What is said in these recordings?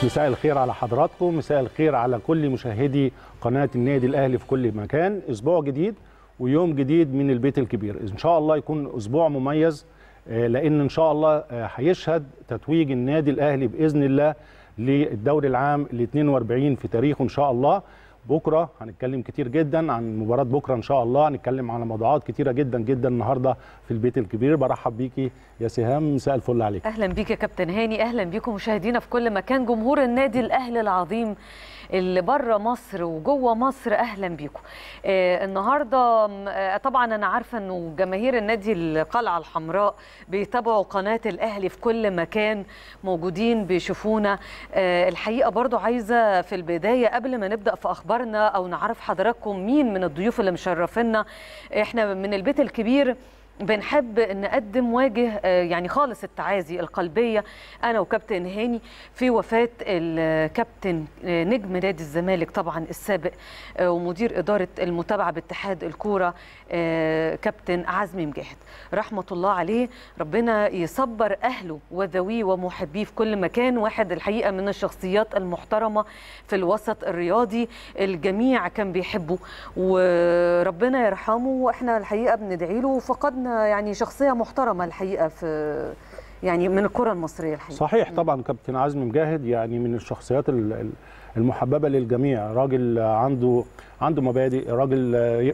مساء الخير على حضراتكم مساء الخير على كل مشاهدي قناة النادي الأهلي في كل مكان أسبوع جديد ويوم جديد من البيت الكبير إن شاء الله يكون أسبوع مميز لأن إن شاء الله هيشهد تتويج النادي الأهلي بإذن الله للدوري العام ال 42 في تاريخه إن شاء الله بكره هنتكلم كتير جدا عن مباراه بكره ان شاء الله هنتكلم على موضوعات كتيره جدا جدا النهارده في البيت الكبير برحب بيكي يا سهام مساء الفل عليك اهلا بيك يا كابتن هاني اهلا بيكم مشاهدينا في كل مكان جمهور النادي الاهلي العظيم اللي بره مصر وجوه مصر اهلا بيكم آه النهارده آه طبعا انا عارفه انه جماهير النادي القلعه الحمراء بيتابعوا قناه الاهلي في كل مكان موجودين بيشوفونا آه الحقيقه برضو عايزه في البدايه قبل ما نبدا في اخبارنا او نعرف حضراتكم مين من الضيوف اللي مشرفينا احنا من البيت الكبير بنحب نقدم واجه يعني خالص التعازي القلبيه انا وكابتن هاني في وفاه الكابتن نجم نادي الزمالك طبعا السابق ومدير اداره المتابعه باتحاد الكوره كابتن عزمي مجاهد رحمه الله عليه ربنا يصبر اهله وذويه ومحبيه في كل مكان واحد الحقيقه من الشخصيات المحترمه في الوسط الرياضي الجميع كان بيحبه وربنا يرحمه واحنا الحقيقه بندعي له فقدنا يعني شخصيه محترمه الحقيقه في يعني من الكره المصريه الحقيقه صحيح طبعا كابتن عزمي مجاهد يعني من الشخصيات المحببه للجميع راجل عنده عنده مبادئ راجل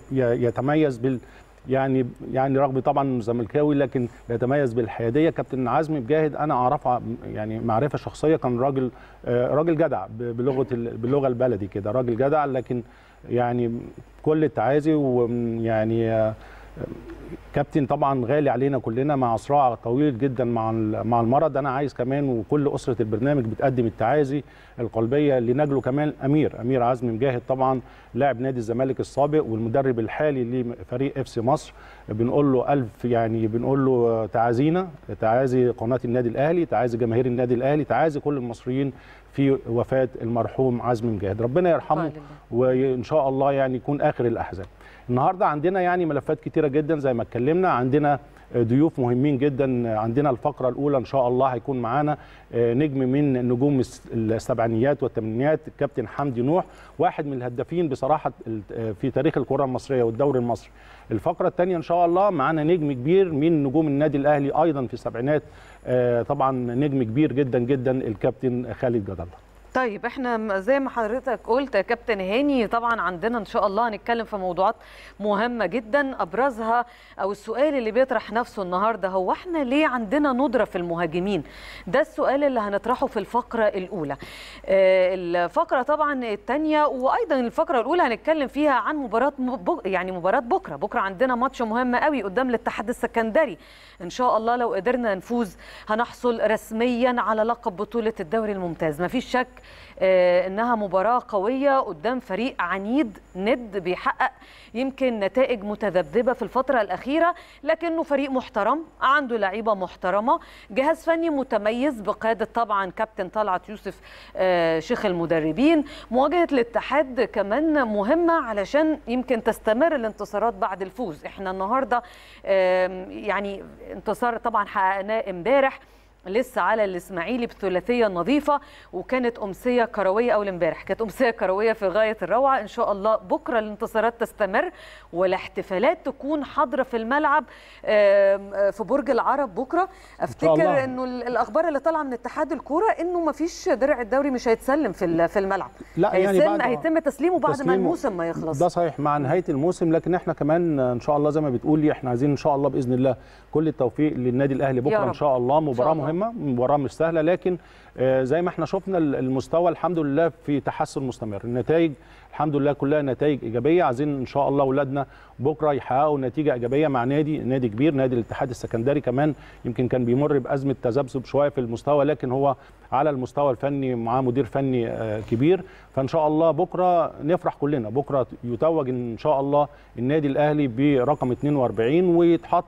يتميز بال يعني يعني رغم طبعا زملكاوي لكن يتميز بالحياديه كابتن عزمي مجاهد انا اعرفه يعني معرفه شخصيه كان راجل راجل جدع بلغه باللغه البلدي كده راجل جدع لكن يعني كل التعازي ويعني كابتن طبعا غالي علينا كلنا مع صراع طويل جدا مع مع المرض انا عايز كمان وكل اسره البرنامج بتقدم التعازي القلبيه لنجله كمان امير امير عزمي مجاهد طبعا لاعب نادي الزمالك السابق والمدرب الحالي لفريق اف سي مصر بنقول له الف يعني بنقول له تعازينا تعازي قناه النادي الاهلي تعازي جماهير النادي الاهلي تعازي كل المصريين في وفاه المرحوم عزمي مجاهد ربنا يرحمه وان شاء الله يعني يكون اخر الاحزان النهارده عندنا يعني ملفات كتيره جدا زي ما اتكلمنا عندنا ضيوف مهمين جدا عندنا الفقره الاولى ان شاء الله هيكون معانا نجم من نجوم السبعينيات والثمانينيات الكابتن حمدي نوح واحد من الهدافين بصراحه في تاريخ الكره المصريه والدوري المصري الفقره الثانيه ان شاء الله معانا نجم كبير من نجوم النادي الاهلي ايضا في السبعينات طبعا نجم كبير جدا جدا الكابتن خالد جد الله طيب احنا زي ما حضرتك قلت يا كابتن هاني طبعا عندنا ان شاء الله هنتكلم في موضوعات مهمه جدا ابرزها او السؤال اللي بيطرح نفسه النهارده هو احنا ليه عندنا ندره في المهاجمين ده السؤال اللي هنطرحه في الفقره الاولى آه الفقره طبعا الثانيه وايضا الفقره الاولى هنتكلم فيها عن مباراه يعني مباراه بكره بكره عندنا ماتش مهم قوي قدام الاتحاد السكندري ان شاء الله لو قدرنا نفوز هنحصل رسميا على لقب بطوله الدوري الممتاز مفيش شك انها مباراه قويه قدام فريق عنيد ند بيحقق يمكن نتائج متذبذبه في الفتره الاخيره لكنه فريق محترم عنده لعيبه محترمه جهاز فني متميز بقياده طبعا كابتن طلعت يوسف شيخ المدربين مواجهه الاتحاد كمان مهمه علشان يمكن تستمر الانتصارات بعد الفوز احنا النهارده يعني انتصار طبعا حققناه امبارح لسه على الاسماعيلي بثلاثيه نظيفه وكانت امسيه كرويه اول امبارح كانت امسيه كرويه في غايه الروعه ان شاء الله بكره الانتصارات تستمر والاحتفالات تكون حاضره في الملعب في برج العرب بكره افتكر انه الاخبار اللي طالعه من اتحاد الكوره انه ما فيش درع الدوري مش هيتسلم في في الملعب لا يعني بعد هيتم تسليمه بعد ما الموسم ما يخلص ده صحيح مع نهايه الموسم لكن احنا كمان ان شاء الله زي ما بتقولي احنا عايزين ان شاء الله باذن الله كل التوفيق للنادي الاهلي بكره ان شاء الله مباراه مهمه مهمه مباراه مش سهله لكن زي ما احنا شفنا المستوى الحمد لله في تحسن مستمر النتائج الحمد لله كلها نتائج ايجابيه عايزين ان شاء الله اولادنا بكره يحققوا نتيجه ايجابيه مع نادي نادي كبير نادي الاتحاد السكندري كمان يمكن كان بيمر بازمه تذبذب شويه في المستوى لكن هو على المستوى الفني معاه مدير فني كبير فان شاء الله بكره نفرح كلنا بكره يتوج ان شاء الله النادي الاهلي برقم 42 ويتحط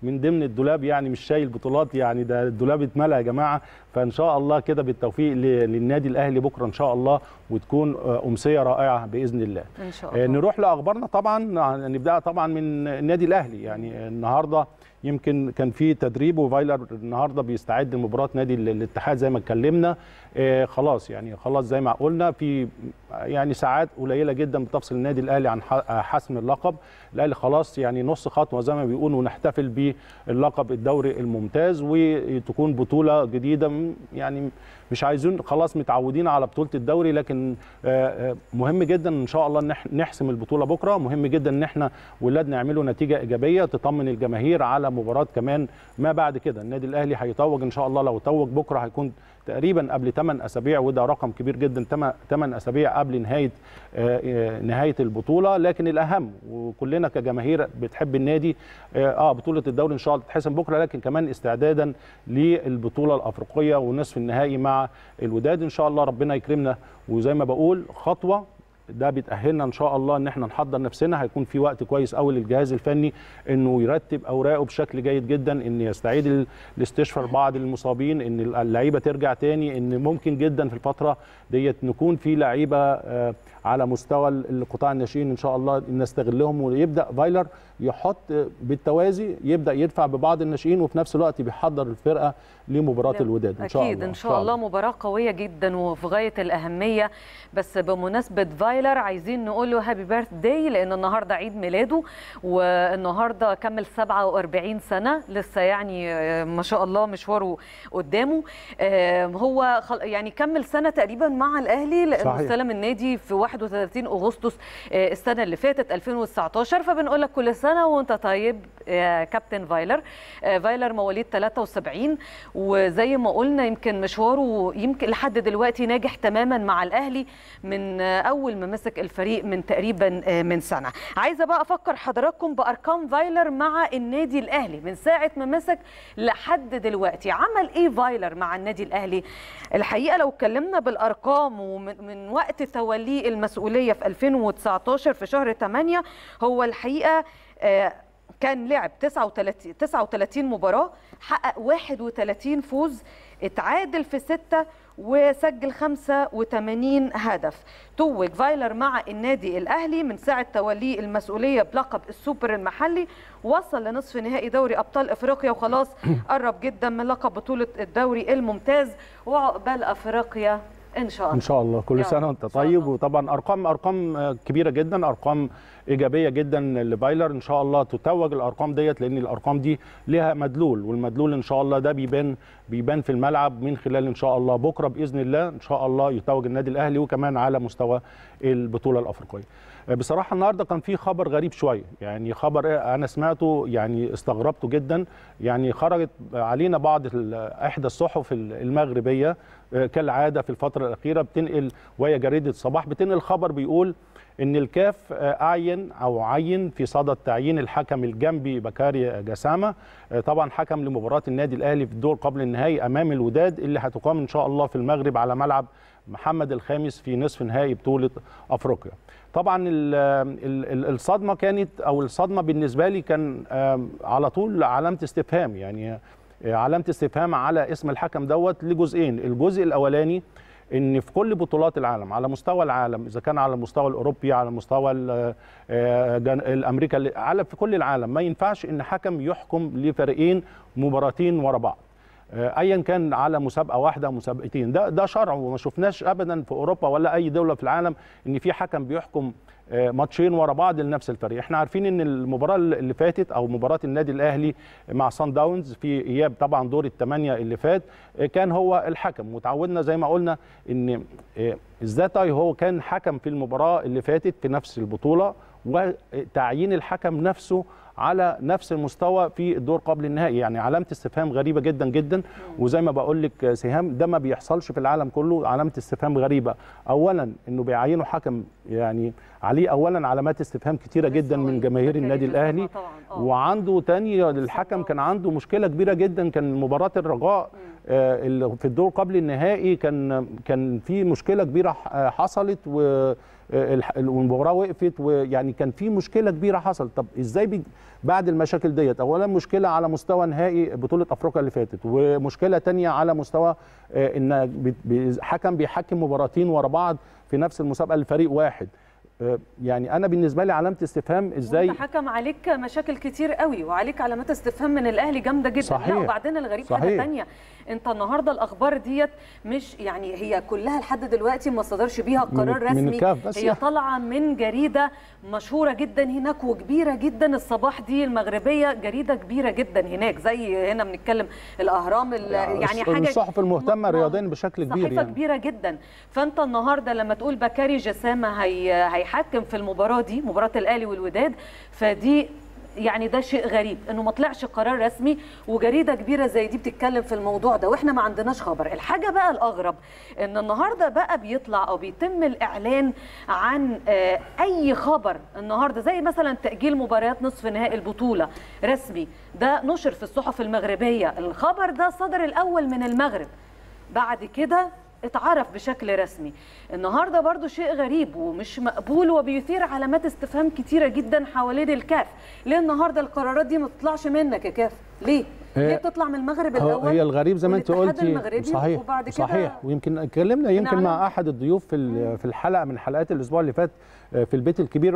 من ضمن الدولاب يعني مش شايل بطولات يعني ده الدولاب اتملى يا جماعه فان شاء الله كده بالتوفيق ل- للنادي الاهلي بكره ان شاء الله وتكون آه، امسيه رائعه باذن الله ان شاء آه، الله نروح لاخبارنا طبعا نبدا طبعا من النادي الاهلي يعني النهارده يمكن كان في تدريب وفايلر النهارده بيستعد لمباراه نادي ال- الاتحاد زي ما اتكلمنا آه، خلاص يعني خلاص زي ما قلنا في يعني ساعات قليله جدا بتفصل النادي الاهلي عن ح- آه، حسم اللقب الاهلي خلاص يعني نص خطوه زي ما بيقولوا ونحتفل باللقب الدوري الممتاز وتكون بطوله جديده م- يعني مش عايزين خلاص متعودين على بطوله الدوري لكن آه، آه، مهم جدا ان شاء الله ان إحنا نحسم البطوله بكره مهم جدا ان احنا ولادنا يعملوا نتيجه ايجابيه تطمن الجماهير على مباراه كمان ما بعد كده النادي الاهلي هيتوج ان شاء الله لو توج بكره هيكون تقريبا قبل 8 اسابيع وده رقم كبير جدا 8 اسابيع قبل نهايه آه، آه، نهايه البطوله لكن الاهم وكلنا كجماهير بتحب النادي اه آه، بطوله الدوري ان شاء الله تتحسم بكره لكن كمان استعدادا للبطوله الافريقيه ونصف النهائي مع الوداد ان شاء الله ربنا يكرمنا وزي ما بقول خطوه ده بتأهلنا ان شاء الله ان احنا نحضر نفسنا هيكون في وقت كويس قوي للجهاز الفني انه يرتب اوراقه بشكل جيد جدا ان يستعيد ال- الاستشفاء بعض المصابين ان اللعيبه ترجع تاني ان ممكن جدا في الفتره ديت نكون في لعيبه آه، على مستوى القطاع الناشئين ان شاء الله نستغلهم ويبدا فايلر يحط بالتوازي يبدا يدفع ببعض الناشئين وفي نفس الوقت بيحضر الفرقه لمباراه الوداد ان شاء أكيد الله إن شاء الله مباراة قوية جدا وفي غاية الأهمية بس بمناسبة فايلر عايزين نقول له هابي بيرث داي لأن النهاردة عيد ميلاده والنهاردة كمل 47 سنة لسه يعني آه، ما شاء الله مشواره قدامه آه، هو خل- يعني كمل سنة تقريبا مع الأهلي لأنه صحيح. استلم النادي في 31 أغسطس آه، السنة اللي فاتت 2019 فبنقول لك كل سنة وأنت طيب يا كابتن فايلر آه، فايلر مواليد 73 وزي ما قلنا يمكن مشواره يمكن لحد دلوقتي ناجح تماما مع الاهلي من آه، اول ما مسك الفريق من تقريبا آه، من سنه عايزه بقى افكر حضراتكم بارقام فايلر مع النادي الاهلي من ساعه ما مسك لحد دلوقتي عمل ايه فايلر مع النادي الاهلي الحقيقه لو اتكلمنا بالارقام ومن من وقت توليه المسؤوليه في 2019 في شهر 8 هو الحقيقه آه، كان لعب 39 39 مباراة حقق 31 فوز اتعادل في ستة وسجل 85 هدف توج فايلر مع النادي الأهلي من ساعة توليه المسؤولية بلقب السوبر المحلي وصل لنصف نهائي دوري أبطال إفريقيا وخلاص قرب جدا من لقب بطولة الدوري الممتاز وعقبال أفريقيا إن شاء الله ان شاء الله كل يا سنه رب. وانت إن شاء طيب الله. وطبعا ارقام ارقام آه، كبيره جدا ارقام ايجابيه جدا لبايلر ان شاء الله تتوج الارقام ديت لان الارقام دي ليها مدلول والمدلول ان شاء الله ده بيبان بيبان في الملعب من خلال ان شاء الله بكره باذن الله ان شاء الله يتوج النادي الاهلي وكمان على مستوى البطوله الافريقيه آه، بصراحه النهارده كان في خبر غريب شويه يعني خبر آه، انا سمعته يعني استغربته جدا يعني خرجت علينا بعض ال- احدى الصحف المغربيه آه، كالعاده في الفتره الاخيره بتنقل وهي جريده صباح بتنقل خبر بيقول ان الكاف آه، اعين او عين في صدد تعيين الحكم الجنبي بكاري جسامه آه، طبعا حكم لمباراه النادي الاهلي في الدور قبل النهائي امام الوداد اللي هتقام ان شاء الله في المغرب على ملعب محمد الخامس في نصف نهائي بطوله افريقيا طبعا ال- ال- ال- الصدمه كانت او الصدمه بالنسبه لي كان آم، على طول علامه استفهام يعني آه، علامه استفهام على اسم الحكم دوت لجزئين الجزء الاولاني ان في كل بطولات العالم على مستوى العالم اذا كان على المستوى الاوروبي على مستوى ال- آه، جن- الامريكا اللي- على في كل العالم ما ينفعش ان حكم يحكم لفريقين مباراتين ورا بعض آه، ايا كان على مسابقه واحده أو مسابقتين ده ده شرع وما شفناش ابدا في اوروبا ولا اي دوله في العالم ان في حكم بيحكم آه، ماتشين ورا بعض لنفس الفريق احنا عارفين ان المباراه اللي فاتت او مباراه النادي الاهلي مع سان داونز في اياب طبعا دور الثمانيه اللي فات آه، كان هو الحكم وتعودنا زي ما قلنا ان آه، الزاتاي هو كان حكم في المباراه اللي فاتت في نفس البطوله وتعيين الحكم نفسه على نفس المستوى في الدور قبل النهائي يعني علامه استفهام غريبه جدا جدا وزي ما بقول لك سهام ده ما بيحصلش في العالم كله علامه استفهام غريبه اولا انه بيعينوا حكم يعني عليه اولا علامات استفهام كتيره لسه جدا من هقول جماهير بكاري النادي جسامة الاهلي طبعاً، آه. وعنده تاني الحكم كان عنده مشكله كبيره جدا كان مباراه الرجاء آه، اللي في الدور قبل النهائي كان كان في مشكله كبيره ح- آه، حصلت و والمباراه وقفت ويعني كان في مشكله كبيره حصلت طب ازاي بي بعد المشاكل ديت اولا مشكله على مستوى نهائي بطوله افريقيا اللي فاتت ومشكله تانية على مستوى ان حكم بيحكم مباراتين ورا بعض في نفس المسابقه لفريق واحد يعني انا بالنسبه لي علامه استفهام ازاي وانت حكم عليك مشاكل كتير قوي وعليك علامات استفهام من الاهلي جامده جدا صحيح. لا وبعدين الغريب صحيح. حاجه ثانيه انت النهارده الاخبار ديت مش يعني هي كلها لحد دلوقتي ما صدرش بيها قرار من رسمي الكاف بس هي يعني. طالعه من جريده مشهوره جدا هناك وكبيره جدا الصباح دي المغربيه جريده كبيره جدا هناك زي هنا بنتكلم الاهرام يعني حاجه الصحف المهتمه رياضيا بشكل كبير صحيفه يعني. كبيره جدا فانت النهارده لما تقول بكاري جسامه هي هيحكم في المباراه دي مباراه الاهلي والوداد فدي يعني ده شيء غريب انه ما طلعش قرار رسمي وجريده كبيره زي دي بتتكلم في الموضوع ده واحنا ما عندناش خبر الحاجه بقى الاغرب ان النهارده بقى بيطلع او بيتم الاعلان عن آه اي خبر النهارده زي مثلا تاجيل مباريات نصف نهائي البطوله رسمي ده نشر في الصحف المغربيه الخبر ده صدر الاول من المغرب بعد كده اتعرف بشكل رسمي النهارده برضو شيء غريب ومش مقبول وبيثير علامات استفهام كتيره جدا حوالين الكاف ليه النهارده القرارات دي ما تطلعش منك يا كاف ليه ليه بتطلع من المغرب الاول هي الغريب زي ما انت قلتي المغربي صحيح وبعد كده صحيح ويمكن اتكلمنا يمكن نعلم. مع احد الضيوف في في الحلقه من حلقات الاسبوع اللي فات في البيت الكبير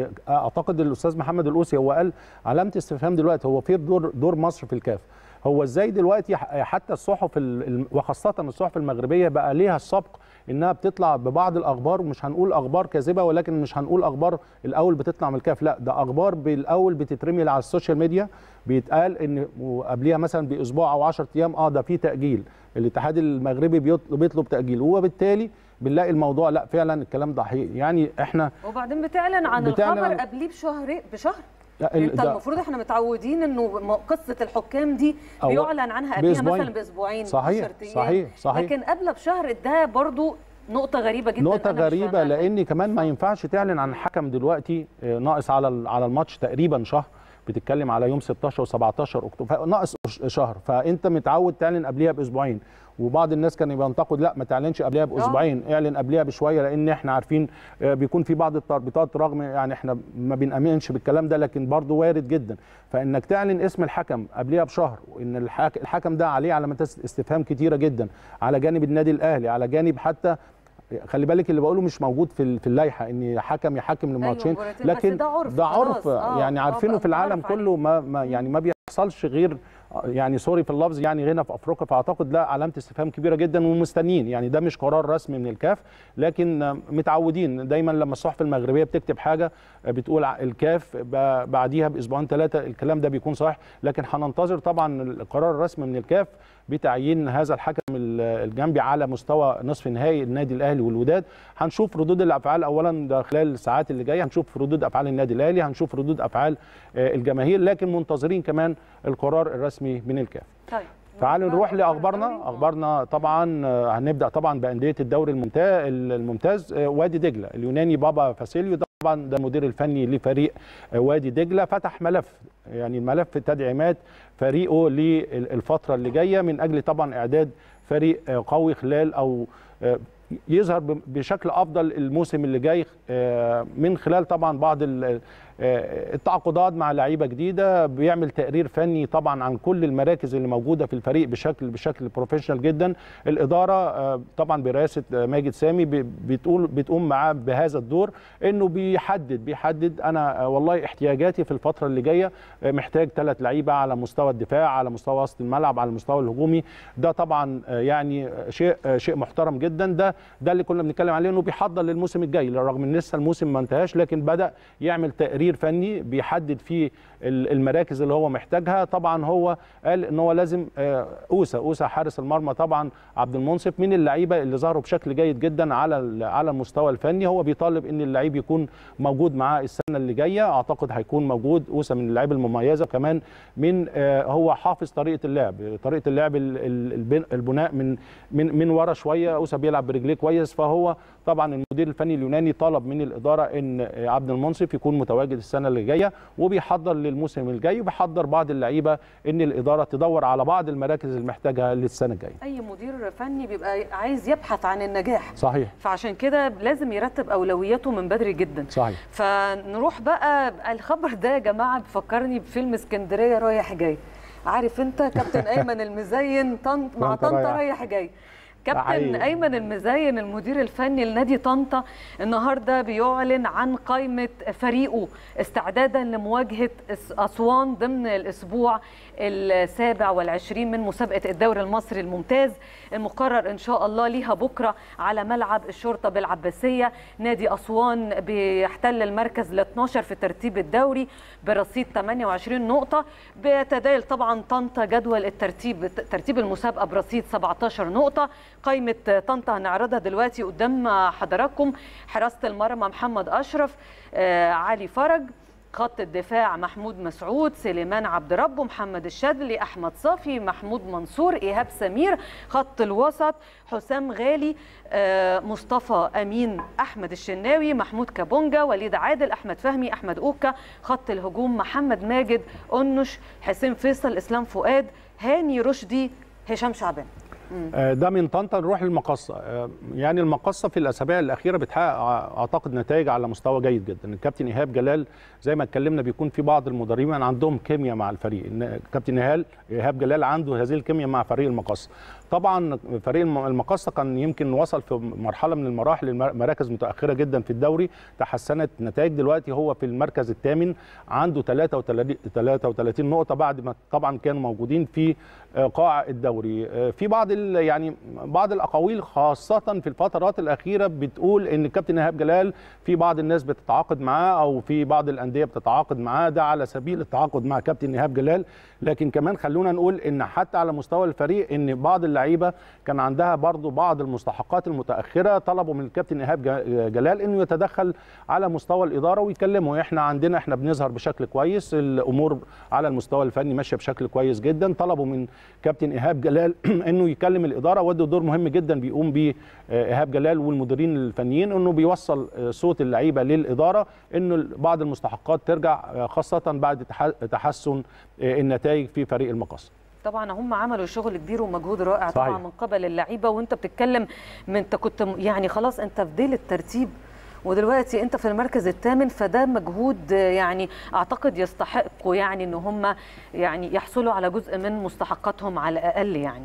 اعتقد الاستاذ محمد القوسي هو قال علامه استفهام دلوقتي هو في دور دور مصر في الكاف هو ازاي دلوقتي حتى الصحف وخاصه الصحف المغربيه بقى ليها السبق انها بتطلع ببعض الاخبار ومش هنقول اخبار كاذبه ولكن مش هنقول اخبار الاول بتطلع من الكاف لا ده اخبار بالاول بتترمي على السوشيال ميديا بيتقال ان وقبليها مثلا باسبوع او 10 ايام اه ده في تاجيل الاتحاد المغربي بيطلب, بيطلب تاجيل وبالتالي بنلاقي الموضوع لا فعلا الكلام ده حقيقي يعني احنا وبعدين بتعلن عن بتعلن الخبر عن- قبليه بشهر بشهر ال- انت ده- المفروض احنا متعودين انه م- قصه الحكام دي أو- بيعلن عنها قبلها بأسبوعين. مثلا باسبوعين صحيح، 10 أيام. صحيح، صحيح. لكن قبل بشهر ده برضو نقطه غريبه جدا نقطة أنا مش غريبة فاهماها. لأن كمان ما ينفعش تعلن عن حكم دلوقتي آه، ناقص على ال- على الماتش تقريبا شهر بتتكلم على يوم 16 و17 اكتوبر ناقص ش- شهر فانت متعود تعلن قبلها باسبوعين وبعض الناس كان بينتقد لا ما تعلنش قبلها باسبوعين اعلن قبلها بشويه لان احنا عارفين آه، بيكون في بعض التربيطات رغم يعني احنا ما بنامنش بالكلام ده لكن برضه وارد جدا فانك تعلن اسم الحكم قبلها بشهر وان الحك- الحكم ده عليه علامات استفهام كتيره جدا على جانب النادي الاهلي على جانب حتى خلي بالك اللي بقوله مش موجود في ال- في اللائحه ان حكم يحكم لماتشين مباراتين، بس لكن ده عرف ده خلاص. عرف آه، يعني آه، عارفينه بقى في العالم متعارف عليه. كله ما, ما يعني ما بيحصلش غير يعني سوري في اللفظ يعني هنا في افريقيا فاعتقد لا علامه استفهام كبيره جدا ومستنيين يعني ده مش قرار رسمي من الكاف لكن متعودين دايما لما الصحف المغربيه بتكتب حاجه بتقول ع- الكاف ب- بعديها باسبوعين ثلاثه الكلام ده بيكون صحيح لكن هننتظر طبعا القرار الرسمي من الكاف بتعيين هذا الحكم ال- الجنبي على مستوى نصف نهائي النادي الاهلي والوداد هنشوف ردود الافعال اولا ده خلال الساعات اللي جايه هنشوف ردود افعال النادي الاهلي هنشوف ردود افعال آه، الجماهير لكن منتظرين كمان القرار الرسمي من الكاف طيب تعالوا نروح الدوري. لاخبارنا اخبارنا طبعا آه، هنبدا طبعا بانديه الدوري الممتاز الممتاز آه، وادي دجله اليوناني بابا فاسيليو طبعا ده المدير الفني لفريق آه، وادي دجله فتح ملف يعني ملف تدعيمات فريقه للفتره اللي جايه من اجل طبعا اعداد فريق آه، قوي خلال او آه، يظهر ب- بشكل افضل الموسم اللي جاي آه، من خلال طبعا بعض ال- آه، التعاقدات مع لعيبه جديده بيعمل تقرير فني طبعا عن كل المراكز اللي موجوده في الفريق بشكل بشكل بروفيشنال جدا الاداره آه، طبعا برئاسه آه، ماجد سامي ب- بتقول بتقوم معاه بهذا الدور انه بيحدد بيحدد انا آه، والله احتياجاتي في الفتره اللي جايه آه، محتاج ثلاث لعيبه على مستوى الدفاع على مستوى وسط الملعب على المستوى الهجومي ده طبعا آه، يعني آه، شيء آه، شيء محترم جدا ده ده اللي كنا بنتكلم عليه انه بيحضر للموسم الجاي رغم ان لسه الموسم ما انتهاش لكن بدا يعمل تقرير فني بيحدد فيه ال- المراكز اللي هو محتاجها طبعا هو قال ان هو لازم آه، اوسا اوسا حارس المرمى طبعا عبد المنصف من اللعيبه اللي ظهروا بشكل جيد جدا على ال- على المستوى الفني هو بيطالب ان اللعيب يكون موجود معاه السنه اللي جايه اعتقد هيكون موجود اوسا من اللعيبه المميزه كمان من آه، هو حافظ طريقه اللعب طريقه اللعب ال- ال- البن- البناء من من من ورا شويه اوسا بيلعب برجليه كويس فهو طبعا المدير الفني اليوناني طلب من الاداره ان عبد المنصف يكون متواجد السنه اللي جايه وبيحضر للموسم الجاي وبيحضر بعض اللعيبه ان الاداره تدور على بعض المراكز المحتاجه للسنه الجايه اي مدير فني بيبقى عايز يبحث عن النجاح صحيح فعشان كده لازم يرتب اولوياته من بدري جدا صحيح فنروح بقى الخبر ده يا جماعه بيفكرني بفيلم اسكندريه رايح جاي عارف انت كابتن ايمن المزين طنط مع طنطا طنطا رايح. رايح جاي كابتن حقيقي. ايمن المزين المدير الفني لنادي طنطا النهارده بيعلن عن قائمه فريقه استعدادا لمواجهه أس- اسوان ضمن الاسبوع السابع والعشرين من مسابقه الدوري المصري الممتاز المقرر ان شاء الله ليها بكره على ملعب الشرطه بالعباسيه نادي اسوان بيحتل المركز ال 12 في ترتيب الدوري برصيد 28 نقطه بيتداول طبعا طنطا جدول الترتيب ترتيب المسابقه برصيد 17 نقطه قائمه طنطا هنعرضها دلوقتي قدام حضراتكم حراسه المرمى محمد اشرف آه، علي فرج خط الدفاع محمود مسعود سليمان عبد ربه محمد الشاذلي احمد صافي محمود منصور ايهاب سمير خط الوسط حسام غالي آه، مصطفى امين احمد الشناوي محمود كابونجا وليد عادل احمد فهمي احمد اوكا خط الهجوم محمد ماجد انش حسين فيصل اسلام فؤاد هاني رشدي هشام شعبان آه، ده من طنطا نروح للمقصه آه، يعني المقصه في الاسابيع الاخيره بتحقق ع- اعتقد نتائج على مستوى جيد جدا الكابتن ايهاب جلال زي ما اتكلمنا بيكون في بعض المدربين عندهم كيمياء مع الفريق إن كابتن ايهاب ايهاب جلال عنده هذه الكيمياء مع فريق المقصه طبعا فريق الم- المقصه كان يمكن وصل في مرحله من المراحل لمراكز متاخره جدا في الدوري تحسنت نتائج دلوقتي هو في المركز الثامن عنده 33 33 نقطه بعد ما طبعا كانوا موجودين في آه، قاع الدوري آه، في بعض ال- يعني بعض الاقاويل خاصه في الفترات الاخيره بتقول ان الكابتن ايهاب جلال في بعض الناس بتتعاقد معاه او في بعض الانديه بتتعاقد معاه ده على سبيل التعاقد مع كابتن ايهاب جلال لكن كمان خلونا نقول ان حتى على مستوى الفريق ان بعض اللعيبه كان عندها برضو بعض المستحقات المتاخره طلبوا من الكابتن ايهاب جا- جلال انه يتدخل على مستوى الاداره ويكلموا احنا عندنا احنا بنظهر بشكل كويس الامور على المستوى الفني ماشيه بشكل كويس جدا طلبوا من كابتن ايهاب جلال انه يكلم الاداره وده دور مهم جدا بيقوم بيه آه، ايهاب جلال والمديرين الفنيين انه بيوصل آه، صوت اللعيبه للاداره انه بعض المستحقات ترجع آه، خاصه بعد تح- تحسن آه، النتائج في فريق المقص طبعا هم عملوا شغل كبير ومجهود رائع صحيح. طبعا من قبل اللعيبه وانت بتتكلم من انت كنت م- يعني خلاص انت في ديل الترتيب ودلوقتي انت في المركز الثامن فده مجهود آه، يعني اعتقد يستحقوا يعني ان هم يعني يحصلوا على جزء من مستحقاتهم على الاقل يعني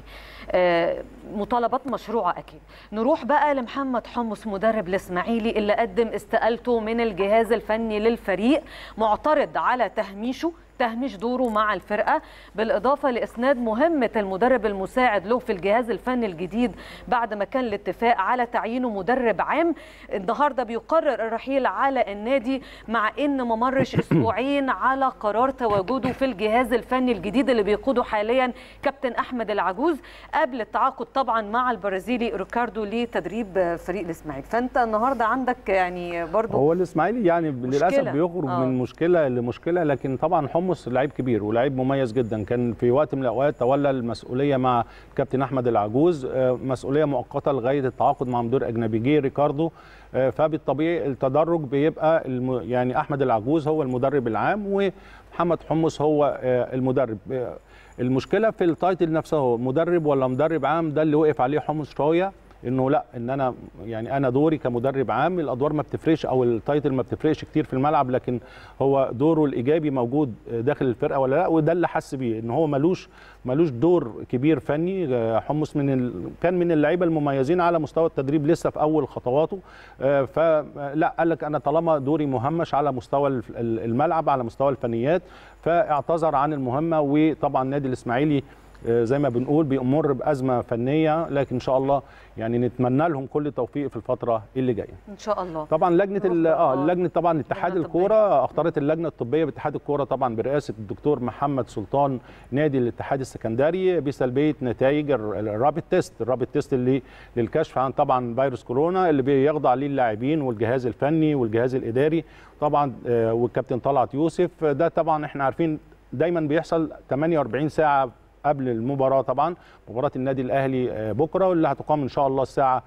آه، مطالبات مشروعه اكيد نروح بقى لمحمد حمص مدرب الاسماعيلي اللي قدم استقالته من الجهاز الفني للفريق معترض على تهميشه تهميش دوره مع الفرقه بالاضافه لاسناد مهمه المدرب المساعد له في الجهاز الفني الجديد بعد ما كان الاتفاق على تعيينه مدرب عام النهارده بيقرر الرحيل على النادي مع ان ما مرش اسبوعين على قرار تواجده في الجهاز الفني الجديد اللي بيقوده حاليا كابتن احمد العجوز قبل التعاقد طبعا مع البرازيلي ريكاردو لتدريب فريق الاسماعيلي فانت النهارده عندك يعني برضو هو الاسماعيلي يعني للاسف بيخرج آه. من مشكله لمشكله لكن طبعا حمص لعيب كبير ولاعيب مميز جدا كان في وقت من الاوقات تولى المسؤوليه مع الكابتن احمد العجوز آه، مسؤوليه مؤقته لغايه التعاقد مع مدير اجنبي جه ريكاردو آه، فبالطبيعي التدرج بيبقى الم... يعني احمد العجوز هو المدرب العام ومحمد حمص هو آه، المدرب آه، المشكله في التايتل نفسه هو مدرب ولا مدرب عام ده اللي وقف عليه حمص شويه انه لا ان انا يعني انا دوري كمدرب عام الادوار ما بتفرقش او التايتل ما بتفرقش كتير في الملعب لكن هو دوره الايجابي موجود داخل الفرقه ولا لا وده اللي حس بيه ان هو ملوش ملوش دور كبير فني آه، حمص من ال... كان من اللعيبه المميزين على مستوى التدريب لسه في اول خطواته آه، فلا قال لك انا طالما دوري مهمش على مستوى الف- الملعب على مستوى الفنيات فاعتذر عن المهمه وطبعا النادي الاسماعيلي آه، زي ما بنقول بيمر بازمه فنيه لكن ان شاء الله يعني نتمنى لهم كل التوفيق في الفتره اللي جايه ان شاء الله طبعا لجنه ال- اه آه. لجنه طبعا اتحاد لجنة الطبية. الكوره اختارت اللجنه الطبيه باتحاد الكوره طبعا برئاسه الدكتور محمد سلطان نادي الاتحاد السكندري بسلبيه نتائج الر- الرابط تيست الرابط تيست اللي للكشف عن طبعا فيروس كورونا اللي بيخضع ليه اللاعبين والجهاز الفني والجهاز الاداري طبعا آه، والكابتن طلعت يوسف ده طبعا احنا عارفين دايما بيحصل 48 ساعه قبل المباراه طبعا مباراه النادي الاهلي آه، بكره واللي هتقام ان شاء الله الساعه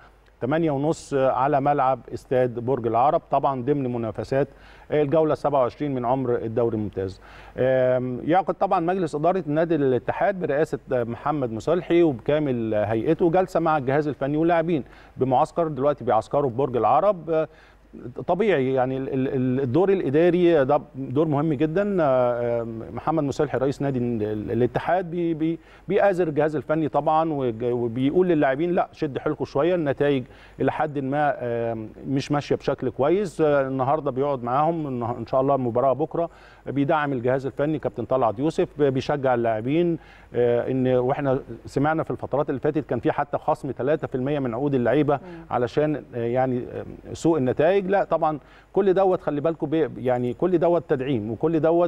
8 ونص على ملعب استاد برج العرب طبعا ضمن منافسات الجوله 27 من عمر الدوري الممتاز يعقد طبعا مجلس اداره نادي الاتحاد برئاسه محمد مصالحي وبكامل هيئته جلسه مع الجهاز الفني واللاعبين بمعسكر دلوقتي بيعسكروا في برج العرب طبيعي يعني الدور الاداري ده دور مهم جدا محمد مصالحي رئيس نادي الاتحاد بي بي بيآزر الجهاز الفني طبعا وبيقول للاعبين لا شد حيلكم شويه النتائج الى حد ما مش ماشيه بشكل كويس النهارده بيقعد معاهم ان شاء الله المباراه بكره بيدعم الجهاز الفني كابتن طلعت يوسف بيشجع اللاعبين ان واحنا سمعنا في الفترات اللي فاتت كان في حتى خصم 3% من عقود اللعيبه علشان يعني سوء النتائج لا طبعا كل دوت خلي بالكم يعني كل دوت تدعيم وكل دوت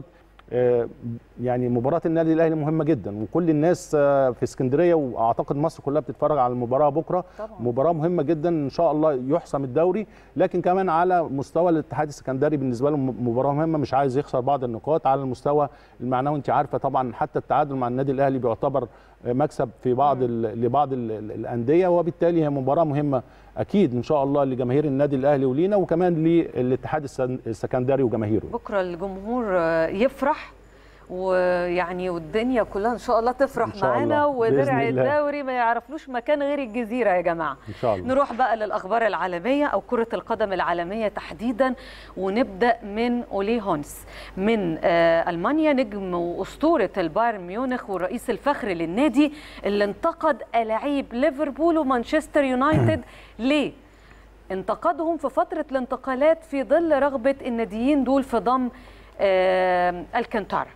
يعني مباراه النادي الاهلي مهمه جدا وكل الناس في اسكندريه واعتقد مصر كلها بتتفرج على المباراه بكره طبعا. مباراه مهمه جدا ان شاء الله يحسم الدوري لكن كمان على مستوى الاتحاد السكندري بالنسبه له مباراه مهمه مش عايز يخسر بعض النقاط على المستوى المعنوي انت عارفه طبعا حتى التعادل مع النادي الاهلي بيعتبر مكسب في بعض لبعض الانديه وبالتالي هي مباراه مهمه اكيد ان شاء الله لجماهير النادي الاهلي ولينا وكمان للاتحاد السكندري وجماهيره بكره الجمهور يفرح ويعني والدنيا كلها ان شاء الله تفرح شاء معانا ودرع الدوري ما يعرفلوش مكان غير الجزيره يا جماعه ان شاء الله نروح بقى للاخبار العالميه او كره القدم العالميه تحديدا ونبدا من اولي هونس من آه المانيا نجم واسطوره البايرن ميونخ والرئيس الفخري للنادي اللي انتقد لعيب ليفربول ومانشستر يونايتد ليه انتقدهم في فتره الانتقالات في ظل رغبه الناديين دول في ضم آه الكنتارا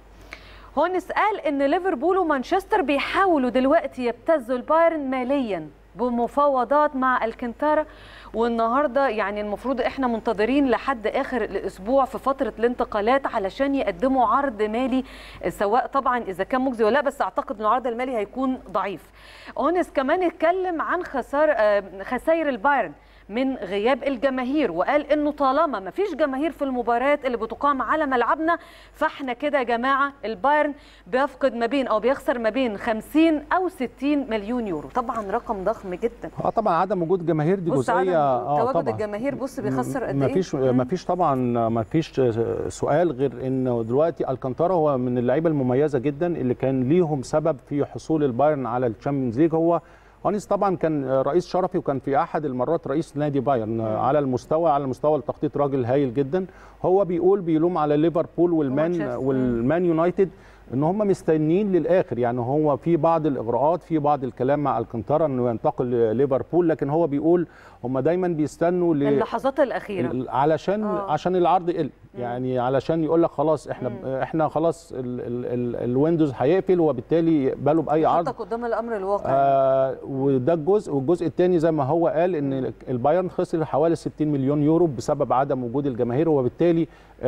هونس قال ان ليفربول ومانشستر بيحاولوا دلوقتي يبتزوا البايرن ماليا بمفاوضات مع الكنتارا والنهارده يعني المفروض احنا منتظرين لحد اخر الاسبوع في فتره الانتقالات علشان يقدموا عرض مالي سواء طبعا اذا كان مجزي ولا لا بس اعتقد ان العرض المالي هيكون ضعيف. اونس كمان اتكلم عن خسار خسائر البايرن من غياب الجماهير وقال انه طالما ما فيش جماهير في المباريات اللي بتقام على ملعبنا فاحنا كده يا جماعه البايرن بيفقد ما بين او بيخسر ما بين 50 او 60 مليون يورو طبعا رقم ضخم جدا اه طبعا عدم وجود جماهير دي جزئيه اه تواجد طبعا الجماهير بص بيخسر قد ايه ما فيش ما فيش طبعا ما فيش سؤال غير انه دلوقتي الكانتارا هو من اللعيبه المميزه جدا اللي كان ليهم سبب في حصول البايرن على الشامبيونز ليج هو هونيس طبعا كان رئيس شرفي وكان في احد المرات رئيس نادي بايرن على المستوى على مستوى التخطيط راجل هايل جدا هو بيقول بيلوم على ليفربول والمان والمان يونايتد ان هم مستنيين للاخر يعني هو في بعض الاغراءات في بعض الكلام مع الكنتارا انه ينتقل لليفربول لكن هو بيقول هم دايما بيستنوا ل... اللحظات الاخيره علشان آه. عشان العرض يقل يعني علشان يقول لك خلاص احنا مم. احنا خلاص الويندوز هيقفل وبالتالي يقبلوا باي عرض قدام الامر الواقع آه وده الجزء والجزء الثاني زي ما هو قال ان البايرن خسر حوالي 60 مليون يورو بسبب عدم وجود الجماهير وبالتالي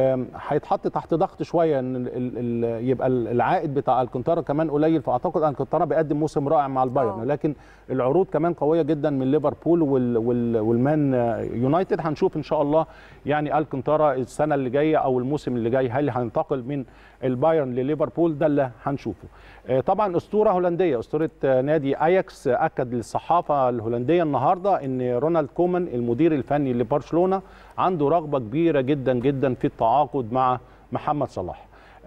هيتحط تحت ضغط شويه ان ال ال يبقى العائد بتاع الكنتارا كمان قليل فاعتقد ان الكنتارا بيقدم موسم رائع مع البايرن أوه. لكن العروض كمان قويه جدا من ليفربول وال وال والمان يونايتد هنشوف ان شاء الله يعني الكنتارا السنه اللي جايه او الموسم اللي جاي هل هينتقل من البايرن لليفربول ده اللي هنشوفه طبعا اسطوره هولنديه اسطوره نادي اياكس اكد للصحافه الهولنديه النهارده ان رونالد كومان المدير الفني لبرشلونه عنده رغبه كبيره جدا جدا في التعاقد مع محمد صلاح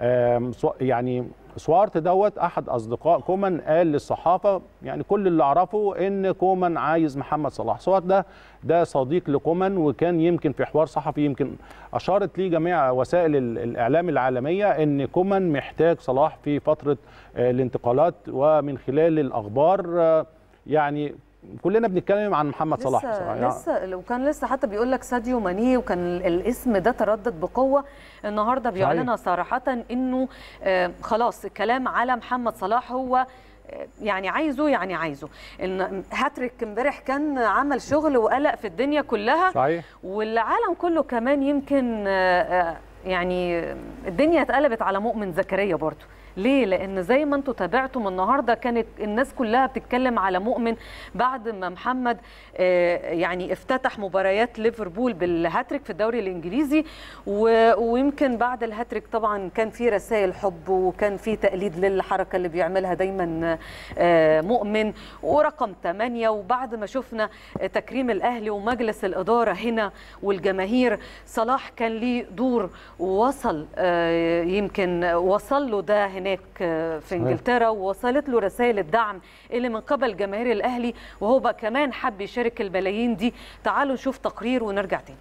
يعني سوارت دوت احد اصدقاء كومان قال للصحافه يعني كل اللي اعرفه ان كومان عايز محمد صلاح سوارت ده ده صديق لكومان وكان يمكن في حوار صحفي يمكن اشارت ليه جميع وسائل الاعلام العالميه ان كومان محتاج صلاح في فتره الانتقالات ومن خلال الاخبار يعني كلنا بنتكلم عن محمد لسه صلاح يعني لسه وكان لسه حتى بيقول لك ساديو ماني وكان الاسم ده تردد بقوه النهارده بيعلنها صراحه انه آه خلاص الكلام على محمد صلاح هو يعني عايزه يعني عايزه ان هاتريك امبارح كان عمل شغل وقلق في الدنيا كلها صحيح والعالم كله كمان يمكن يعني الدنيا اتقلبت على مؤمن زكريا برضه ليه لان زي ما انتم تابعتم النهارده كانت الناس كلها بتتكلم على مؤمن بعد ما محمد يعني افتتح مباريات ليفربول بالهاتريك في الدوري الانجليزي ويمكن بعد الهاتريك طبعا كان في رسائل حب وكان في تقليد للحركه اللي بيعملها دايما مؤمن ورقم 8 وبعد ما شفنا تكريم الاهلي ومجلس الاداره هنا والجماهير صلاح كان ليه دور ووصل يمكن وصل له ده هناك في انجلترا ووصلت له رسائل الدعم اللي من قبل جماهير الاهلي وهو بقى كمان حب يشارك الملايين دي تعالوا نشوف تقرير ونرجع تاني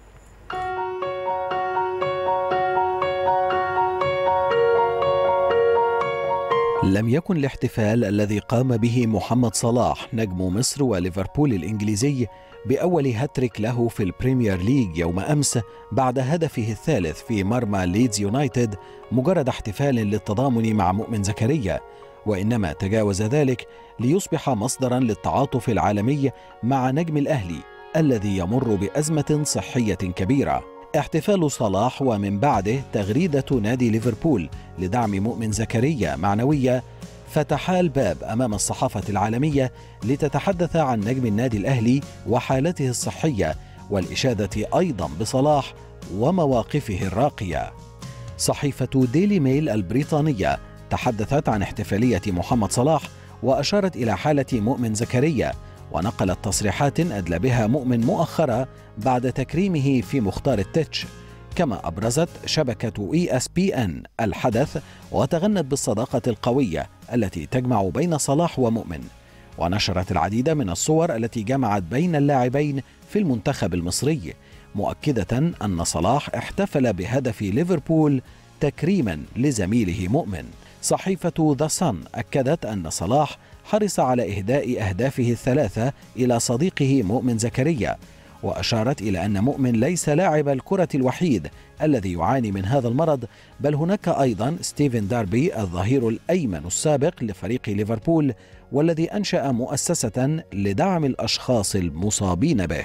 لم يكن الاحتفال الذي قام به محمد صلاح نجم مصر وليفربول الانجليزي باول هاتريك له في البريمير ليج يوم امس بعد هدفه الثالث في مرمى ليدز يونايتد مجرد احتفال للتضامن مع مؤمن زكريا وانما تجاوز ذلك ليصبح مصدرا للتعاطف العالمي مع نجم الاهلي الذي يمر بازمه صحيه كبيره احتفال صلاح ومن بعده تغريده نادي ليفربول لدعم مؤمن زكريا معنويه فتحا الباب امام الصحافه العالميه لتتحدث عن نجم النادي الاهلي وحالته الصحيه والاشاده ايضا بصلاح ومواقفه الراقيه. صحيفه ديلي ميل البريطانيه تحدثت عن احتفاليه محمد صلاح واشارت الى حاله مؤمن زكريا ونقلت تصريحات ادلى بها مؤمن مؤخرا بعد تكريمه في مختار التتش كما ابرزت شبكه اي اس بي ان الحدث وتغنت بالصداقه القويه التي تجمع بين صلاح ومؤمن ونشرت العديد من الصور التي جمعت بين اللاعبين في المنتخب المصري مؤكده ان صلاح احتفل بهدف ليفربول تكريما لزميله مؤمن صحيفه ذا صن اكدت ان صلاح حرص على اهداء اهدافه الثلاثه الى صديقه مؤمن زكريا واشارت الى ان مؤمن ليس لاعب الكره الوحيد الذي يعاني من هذا المرض بل هناك ايضا ستيفن داربي الظهير الايمن السابق لفريق ليفربول والذي انشا مؤسسه لدعم الاشخاص المصابين به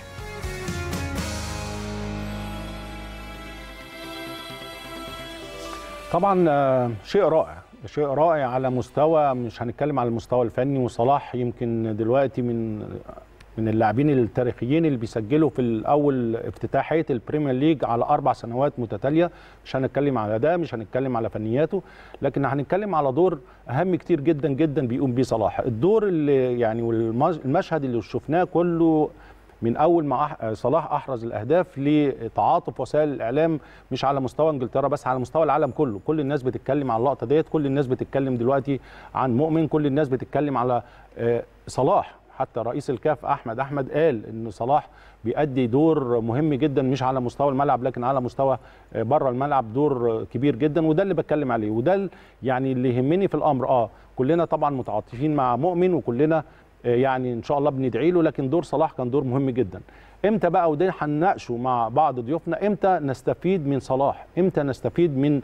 طبعا شيء رائع شيء رائع على مستوى مش هنتكلم على المستوى الفني وصلاح يمكن دلوقتي من من اللاعبين التاريخيين اللي بيسجلوا في الاول افتتاحيه البريمير ليج على اربع سنوات متتاليه مش هنتكلم على ده مش هنتكلم على فنياته لكن هنتكلم على دور اهم كتير جدا جدا بيقوم بيه صلاح الدور اللي يعني والمشهد اللي شفناه كله من اول ما صلاح احرز الاهداف لتعاطف وسائل الاعلام مش على مستوى انجلترا بس على مستوى العالم كله كل الناس بتتكلم على اللقطه ديت كل الناس بتتكلم دلوقتي عن مؤمن كل الناس بتتكلم على صلاح حتى رئيس الكاف احمد احمد قال ان صلاح بيأدي دور مهم جدا مش على مستوى الملعب لكن على مستوى بره الملعب دور كبير جدا وده اللي بتكلم عليه وده يعني اللي يهمني في الامر اه كلنا طبعا متعاطفين مع مؤمن وكلنا يعني ان شاء الله بندعي له لكن دور صلاح كان دور مهم جدا امتى بقى وده هنناقشه مع بعض ضيوفنا امتى نستفيد من صلاح امتى نستفيد من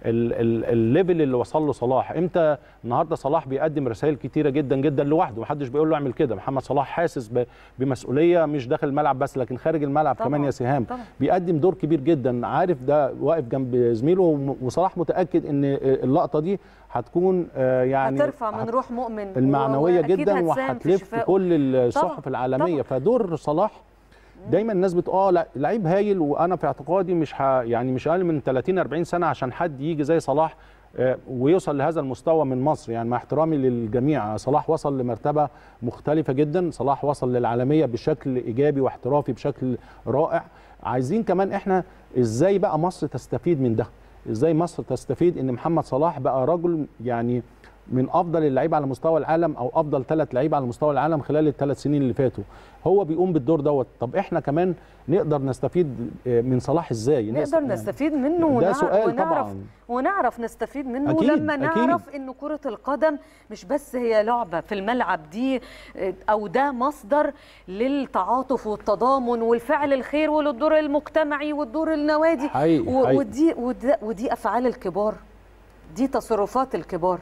الليفل اللي وصل له صلاح امتى النهارده صلاح بيقدم رسائل كتيره جدا جدا لوحده محدش بيقول له اعمل كده محمد صلاح حاسس بمسؤوليه مش داخل الملعب بس لكن خارج الملعب طبعًا كمان يا سهام طبعًا. بيقدم دور كبير جدا عارف ده واقف جنب زميله وصلاح متاكد ان اللقطه دي هتكون يعني هترفع من روح مؤمن المعنويه جدا وهتلف كل الصحف العالميه طبعًا. فدور صلاح دايما الناس بتقول اه لعيب هايل وانا في اعتقادي مش ح... يعني مش اقل من 30 40 سنه عشان حد يجي زي صلاح آه ويوصل لهذا المستوى من مصر يعني مع احترامي للجميع صلاح وصل لمرتبه مختلفه جدا صلاح وصل للعالميه بشكل ايجابي واحترافي بشكل رائع عايزين كمان احنا ازاي بقى مصر تستفيد من ده ازاي مصر تستفيد ان محمد صلاح بقى رجل يعني من افضل اللعيبه على مستوى العالم او افضل ثلاث لعيبه على مستوى العالم خلال الثلاث سنين اللي فاتوا هو بيقوم بالدور دوت طب احنا كمان نقدر نستفيد من صلاح ازاي نقدر نستفيد منه ده ونعرف سؤال ونعرف طبعا ونعرف نستفيد منه أكيد لما نعرف ان كره القدم مش بس هي لعبه في الملعب دي او ده مصدر للتعاطف والتضامن والفعل الخير وللدور المجتمعي والدور النوادي حقيقي حقيقي. ودي ودي, ودي افعال الكبار دي تصرفات الكبار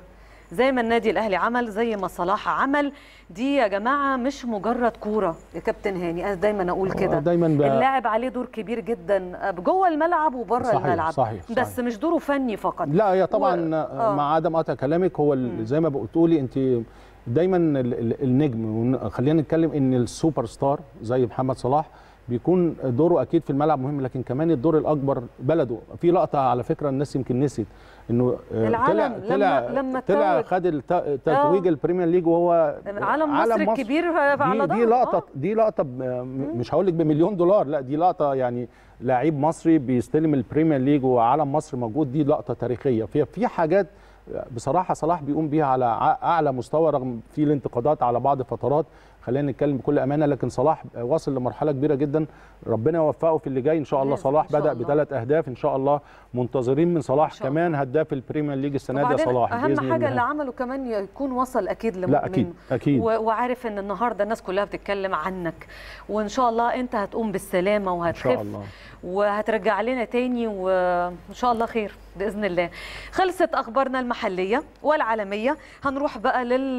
زي ما النادي الاهلي عمل زي ما صلاح عمل دي يا جماعه مش مجرد كوره يا كابتن هاني انا دايما اقول كده دايما ب... اللاعب عليه دور كبير جدا جوه الملعب وبره صحيح الملعب صحيح صحيح. بس مش دوره فني فقط لا هي طبعا و- آه. مع عدم قطع كلامك هو ال- زي ما بتقولي انت دايما ال- ال- النجم ون- خلينا نتكلم ان السوبر ستار زي محمد صلاح بيكون دوره اكيد في الملعب مهم لكن كمان الدور الاكبر بلده في لقطه على فكره الناس يمكن نسيت انه آه، العالم طلع لما- طلع لما طلع اتوج. خد الت- تتويج البريمير ليج وهو علم مصر الكبير على دي, دي ظهره. لقطه آه. دي لقطه ب- م- مش هقول لك بمليون دولار لا دي لقطه يعني لعيب مصري بيستلم البريمير ليج وعلم مصر موجود دي لقطه تاريخيه في في حاجات بصراحه صلاح بيقوم بيها على ع- اعلى مستوى رغم في الانتقادات على بعض فترات خلينا نتكلم بكل امانه لكن صلاح واصل لمرحله كبيره جدا ربنا يوفقه في اللي جاي ان شاء الله لازم صلاح إن شاء بدا الله. بثلاث اهداف ان شاء الله منتظرين من صلاح إن شاء كمان هداف البريمير ليج السنه دي يا وبعدين صلاح اهم بإذن حاجه الله. اللي عمله كمان يكون وصل اكيد لمؤمن لا اكيد اكيد و- وعارف ان النهارده الناس كلها بتتكلم عنك وان شاء الله انت هتقوم بالسلامه ان وهتخف شاء الله وهترجع لنا تاني وان شاء الله خير باذن الله خلصت اخبارنا المحليه والعالميه هنروح بقى لل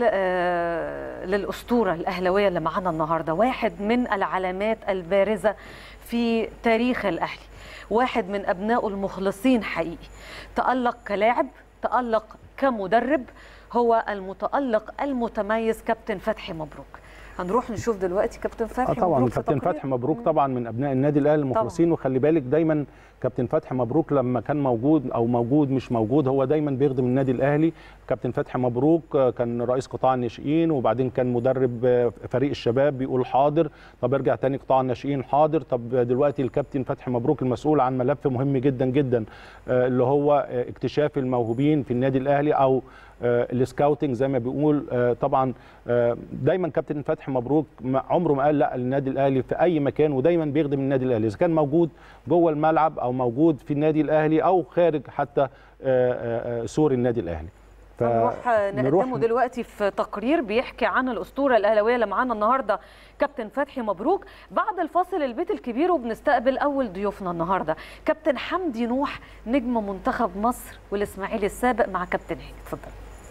آه، للاسطوره الاهلاويه اللي معانا النهارده واحد من العلامات البارزه في تاريخ الاهلي واحد من ابنائه المخلصين حقيقي تالق كلاعب تالق كمدرب هو المتالق المتميز كابتن فتحي مبروك هنروح نشوف دلوقتي كابتن اه فتحي طبعا مبروك في كابتن تقرير. فتحي مبروك مم. طبعا من ابناء النادي الاهلي المخلصين وخلي بالك دايما كابتن فتحي مبروك لما كان موجود او موجود مش موجود هو دايما بيخدم النادي الاهلي كابتن فتحي مبروك آه، كان رئيس قطاع الناشئين وبعدين كان مدرب آه، فريق الشباب بيقول حاضر طب ارجع تاني قطاع الناشئين حاضر طب دلوقتي الكابتن فتحي مبروك المسؤول عن ملف مهم جدا جدا آه، اللي هو آه، اكتشاف الموهوبين في النادي الاهلي او آه، السكاوتنج زي ما بيقول آه، طبعا آه، دايما كابتن فتحي مبروك ما- عمره ما قال لا النادي الاهلي في اي مكان ودايما بيخدم النادي الاهلي اذا كان موجود جوه الملعب او موجود في النادي الاهلي او خارج حتى آه، آه، آه، سور النادي الاهلي ف- نروح نقدمه دلوقتي في تقرير بيحكي عن الاسطوره الاهلاويه اللي معانا النهارده كابتن فتحي مبروك بعد الفاصل البيت الكبير وبنستقبل اول ضيوفنا النهارده كابتن حمدي نوح نجم منتخب مصر والاسماعيلي السابق مع كابتن هاني اتفضل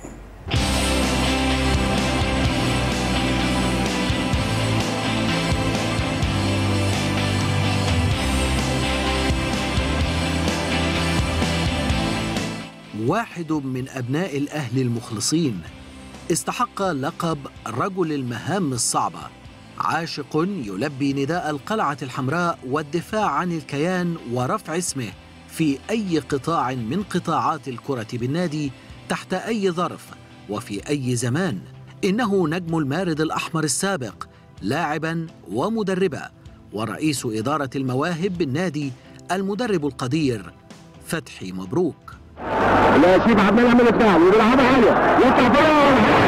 واحد من أبناء الأهل المخلصين استحق لقب رجل المهام الصعبة عاشق يلبي نداء القلعة الحمراء والدفاع عن الكيان ورفع اسمه في أي قطاع من قطاعات الكرة بالنادي تحت أي ظرف وفي أي زمان إنه نجم المارد الأحمر السابق لاعبا ومدربا ورئيس إدارة المواهب بالنادي المدرب القدير فتحي مبروك لا شيف عبد الله من الفعل وبيلعبها عاليه يطلع فوق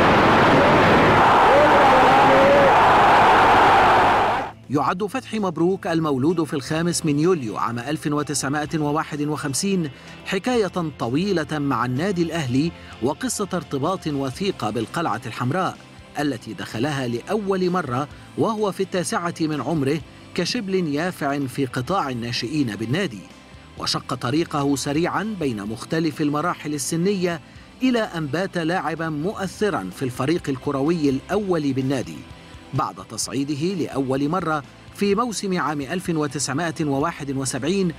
يعد فتحي مبروك المولود في الخامس من يوليو عام 1951 حكاية طويلة مع النادي الأهلي وقصة ارتباط وثيقة بالقلعة الحمراء التي دخلها لأول مرة وهو في التاسعة من عمره كشبل يافع في قطاع الناشئين بالنادي وشق طريقه سريعا بين مختلف المراحل السنية إلى أن بات لاعبا مؤثرا في الفريق الكروي الأول بالنادي بعد تصعيده لأول مرة في موسم عام 1971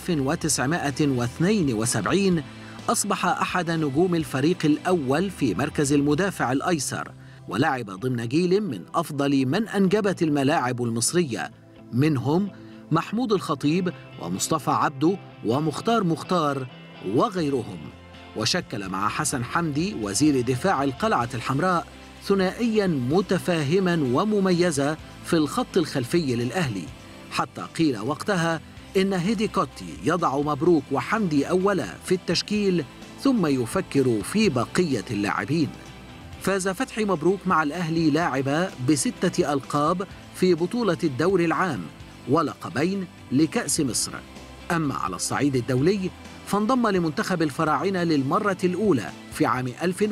1972 أصبح أحد نجوم الفريق الأول في مركز المدافع الأيسر ولعب ضمن جيل من أفضل من أنجبت الملاعب المصرية منهم محمود الخطيب ومصطفى عبده ومختار مختار وغيرهم وشكل مع حسن حمدي وزير دفاع القلعة الحمراء ثنائيا متفاهما ومميزا في الخط الخلفي للأهلي حتى قيل وقتها إن هيدي كوتي يضع مبروك وحمدي أولا في التشكيل ثم يفكر في بقية اللاعبين فاز فتحي مبروك مع الأهلي لاعبا بستة ألقاب في بطولة الدوري العام ولقبين لكأس مصر أما على الصعيد الدولي فانضم لمنتخب الفراعنة للمرة الأولى في عام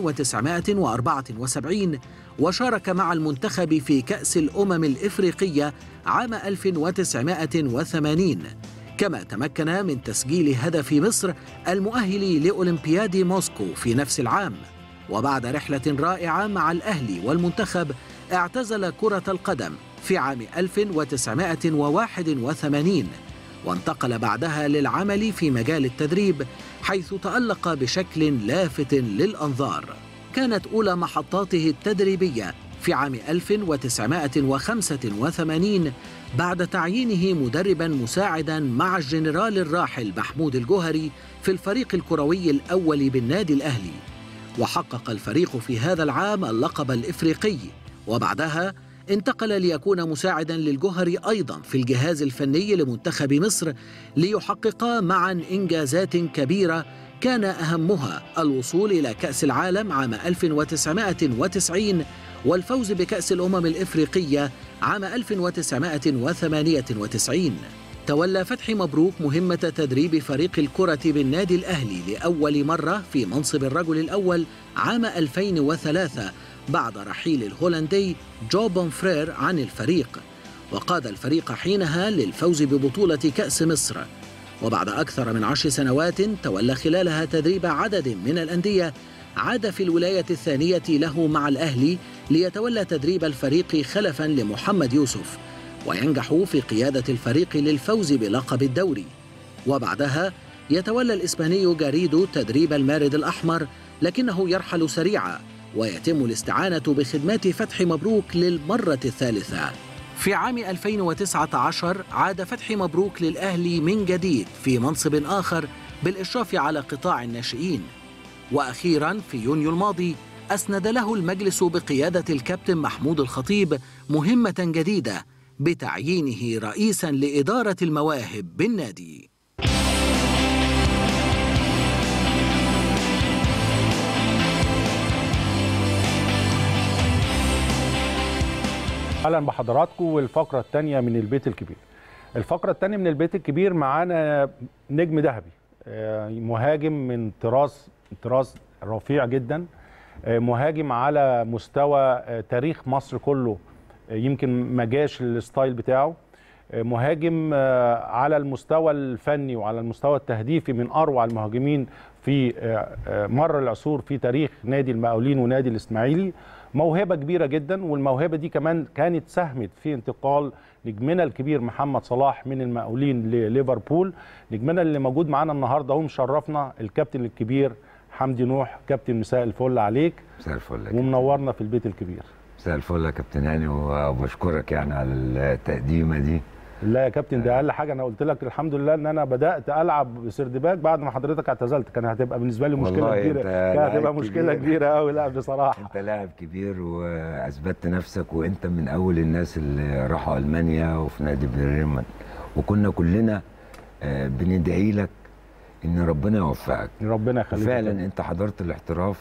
1974 وشارك مع المنتخب في كأس الأمم الإفريقية عام 1980 كما تمكن من تسجيل هدف مصر المؤهل لأولمبياد موسكو في نفس العام وبعد رحلة رائعة مع الأهلي والمنتخب اعتزل كرة القدم في عام 1981 وانتقل بعدها للعمل في مجال التدريب حيث تألق بشكل لافت للأنظار كانت أولى محطاته التدريبية في عام 1985 بعد تعيينه مدربا مساعدا مع الجنرال الراحل محمود الجوهري في الفريق الكروي الأول بالنادي الأهلي وحقق الفريق في هذا العام اللقب الإفريقي وبعدها انتقل ليكون مساعدا للجوهري أيضا في الجهاز الفني لمنتخب مصر ليحققا معا إنجازات كبيرة كان أهمها الوصول إلى كأس العالم عام 1990 والفوز بكأس الأمم الإفريقية عام 1998 تولى فتحي مبروك مهمة تدريب فريق الكرة بالنادي الأهلي لأول مرة في منصب الرجل الأول عام 2003 بعد رحيل الهولندي جو بونفرير عن الفريق وقاد الفريق حينها للفوز ببطولة كأس مصر وبعد أكثر من عشر سنوات تولى خلالها تدريب عدد من الأندية عاد في الولاية الثانية له مع الأهلي ليتولى تدريب الفريق خلفا لمحمد يوسف وينجح في قيادة الفريق للفوز بلقب الدوري وبعدها يتولى الإسباني جاريدو تدريب المارد الأحمر لكنه يرحل سريعا ويتم الاستعانة بخدمات فتحي مبروك للمرة الثالثة في عام 2019 عاد فتحي مبروك للأهلي من جديد في منصب آخر بالإشراف على قطاع الناشئين وأخيرا في يونيو الماضي أسند له المجلس بقيادة الكابتن محمود الخطيب مهمة جديدة بتعيينه رئيسا لإدارة المواهب بالنادي اهلا بحضراتكم والفقره الثانيه من البيت الكبير الفقره الثانيه من البيت الكبير معانا نجم ذهبي آه، مهاجم من طراز طراز رفيع جدا آه، مهاجم على مستوى آه، تاريخ مصر كله آه، يمكن ما جاش الستايل بتاعه آه، مهاجم آه، على المستوى الفني وعلى المستوى التهديفي من اروع المهاجمين في آه، آه، مر العصور في تاريخ نادي المقاولين ونادي الاسماعيلي موهبه كبيره جدا والموهبه دي كمان كانت ساهمت في انتقال نجمنا الكبير محمد صلاح من المقاولين لليفربول نجمنا اللي موجود معانا النهارده ومشرفنا الكابتن الكبير حمدي نوح كابتن مساء الفل عليك مساء الفل يا كابتن. ومنورنا في البيت الكبير مساء الفل يا كابتن هاني وبشكرك يعني على التقديمه دي لا يا كابتن ده اقل حاجه انا قلت لك الحمد لله ان انا بدات العب بسردباك بعد ما حضرتك اعتزلت كان هتبقى بالنسبه لي مشكله والله كبيره أنت كانت لاعب هتبقى مشكله كبير. كبيره قوي لا بصراحه انت لاعب كبير واثبتت نفسك وانت من اول الناس اللي راحوا المانيا وفي نادي بريمان وكنا كلنا آه، بندعي لك ان ربنا يوفقك ربنا يخليك يا فعلا كابتن. انت حضرت الاحتراف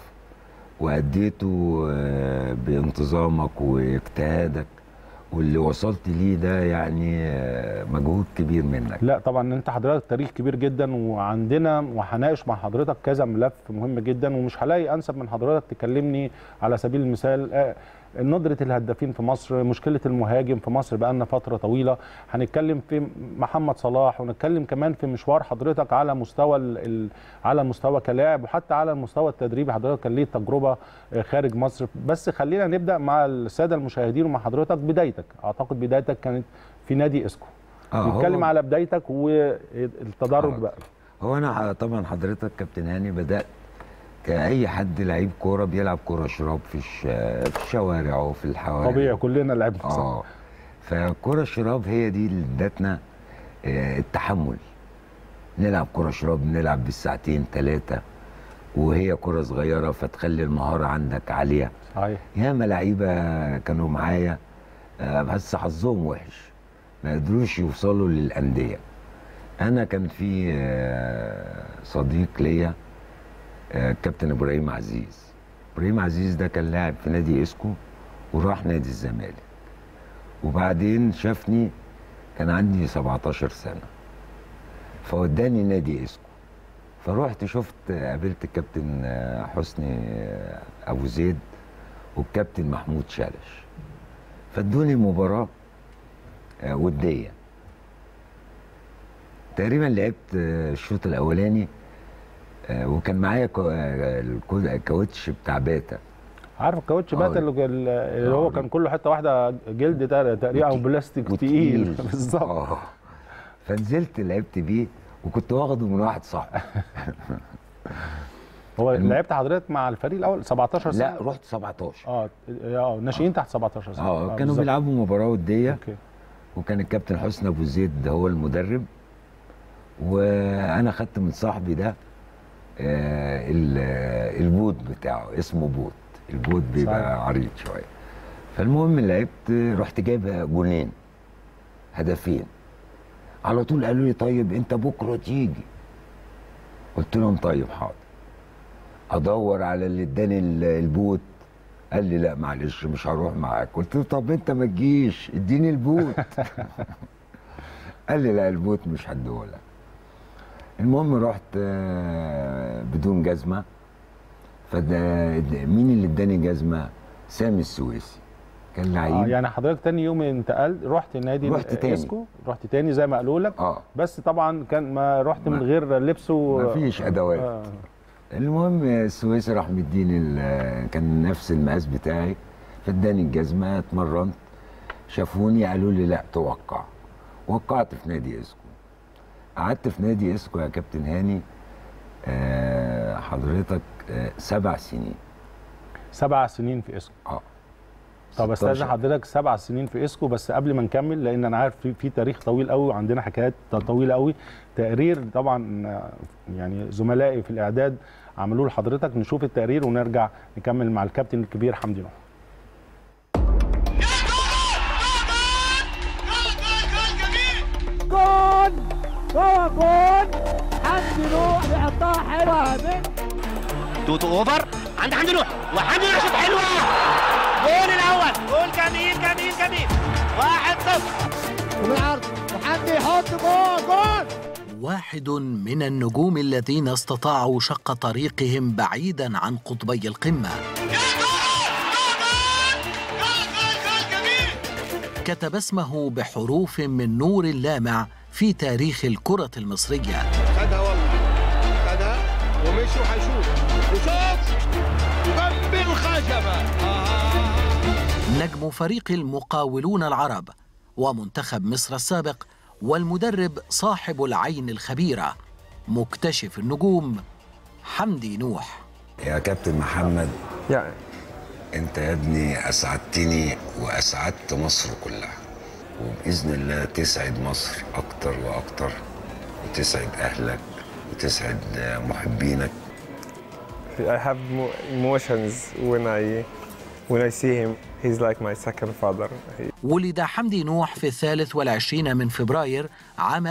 واديته آه، بانتظامك واجتهادك واللي وصلت ليه ده يعني آه، مجهود كبير منك لا طبعا انت حضرتك تاريخ كبير جدا وعندنا وهناقش مع حضرتك كذا ملف مهم جدا ومش هلاقي انسب من حضرتك تكلمني على سبيل المثال آه، ندرة الهدافين في مصر مشكلة المهاجم في مصر بقالنا فترة طويلة هنتكلم في محمد صلاح ونتكلم كمان في مشوار حضرتك على مستوى ال- ال- على المستوى كلاعب وحتى على المستوى التدريبي حضرتك كان ليه تجربة آه، خارج مصر بس خلينا نبدأ مع السادة المشاهدين ومع حضرتك بدايتك أعتقد بدايتك كانت في نادي اسكو آه، نتكلم هو- على بدايتك والتدرج آه. بقى هو انا ح- طبعا حضرتك كابتن هاني بدات كاي حد لعيب كوره بيلعب كوره شراب في الش... في الشوارع وفي الحواري طبيعي كلنا لعبنا صح اه فكرة الشراب هي دي اللي ادتنا آه، التحمل نلعب كرة شراب نلعب بالساعتين ثلاثة وهي كرة صغيرة فتخلي المهارة عندك عالية صحيح ياما لعيبة كانوا معايا آه، بس حظهم وحش ما قدروش يوصلوا للأندية أنا كان في آه، صديق ليا آه، كابتن إبراهيم عزيز إبراهيم عزيز ده كان لاعب في نادي إسكو وراح نادي الزمالك وبعدين شافني كان عندي 17 سنة فوداني نادي إسكو فروحت شفت قابلت الكابتن آه، حسني آه، أبو زيد والكابتن محمود شالش فادوني مباراة آه، ودية تقريبا لعبت آه، الشوط الأولاني آه، وكان معايا كو- آه، الكو- الكاوتش بتاع باتا عارف الكاوتش آه. باتا اللي اللي هو آه. كان كله حته واحده جلد تق- تقريبا او وتقيل. بلاستيك وتقيل. تقيل بالظبط اه فنزلت لعبت بيه وكنت واخده من واحد صاحبي هو الم- لعبت حضرتك مع الفريق الاول 17 سنه لا رحت 17 اه اه ناشئين تحت 17 سنه اه كانوا بالظبط. بيلعبوا مباراه وديه اوكي وكان الكابتن حسني ابو زيد هو المدرب وانا خدت من صاحبي ده آه، ال- آه، البوت بتاعه اسمه بوت البوت بيبقى صحيح. عريض شويه فالمهم لعبت رحت جايب جونين هدفين على طول قالوا لي طيب انت بكره تيجي قلت لهم طيب حاضر ادور على اللي اداني ال- البوت قال لي لا معلش مش هروح معاك قلت له طب انت ما تجيش اديني البوت قال لي لا البوت مش هديهولك المهم رحت آه، بدون جزمه فده ده- مين اللي اداني جزمه سامي السويسي كان لعيب اه يعني حضرتك تاني يوم انتقلت رحت نادي رحت تاني. اسكو رحت تاني زي ما قالوا لك اه بس طبعا كان ما رحت من ما- غير لبس و ما فيش ادوات آه. المهم السويسي راح مديني ال- كان نفس المقاس بتاعي فاداني الجزمه اتمرنت شافوني قالوا لي لا توقع وقعت في نادي اسكو قعدت في نادي اسكو يا كابتن هاني آه، حضرتك آه، سبع سنين سبع سنين في اسكو اه طب استاذن 16. حضرتك سبع سنين في اسكو بس قبل ما نكمل لان انا عارف في, في تاريخ طويل قوي وعندنا حكايات طويله قوي تقرير طبعا آه، يعني زملائي في الاعداد عملوه لحضرتك نشوف التقرير ونرجع نكمل مع الكابتن الكبير حمدي نوح جول جول جول حمدي نوح بيحطها حلوه من توتو اوفر عند حمدي نوح وحمدي نوح شوط حلوه جول الاول جول جميل جميل جميل واحد صفر وبالعرض وحمدي يحط جول جول واحد من النجوم الذين استطاعوا شق طريقهم بعيدا عن قطبي القمه كتب اسمه بحروف من نور لامع في تاريخ الكره المصريه خدها والله خدها ومشي وحيشوف وشوط جنب الخشبه آه. نجم فريق المقاولون العرب ومنتخب مصر السابق والمدرب صاحب العين الخبيره مكتشف النجوم حمدي نوح يا كابتن محمد يعني انت يا ابني اسعدتني واسعدت مصر كلها وباذن الله تسعد مصر اكتر واكتر وتسعد اهلك وتسعد محبينك I have mo- emotions when I when I see him. He's like my second father. He, ولد حمدي نوح في الثالث والعشرين من فبراير عام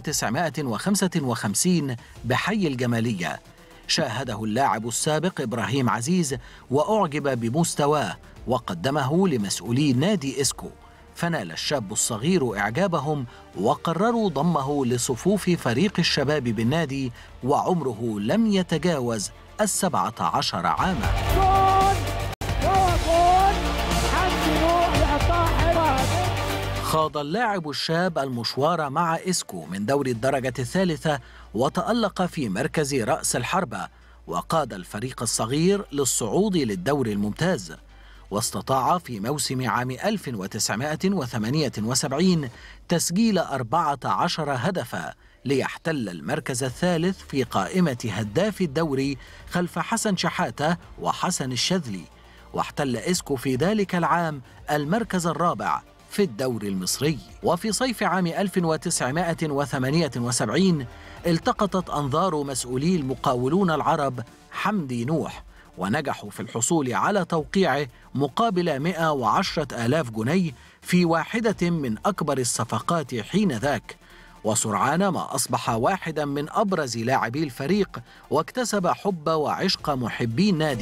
1955 بحي الجمالية شاهده اللاعب السابق إبراهيم عزيز وأعجب بمستواه وقدمه لمسؤولي نادي إسكو فنال الشاب الصغير إعجابهم وقرروا ضمه لصفوف فريق الشباب بالنادي وعمره لم يتجاوز السبعة عشر عاماً جول جول جول حمدي نوح بيحطها حلوه من خاض اللاعب الشاب المشوار مع إسكو من دوري الدرجة الثالثة وتألق في مركز رأس الحربة وقاد الفريق الصغير للصعود للدوري الممتاز واستطاع في موسم عام 1978 تسجيل 14 هدفا ليحتل المركز الثالث في قائمة هداف الدوري خلف حسن شحاتة وحسن الشاذلي واحتل إسكو في ذلك العام المركز الرابع في الدوري المصري وفي صيف عام 1978 التقطت أنظار مسؤولي المقاولون العرب حمدي نوح ونجحوا في الحصول على توقيعه مقابل 110 آلاف جنيه في واحدة من أكبر الصفقات حين ذاك وسرعان ما أصبح واحدا من أبرز لاعبي الفريق واكتسب حب وعشق محبي النادي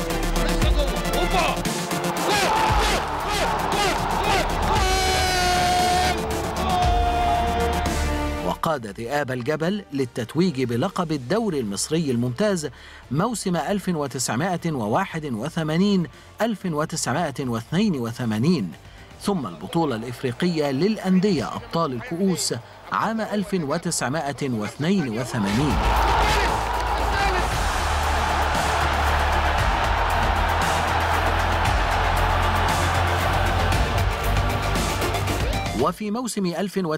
وقاد ذئاب الجبل للتتويج بلقب الدوري المصري الممتاز موسم 1981 1982 ثم البطولة الإفريقية للأندية أبطال الكؤوس عام 1982 وفي موسم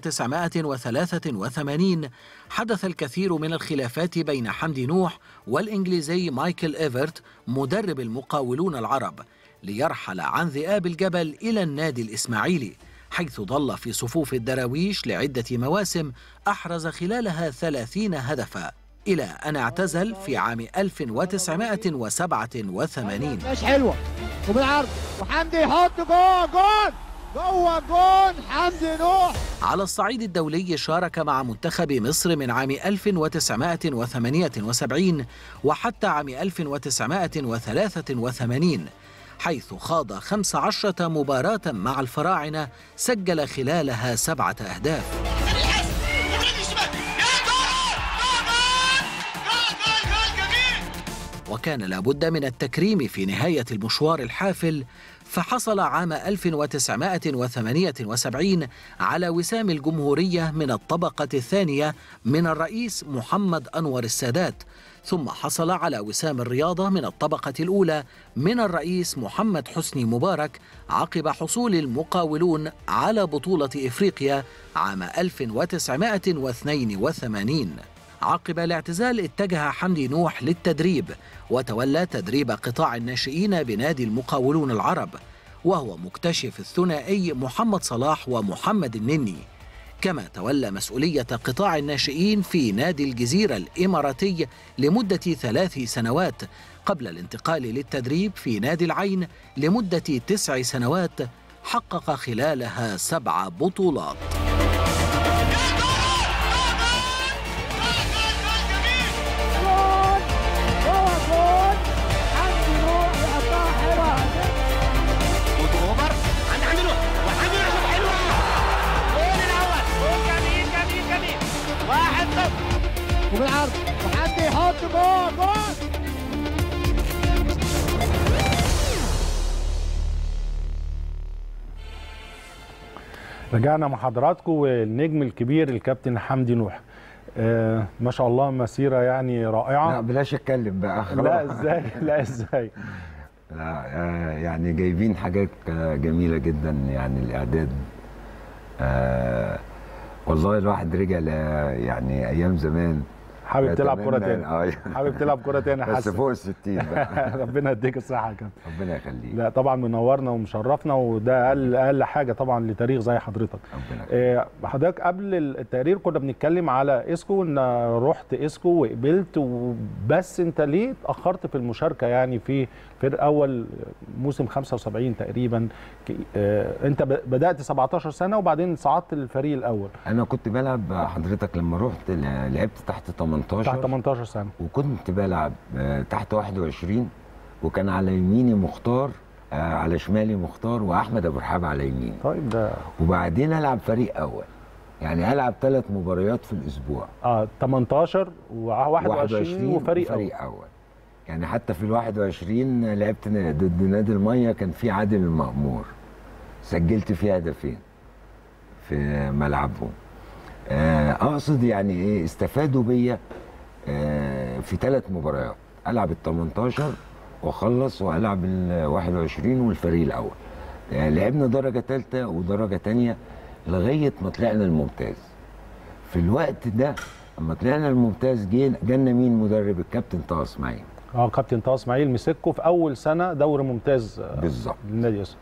1983 حدث الكثير من الخلافات بين حمدي نوح والإنجليزي مايكل إيفرت مدرب المقاولون العرب ليرحل عن ذئاب الجبل إلى النادي الإسماعيلي حيث ظل في صفوف الدراويش لعدة مواسم أحرز خلالها 30 هدفا إلى أن اعتزل في عام 1987 مش حلوه وبالعرض وحمدي يحط جوه جول جوه جول حمدي نوح على الصعيد الدولي شارك مع منتخب مصر من عام 1978 وحتى عام 1983 حيث خاض 15 مباراة مع الفراعنة سجل خلالها سبعة أهداف وكان لابد من التكريم في نهاية المشوار الحافل فحصل عام 1978 على وسام الجمهورية من الطبقة الثانية من الرئيس محمد أنور السادات ثم حصل على وسام الرياضة من الطبقة الأولى من الرئيس محمد حسني مبارك عقب حصول المقاولون على بطولة إفريقيا عام 1982 عقب الاعتزال اتجه حمدي نوح للتدريب وتولى تدريب قطاع الناشئين بنادي المقاولون العرب وهو مكتشف الثنائي محمد صلاح ومحمد النني كما تولى مسؤولية قطاع الناشئين في نادي الجزيرة الإماراتي لمدة ثلاث سنوات قبل الانتقال للتدريب في نادي العين لمدة تسع سنوات حقق خلالها سبع بطولات جول جوه جول حمدي نوح يحطها حلوه دوت اوفر عند حمدي نوح وحمدي نوح شوط حلوه جول الاول جول جميل جميل جميل واحد صفر وبالعرض وحمدي يحط جوه جول رجعنا مع حضراتكم والنجم الكبير الكابتن حمدي نوح آه ما شاء الله مسيره يعني لا رائعه بلاش اتكلم بقى لا ازاي لا ازاي لا آه، يعني جايبين حاجات آه، جميلة جدا يعني الإعداد آه والله الواحد رجع ل- يعني أيام زمان حابب تلعب كره أتمنى- تاني آه، حابب تلعب كره تاني بس حاسس فوق الستين بقى ربنا يديك الصحه يا كابتن ربنا يخليك لا طبعا منورنا ومشرفنا وده اقل اقل حاجه طبعا لتاريخ زي حضرتك ربنا يخليك. آه، حضرتك قبل التقرير كنا بنتكلم على اسكو ان رحت اسكو وقبلت وبس انت ليه اتاخرت في المشاركه يعني في في اول موسم 75 تقريبا ك- آه، انت ب- بدات 17 سنه وبعدين صعدت للفريق الاول أنا كنت بلعب حضرتك لما رحت ل- لعبت تحت 18 تحت 18 سنه وكنت بلعب آه، تحت 21 وكان على يميني مختار آه، على شمالي مختار واحمد ابو رحاب على يميني طيب ده وبعدين العب فريق اول يعني العب ثلاث مباريات في الاسبوع اه 18 و21 وفريق أول. وفريق اول يعني حتى في ال 21 لعبت ن- ضد نادي الميه كان في عادل المأمور سجلت فيه هدفين في ملعبهم آه، اقصد يعني ايه استفادوا بيا آه، في ثلاث مباريات العب ال 18 واخلص والعب ال 21 والفريق الاول يعني لعبنا درجه ثالثه ودرجه ثانيه لغايه ما طلعنا الممتاز في الوقت ده لما طلعنا الممتاز جينا جالنا مين مدرب الكابتن طه اسماعيل اه كابتن طه اسماعيل مسكه في اول سنه دوري ممتاز آه، بالظبط للنادي اسمه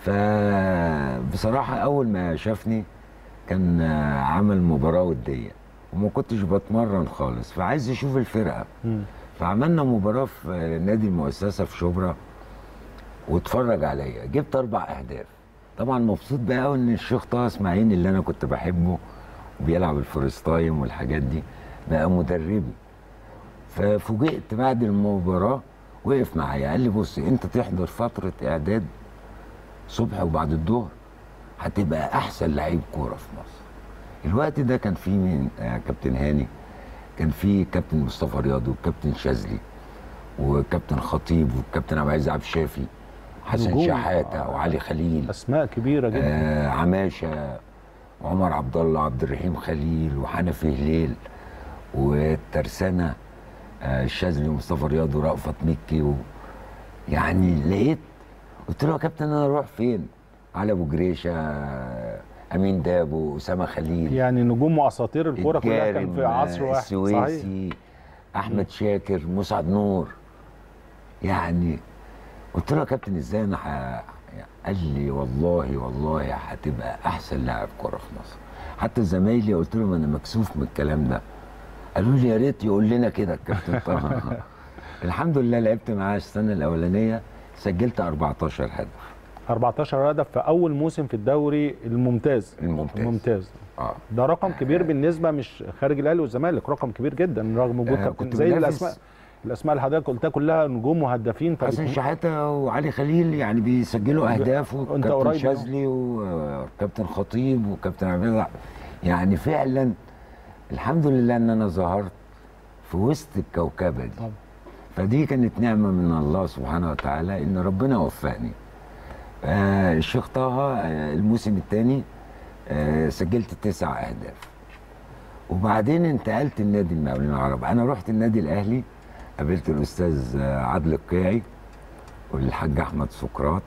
فبصراحة أول ما شافني كان آه، عمل مباراة ودية وما كنتش بتمرن خالص فعايز يشوف الفرقة مم. فعملنا مباراة في آه، نادي المؤسسة في شبرا واتفرج عليا جبت أربع أهداف طبعا مبسوط بقى قوي إن الشيخ طه إسماعيل اللي أنا كنت بحبه وبيلعب الفريستايم والحاجات دي بقى مدربي ففوجئت بعد المباراة وقف معايا قال لي بص أنت تحضر فترة إعداد صبح وبعد الظهر هتبقى احسن لعيب كوره في مصر الوقت ده كان فيه مين آه كابتن هاني كان فيه كابتن مصطفى رياض وكابتن شاذلي وكابتن خطيب وكابتن عبد العزيز عبد الشافي حسن نجوم. شحاته وعلي خليل اسماء كبيره جدا آه عماشه وعمر عبد الله عبد الرحيم خليل وحنفي هليل والترسانه آه الشاذلي ومصطفى رياض ورأفت مكي و... يعني لقيت قلت له يا كابتن انا اروح فين؟ علي ابو جريشه آه، امين دابو اسامه خليل يعني نجوم واساطير الكوره كلها كان الجارم، في عصر واحد صحيح السويسي احمد شاكر مسعد نور يعني قلت له يا كابتن ازاي انا ح... قال لي والله والله هتبقى احسن لاعب كوره في مصر حتى زمايلي قلت لهم انا مكسوف من الكلام ده قالوا لي يا ريت يقول لنا كده الكابتن طه الحمد لله لعبت معاه السنه الاولانيه سجلت 14 هدف 14 هدف في اول موسم في الدوري الممتاز الممتاز الممتاز اه ده رقم كبير بالنسبه مش خارج الاهلي والزمالك رقم كبير جدا رغم وجود آه، كابتن كنت زي بنافس- الاسماء الاسماء اللي حضرتك قلتها كلها نجوم وهدافين حسن فبتكون- شحاته وعلي خليل يعني بيسجلوا اهداف وأنت وكابتن قريب شاذلي وكابتن خطيب وكابتن عبد الله يعني فعلا الحمد لله ان انا ظهرت في وسط الكوكبه دي طبعا. فدي كانت نعمه من الله سبحانه وتعالى ان ربنا وفقني آه الشيخ طه آه الموسم الثاني آه سجلت تسع اهداف وبعدين انتقلت النادي المقاولين العرب انا رحت النادي الاهلي قابلت الاستاذ آه، عادل القيعي والحاج احمد سقراط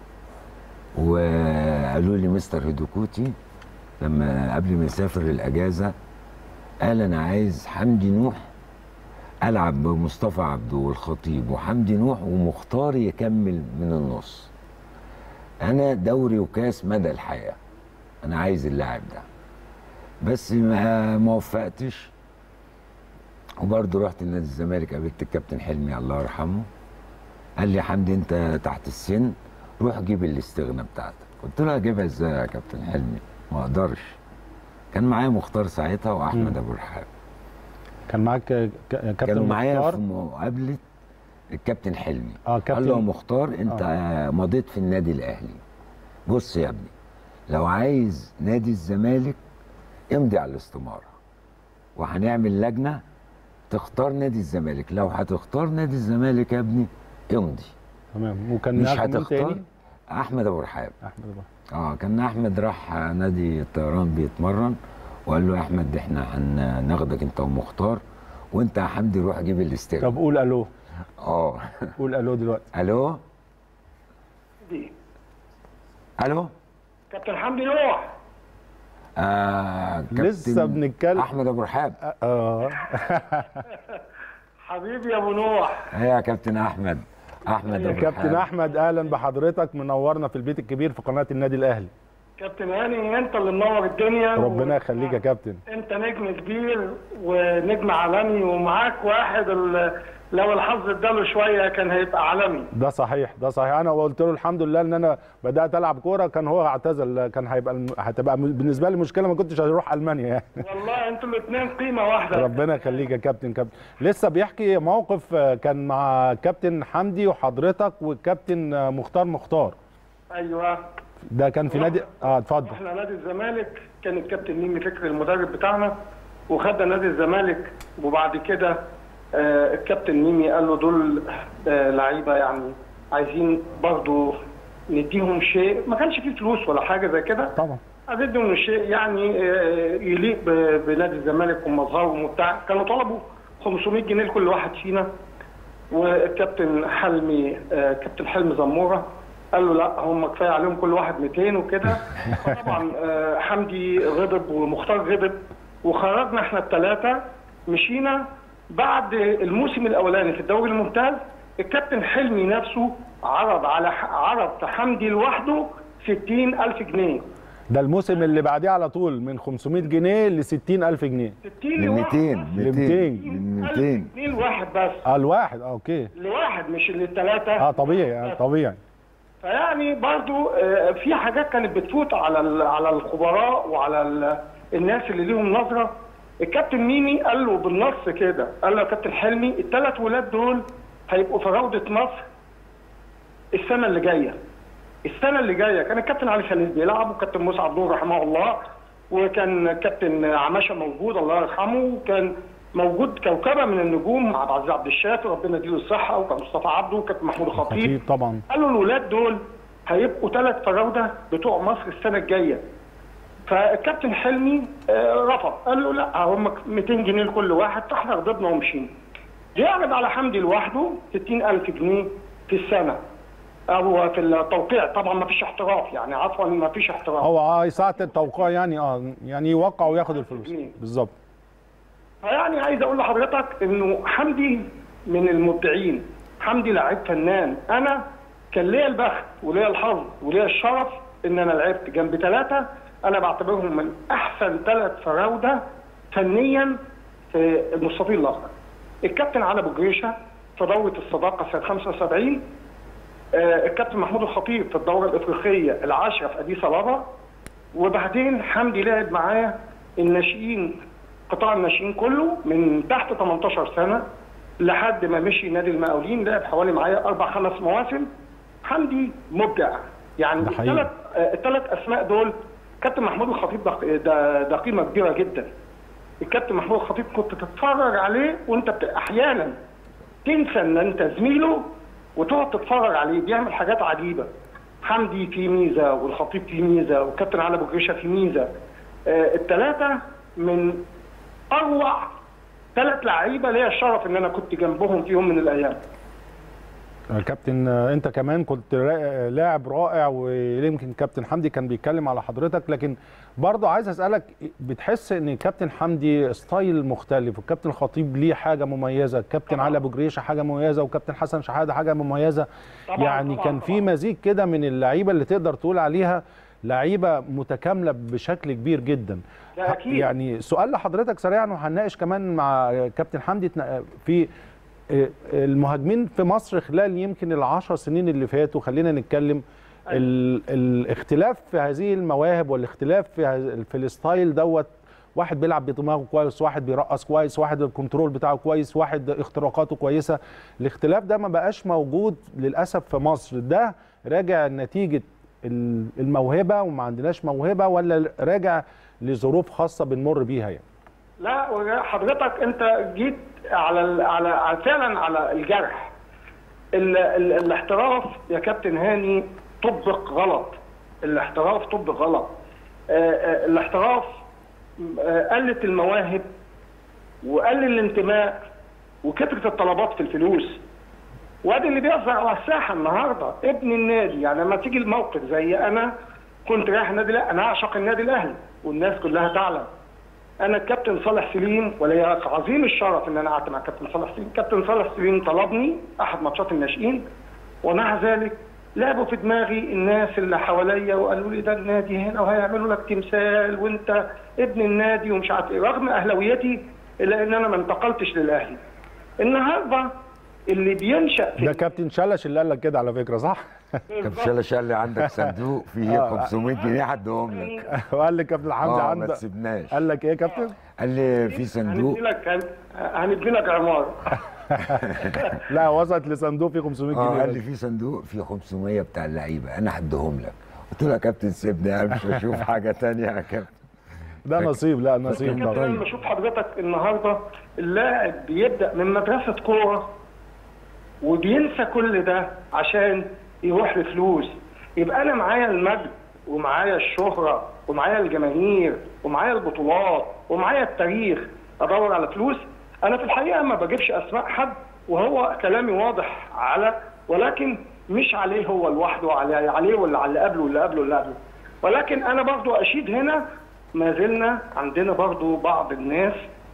وقالوا لي مستر هيدوكوتي لما قبل ما يسافر الاجازه قال انا عايز حمدي نوح العب بمصطفى عبده والخطيب وحمدي نوح ومختار يكمل من النص انا دوري وكاس مدى الحياه انا عايز اللاعب ده بس ما ما وفقتش وبرضه رحت نادي الزمالك قابلت الكابتن حلمي الله يرحمه قال لي يا حمدي انت تحت السن روح جيب الاستغنى بتاعتك قلت له اجيبها ازاي يا كابتن حلمي ما اقدرش كان معايا مختار ساعتها واحمد مم. ابو رحاب كان معاك ك- كابتن كانوا معايا مختار في مقابله الكابتن حلمي اه قال له يا كابتن مختار انت آه. مضيت في النادي الاهلي بص يا ابني لو عايز نادي الزمالك امضي على الاستماره وهنعمل لجنه تختار نادي الزمالك لو هتختار نادي الزمالك يا ابني امضي تمام وكان مش معاك مين هتختار تاني؟ احمد ابو رحاب احمد أبو. اه كان احمد راح نادي الطيران بيتمرن وقال له يا احمد احنا هناخدك انت ومختار وانت يا حمدي روح جيب الاستغنى طب قول الو اه قول الو دلوقتي الو الو كابتن حمدي نوح آه لسه كابتن بنتكلم احمد ابو رحاب اه حبيبي يا ابو نوح ايه يا كابتن احمد احمد ابو كابتن رحاب احمد اهلا بحضرتك منورنا في البيت الكبير في قناه النادي الاهلي كابتن هاني انت اللي منور الدنيا ربنا يخليك يا كابتن انت نجم كبير ونجم عالمي ومعاك واحد ال- لو الحظ اداله شويه كان هيبقى عالمي ده صحيح ده صحيح انا قلت له الحمد لله ان انا بدات العب كوره كان هو اعتزل كان هيبقى الم- هتبقى بالنسبه لي مشكله ما كنتش هروح المانيا يعني والله انتوا الاثنين قيمه واحده ربنا يخليك يا كابتن كابتن لسه بيحكي موقف آه، كان مع كابتن حمدي وحضرتك والكابتن آه، مختار مختار ايوه ده كان في نادي اه اتفضل احنا نادي الزمالك كان الكابتن ميمي فكري المدرب بتاعنا وخدنا نادي الزمالك وبعد كده آه، الكابتن ميمي قال له دول آه، لعيبه يعني عايزين برضو نديهم شيء ما كانش فيه فلوس ولا حاجه زي كده طبعا عايزين نديهم شيء يعني آه، يليق ب- بنادي الزمالك ومظهرهم وبتاع كانوا طلبوا 500 جنيه لكل واحد فينا والكابتن حلمي آه، كابتن حلمي زموره قال له لا هم كفايه عليهم كل واحد 200 وكده طبعا آه، حمدي غضب ومختار غضب وخرجنا احنا الثلاثه مشينا بعد الموسم الاولاني في الدوري الممتاز الكابتن حلمي نفسه عرض على عرض حمدي لوحده 60000 جنيه ده الموسم اللي بعديه على طول من 500 جنيه ل 60000 جنيه 60 من لواحد 200 بس. 200 200. من 1000 200 جنيه لواحد بس اه الواحد اه اوكي لواحد مش للثلاثه اه طبيعي آه طبيعي فيعني برضو آه، في حاجات كانت بتفوت على ال- على الخبراء وعلى ال- الناس اللي ليهم نظره الكابتن ميمي قال له بالنص كده قال له يا كابتن حلمي الثلاث ولاد دول هيبقوا في روضه مصر السنه اللي جايه السنه اللي جايه كان الكابتن علي خليل بيلعب وكابتن مسعد نور رحمه الله وكان كابتن عماشه موجود الله يرحمه وكان موجود كوكبه من النجوم مع عبد العزيز عبد الشافي ربنا يديله الصحه وكان مصطفى عبده وكابتن محمود الخطيب خطيب طبعا قالوا الولاد دول هيبقوا ثلاث فراوده بتوع مصر السنه الجايه فالكابتن حلمي آه، رفض قال له لا هم 200 جنيه لكل واحد فاحنا غضبنا ومشينا يعرض على حمدي لوحده 60000 جنيه في السنه او في التوقيع طبعا ما فيش احتراف يعني عفوا ما فيش احتراف هو اه ساعه التوقيع يعني اه يعني يوقع وياخد الفلوس جنيه. بالظبط فيعني عايز اقول لحضرتك انه حمدي من المبدعين حمدي لعيب فنان انا كان ليا البخت وليا الحظ وليا الشرف ان انا لعبت جنب ثلاثه انا بعتبرهم من احسن ثلاث فراوده فنيا في المستطيل الاخضر الكابتن علي ابو جريشه في دوره الصداقه سنه 75 آه، الكابتن محمود الخطيب في الدوره الافريقيه العاشره في اديس ابابا وبعدين حمدي لعب معايا الناشئين قطاع الناشئين كله من تحت 18 سنه لحد ما مشي نادي المقاولين لعب حوالي معايا اربع خمس مواسم حمدي مبدع يعني ده حقيقي. الثلاث الثلاث اسماء دول كابتن محمود الخطيب ده ده, ده قيمه كبيره جدا الكابتن محمود الخطيب كنت تتفرج عليه وانت بت... احيانا تنسى ان انت زميله وتقعد تتفرج عليه بيعمل حاجات عجيبه حمدي فيه ميزه والخطيب فيه ميزه والكابتن علي ابو جريشه فيه ميزه آه الثلاثه من اروع ثلاث لعيبه ليا الشرف ان انا كنت جنبهم في يوم من الايام آه، كابتن آه، انت كمان كنت را- لاعب رائع ويمكن كابتن حمدي كان بيتكلم على حضرتك لكن برضه عايز اسالك بتحس ان كابتن حمدي ستايل مختلف والكابتن الخطيب ليه حاجه مميزه الكابتن علي ابو جريشه حاجه مميزه وكابتن حسن شحاته حاجه مميزه طبعاً، يعني طبعاً، كان في طبعاً. مزيج كده من اللعيبه اللي تقدر تقول عليها لعيبه متكامله بشكل كبير جدا ده أكيد. يعني سؤال لحضرتك سريعا وهنناقش كمان مع كابتن حمدي تنا- في المهاجمين في مصر خلال يمكن العشر سنين اللي فاتوا خلينا نتكلم ال الاختلاف في هذه المواهب والاختلاف في هذ- في الستايل دوت واحد بيلعب بدماغه كويس واحد بيرقص كويس واحد الكنترول بتاعه كويس واحد اختراقاته كويسه الاختلاف ده ما بقاش موجود للاسف في مصر ده راجع نتيجه ال- الموهبه وما عندناش موهبه ولا راجع لظروف خاصه بنمر بيها يعني لا حضرتك انت جيت على ال- على على- فعلا على الجرح ال ال الاحتراف يا كابتن هاني طبق غلط الاحتراف طبق غلط آه، آه، الاحتراف آه، قلت المواهب وقل الانتماء وكثرة الطلبات في الفلوس وادي اللي بيظهر على الساحه النهارده ابن النادي يعني لما تيجي الموقف زي انا كنت رايح النادي لا انا اعشق النادي الاهلي والناس كلها تعلم انا الكابتن صالح سليم ولي عظيم الشرف ان انا قعدت مع كابتن صالح سليم كابتن صالح سليم طلبني احد ماتشات الناشئين ومع ذلك لعبوا في دماغي الناس اللي حواليا وقالوا لي ده النادي هنا وهيعملوا لك تمثال وانت ابن النادي ومش عارف ايه رغم اهلاويتي الا ان انا ما انتقلتش للاهلي النهارده اللي بينشا في ده كابتن شلش اللي قال لك كده على فكره صح؟ كابتن شلش قال لي عندك صندوق فيه آه. 500 جنيه هديهم لك وقال لي كابتن حمدي اه ما عنده تسيبناش قال لك ايه يا كابتن؟ قال لي في صندوق هندي لك هن- هندي لك عماره لا وصلت لصندوق فيه 500 اه جنيه قال بس. لي في صندوق فيه 500 بتاع اللعيبه انا هديهم لك قلت له يا كابتن سيبني امشي اشوف حاجه تانية يا كابتن ده نصيب لا نصيب كابتن ده لما اشوف حضرتك النهارده اللاعب بيبدا من مدرسه كوره وبينسى كل ده عشان يروح لفلوس يبقى انا معايا المجد ومعايا الشهره ومعايا الجماهير ومعايا البطولات ومعايا التاريخ ادور على فلوس انا في الحقيقه ما بجيبش اسماء حد وهو كلامي واضح على ولكن مش عليه هو لوحده عليه عليه ولا على اللي قبله واللي قبله واللي قبله ولكن انا برضو اشيد هنا ما زلنا عندنا برضو بعض الناس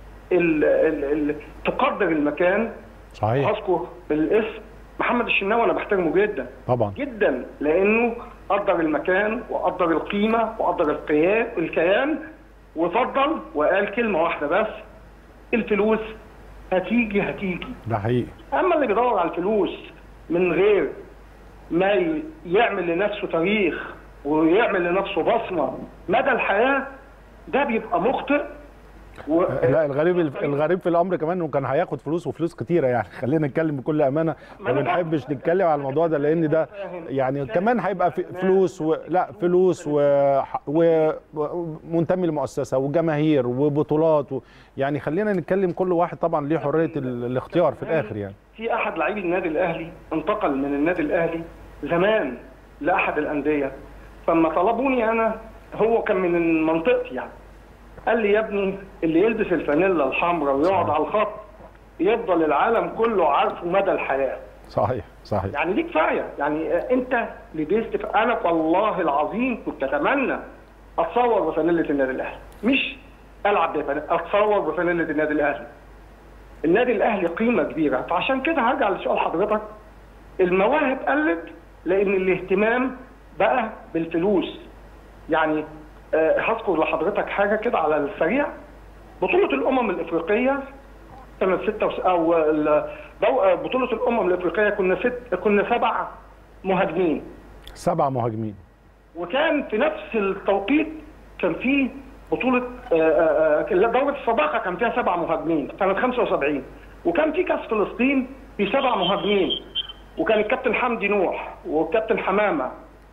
اللي تقدر المكان صحيح اذكر بالاسم محمد الشناوي انا بحترمه جدا طبعا جدا لانه قدر المكان وقدر القيمه وقدر القيا- الكيان وفضل وقال كلمه واحده بس الفلوس هتيجي هتيجي ده حقيقي اما اللي بيدور على الفلوس من غير ما ي- يعمل لنفسه تاريخ ويعمل لنفسه بصمه مدى الحياه ده بيبقى مخطئ و... لا الغريب الغريب في الامر كمان انه كان هياخد فلوس وفلوس كتيره يعني خلينا نتكلم بكل امانه ما بنحبش نتكلم على الموضوع ده لان ده يعني كمان هيبقى في فلوس و... لا فلوس و... و... ومنتمي لمؤسسه وجماهير وبطولات و... يعني خلينا نتكلم كل واحد طبعا ليه حريه ال... الاختيار في الاخر يعني في احد لاعبي النادي الاهلي انتقل من النادي الاهلي زمان لاحد الانديه فلما طلبوني انا هو كان من منطقتي يعني قال لي يا ابني اللي يلبس الفانيلا الحمراء ويقعد على الخط يفضل العالم كله عارفه مدى الحياه صحيح صحيح يعني دي كفايه يعني آه، انت لبست ف- انا والله العظيم كنت اتمنى اتصور بفانيله النادي الاهلي مش العب بفانيله اتصور بفانيله النادي الاهلي النادي الاهلي قيمه كبيره فعشان كده هرجع لسؤال حضرتك المواهب قلت لان الاهتمام بقى بالفلوس يعني آه، هذكر لحضرتك حاجه كده على السريع بطوله الامم الافريقيه سنه 6 وس... او ال- دو- بطوله الامم الافريقيه كنا ست كنا سبع مهاجمين سبع مهاجمين وكان في نفس التوقيت كان في بطولة آه، آه، آه، دورة الصداقة كان فيها سبع مهاجمين سنة 75 وكان في كأس فلسطين في سبع مهاجمين وكان الكابتن حمدي نوح والكابتن حمامة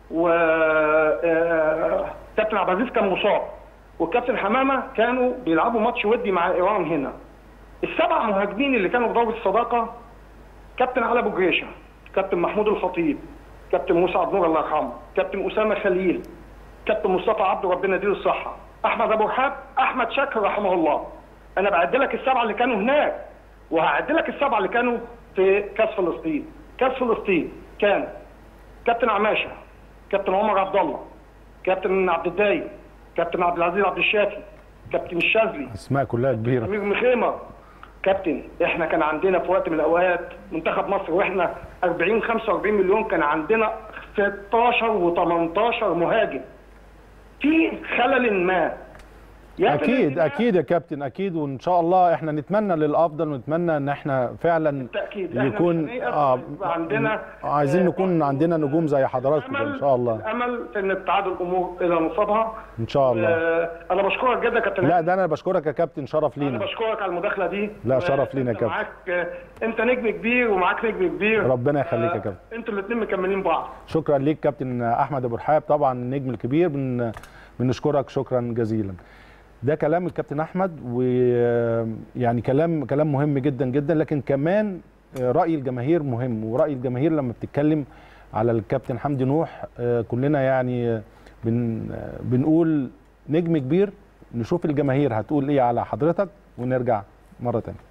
وكابتن عبد العزيز كان مصاب والكابتن حمامة كانوا بيلعبوا ماتش ودي مع إيران هنا السبع مهاجمين اللي كانوا في دورة الصداقة كابتن علي ابو جريشه كابتن محمود الخطيب كابتن موسى عبد النور الله يرحمه كابتن اسامه خليل كابتن مصطفى عبده ربنا يديله الصحه احمد ابو رحاب احمد شاكر رحمه الله انا بعد لك السبعه اللي كانوا هناك وهعد لك السبعه اللي كانوا في كاس فلسطين كاس فلسطين كان كابتن عماشه كابتن عمر عبد الله كابتن عبد الدايم كابتن عبد العزيز عبد الشافي كابتن الشاذلي اسماء كلها كبيره امير مخيمه كابتن احنا كان عندنا في وقت من الاوقات منتخب مصر واحنا 40 45 مليون كان عندنا 16 و18 مهاجم في خلل ما يا في اكيد الانتماء اكيد يا كابتن اكيد وان شاء الله احنا نتمنى للافضل ونتمنى ان احنا فعلا بالتاكيد احنا يكون مش هنيأس اه ويبقى عندنا عايزين آه، نكون عندنا نجوم زي حضراتكم كده ان شاء الله الامل في ان تعاد الامور الى نصابها ان شاء الله آه، انا بشكرك جدا يا كابتن لا ده انا بشكرك يا كابتن شرف انا لينا بشكرك على المداخله دي لا، شرف لينا يا أنت كابتن. معاك آه، انت نجم كبير ومعاك نجم كبير ربنا يخليك يا آه، كابتن. انتوا الاثنين مكملين بعض شكرا ليك كابتن احمد ابو رحاب طبعا النجم الكبير بن بنشكرك شكرا جزيلا ده كلام الكابتن احمد ويعني كلام كلام مهم جدا جدا لكن كمان راي الجماهير مهم وراي الجماهير لما بتتكلم على الكابتن حمدي نوح آه، كلنا يعني بن آه، بنقول نجم كبير نشوف الجماهير هتقول ايه على حضرتك ونرجع مره تانية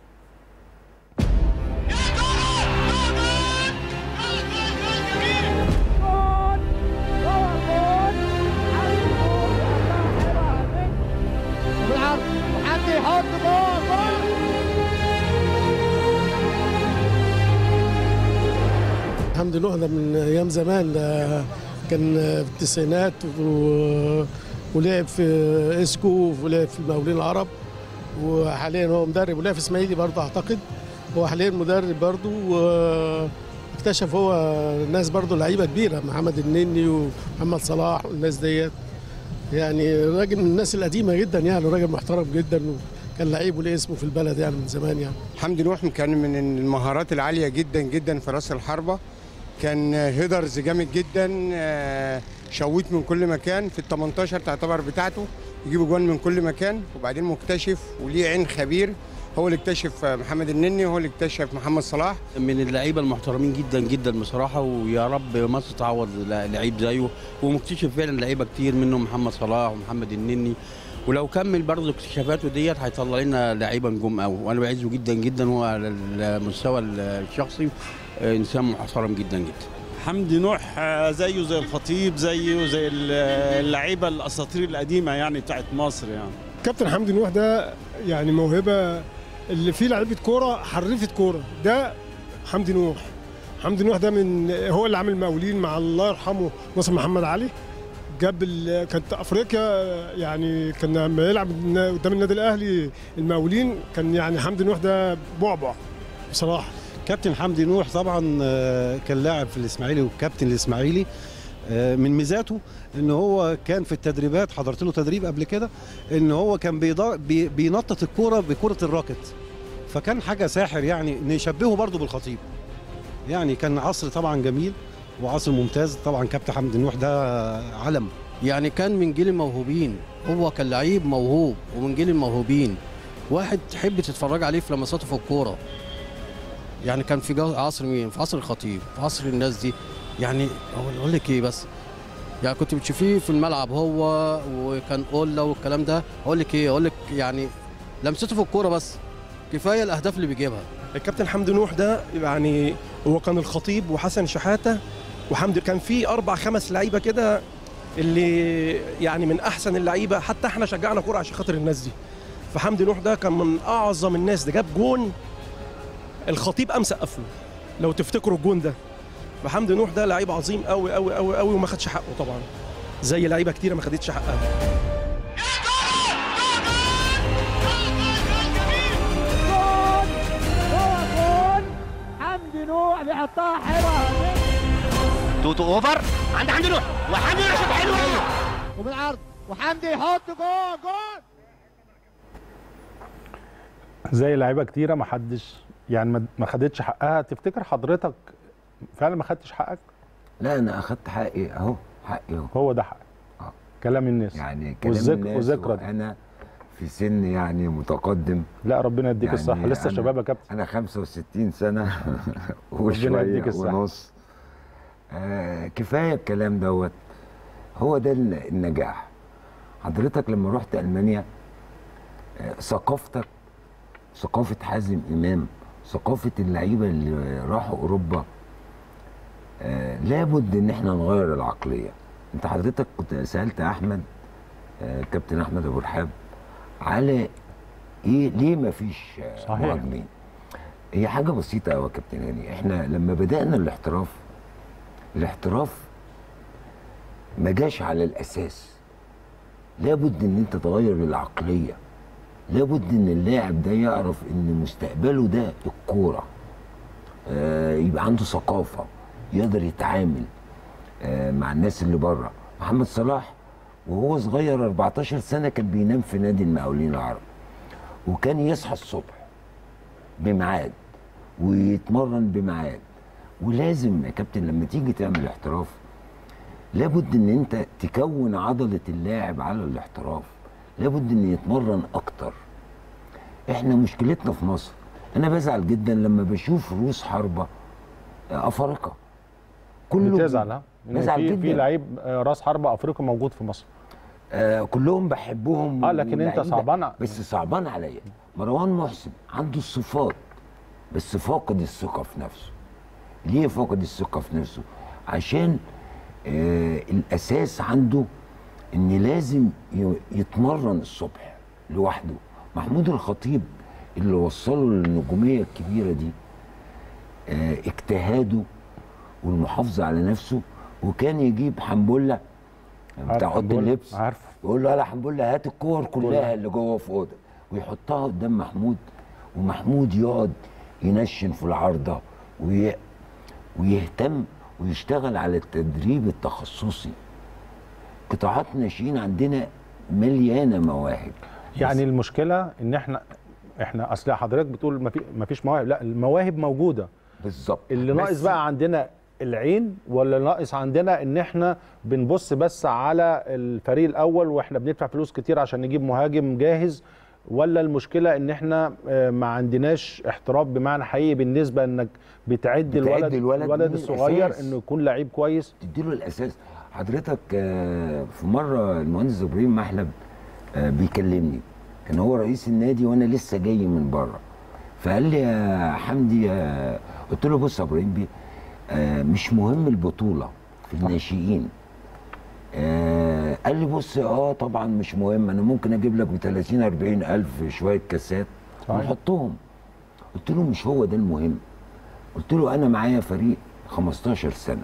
جول جول جول بالعرض وحد يحط جول جول حمد نوح ده من ايام زمان ده كان في التسعينات و... ولعب في اسكو ولعب في المقاولين العرب وحاليا هو مدرب ولعب في اسماعيلي برضه اعتقد هو حاليا مدرب برضه واكتشف هو ناس برضه لعيبه كبيره محمد النني ومحمد صلاح والناس ديت يعني راجل من الناس القديمه جدا يعني راجل محترم جدا وكان لعيب وليه اسمه في البلد يعني من زمان يعني حمدي نوح كان من المهارات العاليه جدا جدا في راس الحربه كان هيدرز جامد جدا آه، شويت من كل مكان في ال 18 تعتبر بتاعته يجيب جوان من كل مكان وبعدين مكتشف وليه عين خبير هو اللي اكتشف محمد النني هو اللي اكتشف محمد صلاح من اللعيبه المحترمين جدا جدا بصراحه ويا رب مصر تعوض لعيب زيه ومكتشف فعلا لعيبه كتير منهم محمد صلاح ومحمد النني ولو كمل برضه اكتشافاته ديت هيطلع لنا لعيبه نجوم قوي وانا بعزه جدا جدا هو على المستوى الشخصي آه، انسان محترم جدا جدا حمدي نوح آه، زيه زي الخطيب زيه زي ال- اللعيبه الاساطير القديمه يعني بتاعت مصر يعني كابتن حمدي نوح ده يعني موهبه اللي فيه لعيبه كوره حرفه كوره ده حمدي نوح حمدي نوح ده من هو اللي عامل مقاولين مع الله يرحمه ناصر محمد علي جاب ال- كانت افريقيا يعني كان لما يلعب قدام النادي الاهلي المقاولين كان يعني حمدي نوح ده بعبع بصراحه كابتن حمدي نوح طبعا آه، كان لاعب في الاسماعيلي والكابتن الاسماعيلي آه، من ميزاته ان هو كان في التدريبات حضرت له تدريب قبل كده ان هو كان بيضا- بي- بينطط الكوره بكره الراكت فكان حاجه ساحر يعني نشبهه برضه بالخطيب يعني كان عصر طبعا جميل وعصر ممتاز طبعا كابتن حمدي نوح ده علم يعني كان من جيل الموهوبين هو كان لعيب موهوب ومن جيل الموهوبين واحد تحب تتفرج عليه في لمساته في الكوره يعني كان في جو- عصر مين في عصر الخطيب في عصر الناس دي يعني أقول- اقول لك ايه بس يعني كنت بتشوفيه في الملعب هو وكان اولا والكلام ده اقول لك ايه اقول لك يعني لمسته في الكوره بس كفايه الاهداف اللي بيجيبها الكابتن حمدي نوح ده يعني هو كان الخطيب وحسن شحاته وحمدي كان في اربع خمس لعيبه كده اللي يعني من احسن اللعيبه حتى احنا شجعنا كوره عشان خاطر الناس دي فحمدي نوح ده كان من اعظم الناس ده جاب جون الخطيب قام سقف له لو تفتكروا الجون ده فحمدي نوح ده لعيب عظيم قوي قوي قوي قوي وما خدش حقه طبعا زي لعيبه كتيره ما خدتش حقها جول هو جول حمدي نوح بيحطها حلوه توتو اوفر عند حمدي نوح وحمدي نوح شوط حلوه وبالعرض وحمدي يحط جول جول زي لعيبه كتيره ما حدش يعني ما- ما خدتش حقها تفتكر حضرتك فعلا ما خدتش حقك لا انا اخدت حقي اهو حقي اهو هو ده حقك كلام الناس يعني كلام والذك- الناس والذكرى دي. وانا في سن يعني متقدم لا ربنا يديك يعني الصحه لسه أنا- شباب يا كابتن انا 65 سنه ربنا وشويه يديك الصحة. ونص آه كفايه الكلام دوت هو ده ال- النجاح حضرتك لما رحت المانيا آه ثقافتك ثقافه حازم امام ثقافه اللعيبه اللي راحوا اوروبا آه لابد ان احنا نغير العقليه انت حضرتك كنت سالت احمد آه كابتن احمد ابو رحاب على ايه ليه ما فيش آه صحيح. مهاجمين هي حاجه بسيطه قوي يا كابتن هاني احنا لما بدانا الاحتراف الاحتراف ما جاش على الاساس لابد ان انت تغير العقليه لابد ان اللاعب ده يعرف ان مستقبله ده الكوره آه يبقى عنده ثقافه يقدر يتعامل آه مع الناس اللي بره محمد صلاح وهو صغير 14 سنه كان بينام في نادي المقاولين العرب وكان يصحى الصبح بميعاد ويتمرن بميعاد ولازم يا كابتن لما تيجي تعمل احتراف لابد ان انت تكون عضله اللاعب على الاحتراف لابد ان يتمرن اكتر احنا مشكلتنا في مصر انا بزعل جدا لما بشوف روس حربه افارقه كله بتزعل ها إن بزعل في جدا في لعيب آه، راس حربه افريقي موجود في مصر آه كلهم بحبهم اه لكن انت واللعيبة- صعبان بس صعبان عليا مروان محسن عنده الصفات بس فاقد الثقه في نفسه ليه فاقد الثقه في نفسه عشان آه الاساس عنده ان لازم ي- يتمرن الصبح لوحده محمود الخطيب اللي وصله للنجوميه الكبيره دي آه اجتهاده والمحافظه على نفسه وكان يجيب حنبله بتاع عارف اوضه حنبلة؟ اللبس عارف يقول له يا حنبله هات الكور كلها. كلها اللي جوه في اوضه ويحطها قدام محمود ومحمود يقعد ينشن في العارضه وي... ويهتم ويشتغل على التدريب التخصصي قطاعات ناشئين عندنا مليانه مواهب يعني المشكله ان احنا احنا اصل حضرتك بتقول ما في ما فيش مواهب لا المواهب موجوده بالظبط اللي بس- ناقص بقى عندنا العين ولا ناقص عندنا ان احنا بنبص بس على الفريق الاول واحنا بندفع فلوس كتير عشان نجيب مهاجم جاهز ولا المشكله ان احنا آه، ما عندناش احتراف بمعنى حقيقي بالنسبه انك بتعد بتعد الولد الولد الولد من الصغير الأساس. انه يكون لعيب كويس تديله الاساس حضرتك آه، في مره المهندس ابراهيم محلب آه، بيكلمني كان هو رئيس النادي وانا لسه جاي من بره فقال لي يا حمدي آه، قلت له بص يا ابراهيم بيه آه، مش مهم البطوله في الناشئين آه قال لي بص اه طبعا مش مهم انا ممكن اجيب لك ب 30 40 الف شويه كاسات صحيح. ونحطهم قلت له مش هو ده المهم قلت له انا معايا فريق 15 سنه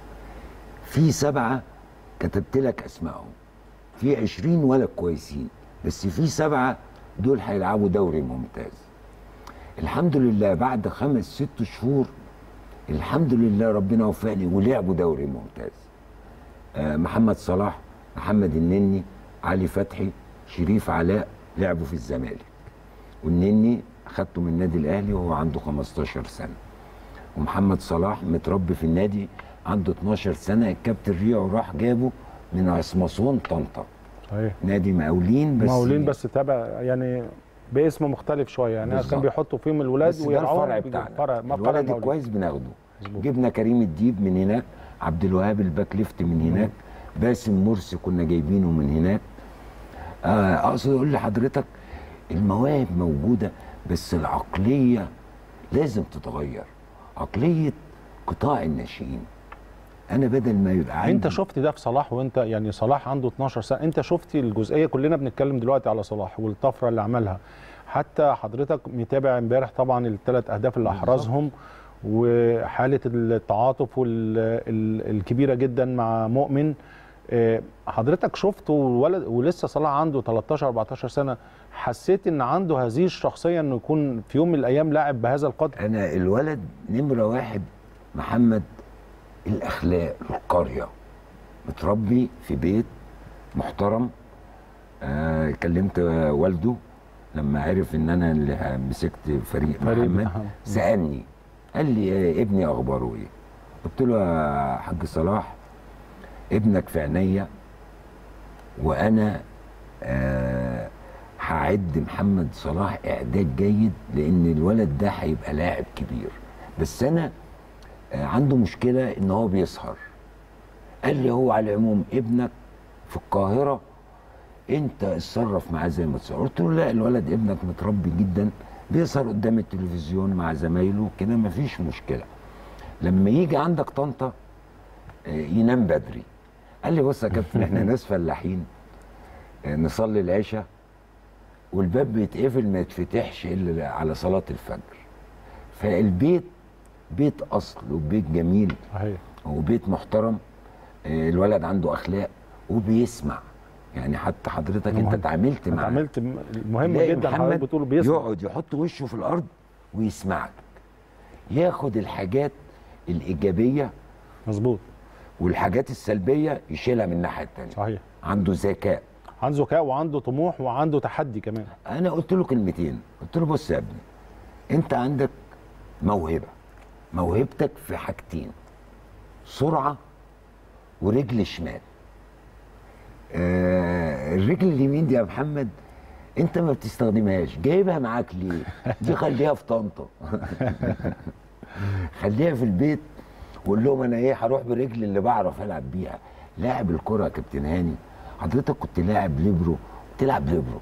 في سبعه كتبت لك اسمائهم في 20 ولد كويسين بس في سبعه دول هيلعبوا دوري ممتاز الحمد لله بعد خمس ست شهور الحمد لله ربنا وفقني ولعبوا دوري ممتاز آه، محمد صلاح محمد النني علي فتحي شريف علاء لعبوا في الزمالك والنني اخدته من النادي الاهلي وهو عنده 15 سنه ومحمد صلاح متربي في النادي عنده 12 سنه الكابتن ريعو راح جابه من عصمصون طنطا صحيح نادي مقاولين بس مقاولين بس تابع يعني باسم مختلف شويه يعني بالظبط. كان بيحطوا فيهم الولاد بس ده ويرعوهم الفرع بيجوا- بتاعنا فرع ما فرع الولد المقاولين. الكويس بناخده مظبوط. جبنا كريم الديب من هناك عبد الوهاب الباك ليفت من هناك باسم مرسي كنا جايبينه من هناك آه، اقصد اقول لحضرتك المواهب موجوده بس العقليه لازم تتغير عقليه قطاع الناشئين انا بدل ما يبقى عندي انت شفت ده في صلاح وانت يعني صلاح عنده 12 سنه انت شفت الجزئيه كلنا بنتكلم دلوقتي على صلاح والطفره اللي عملها حتى حضرتك متابع امبارح طبعا الثلاث اهداف اللي احرزهم وحاله التعاطف وال- ال- الكبيره جدا مع مؤمن آه، حضرتك شفته ولد ولسه صلاح عنده 13 14 سنه حسيت ان عنده هذه الشخصيه انه يكون في يوم من الايام لاعب بهذا القدر انا الولد نمره واحد محمد الاخلاق القريه متربي في بيت محترم آه كلمت والده لما عرف ان انا اللي مسكت فريق, فريق محمد محمد. سالني قال لي يا ابني اخباره ايه قلت له يا حاج صلاح ابنك في عينيا وانا آه هعد محمد صلاح اعداد جيد لان الولد ده هيبقى لاعب كبير بس انا آه عنده مشكله ان هو بيسهر قال لي هو على العموم ابنك في القاهره انت اتصرف معاه زي ما تتصرف قلت له لا الولد ابنك متربي جدا بيسهر قدام التلفزيون مع زمايله كده مفيش مشكله لما يجي عندك طنطا آه، ينام بدري قال لي بص يا كابتن احنا ناس فلاحين آه، نصلي العشاء والباب بيتقفل ما يتفتحش الا على صلاه الفجر فالبيت بيت اصل وبيت جميل صحيح وبيت محترم آه، الولد عنده اخلاق وبيسمع يعني حتى حضرتك انت مهم. اتعاملت معاه اتعاملت مهم تلاقي جدا محمد حضرتك بتقول بيسمع يقعد يحط وشه في الارض ويسمعك ياخد الحاجات الايجابيه مظبوط والحاجات السلبيه يشيلها من الناحيه الثانيه صحيح عنده ذكاء عنده ذكاء وعنده طموح وعنده تحدي كمان انا قلت له كلمتين قلت له بص يا ابني انت عندك موهبه موهبتك في حاجتين سرعه ورجل شمال آه الرجل اليمين دي يا محمد انت ما بتستخدمهاش جايبها معاك ليه دي خليها في طنطا خليها في البيت وقول لهم انا ايه هروح برجلي اللي بعرف العب بيها لاعب الكره يا كابتن هاني حضرتك كنت لاعب ليبرو تلعب ليبرو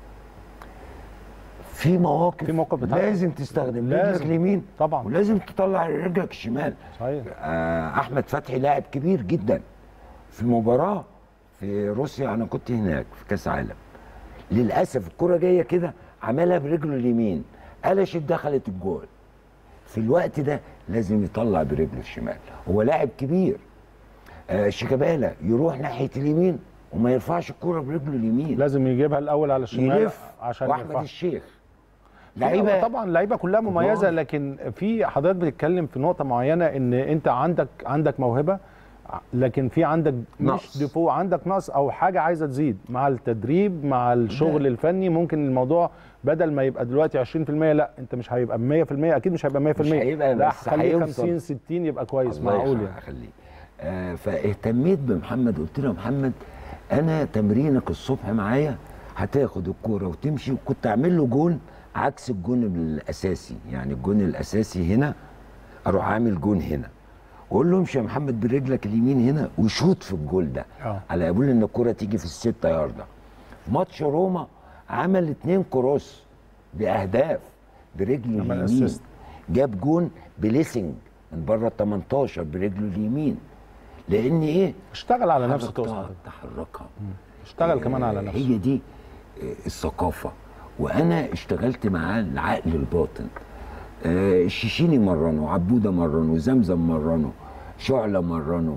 في مواقف في موقف بتاع- لازم تستخدم لازم. رجلك اليمين طبعا ولازم تطلع رجلك الشمال صحيح آه احمد فتحي لاعب كبير جدا في مباراه في روسيا انا كنت هناك في كاس عالم للاسف الكره جايه كده عملها برجله اليمين قلشت دخلت الجول في الوقت ده لازم يطلع برجله الشمال هو لاعب كبير آه شيكابالا يروح ناحيه اليمين وما يرفعش الكره برجله اليمين لازم يجيبها الاول على الشمال يلف عشان واحمد يرفعها. الشيخ لعيبه لعيبه طبعا لعيبه كلها مميزه كبار. لكن في حضرتك بتتكلم في نقطه معينه ان انت عندك عندك موهبه لكن في عندك نقص. مش ديفو عندك نقص او حاجه عايزه تزيد مع التدريب مع الشغل الفني ممكن الموضوع بدل ما يبقى دلوقتي 20% لا انت مش هيبقى 100% اكيد مش هيبقى 100% مش هيبقى لا بس خليه هيوصل. 50 60 يبقى كويس الله معقول يخليك- يعني يخليك آه فاهتميت بمحمد قلت له يا محمد انا تمرينك الصبح معايا هتاخد الكوره وتمشي وكنت اعمل له جون عكس الجون الاساسي يعني الجون الاساسي هنا اروح عامل جون هنا واقول له امشي يا محمد برجلك اليمين هنا وشوط في الجول ده اه على قبول ان الكوره تيجي في الستة ياردة ماتش روما عمل اتنين كروس باهداف برجله عمل اليمين assist. جاب جون بليسنج من بره ال 18 برجله اليمين لان ايه اشتغل على نفسه حركتها، تقصد تحركها اشتغل كمان على آه، نفسه هي دي آه، الثقافه وانا اشتغلت معاه العقل الباطن آه، الشيشيني مرنه عبوده مرنه زمزم مرنه شعله مرنه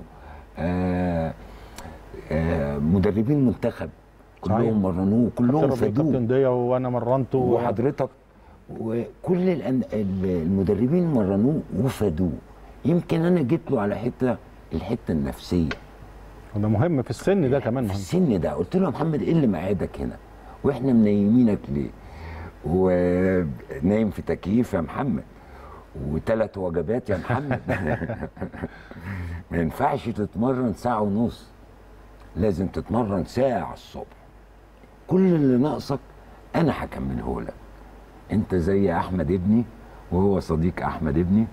آه، آه، مدربين منتخب صحيح. كلهم مرنوه كلهم كابتن فادوه كابتن ضيا وانا مرنته وحضرتك وكل الأن- المدربين مرنوه وفادوه يمكن انا جيت له على حته الحته النفسيه وده مهم في السن ده كمان في مهم السن ده قلت له يا محمد ايه اللي مقعدك هنا واحنا منيمينك ليه ونايم في تكييف يا محمد وثلاث وجبات يا محمد ما ينفعش تتمرن ساعة ونص لازم تتمرن ساعة الصبح كل اللي ناقصك انا هكمله لك انت زي احمد ابني وهو صديق احمد ابني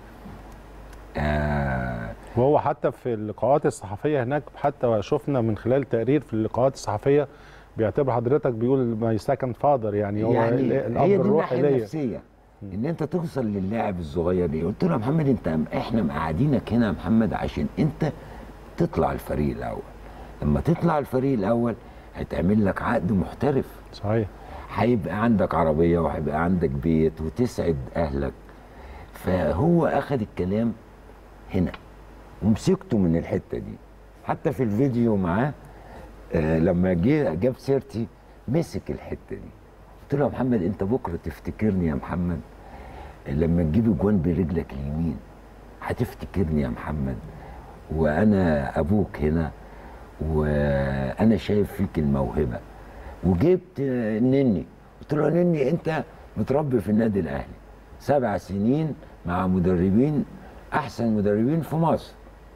آه وهو حتى في اللقاءات الصحفيه هناك حتى شفنا من خلال تقرير في اللقاءات الصحفيه بيعتبر حضرتك بيقول ماي سكند فادر يعني هو يعني ال- الاب هي دي الروحي الناحيه ليا النفسيه ان انت توصل للاعب الصغير ده قلت له يا محمد انت احنا مقعدينك هنا يا محمد عشان انت تطلع الفريق الاول لما تطلع الفريق الاول هيتعمل لك عقد محترف صحيح هيبقى عندك عربيه وهيبقى عندك بيت وتسعد اهلك فهو اخذ الكلام هنا ومسكته من الحته دي حتى في الفيديو معاه آه لما جه جاب سيرتي مسك الحته دي قلت له يا محمد انت بكره تفتكرني يا محمد لما تجيب جوان برجلك اليمين هتفتكرني يا محمد وانا ابوك هنا وانا شايف فيك الموهبه وجبت آه، نني قلت له يا نني انت متربي في النادي الاهلي سبع سنين مع مدربين احسن مدربين في مصر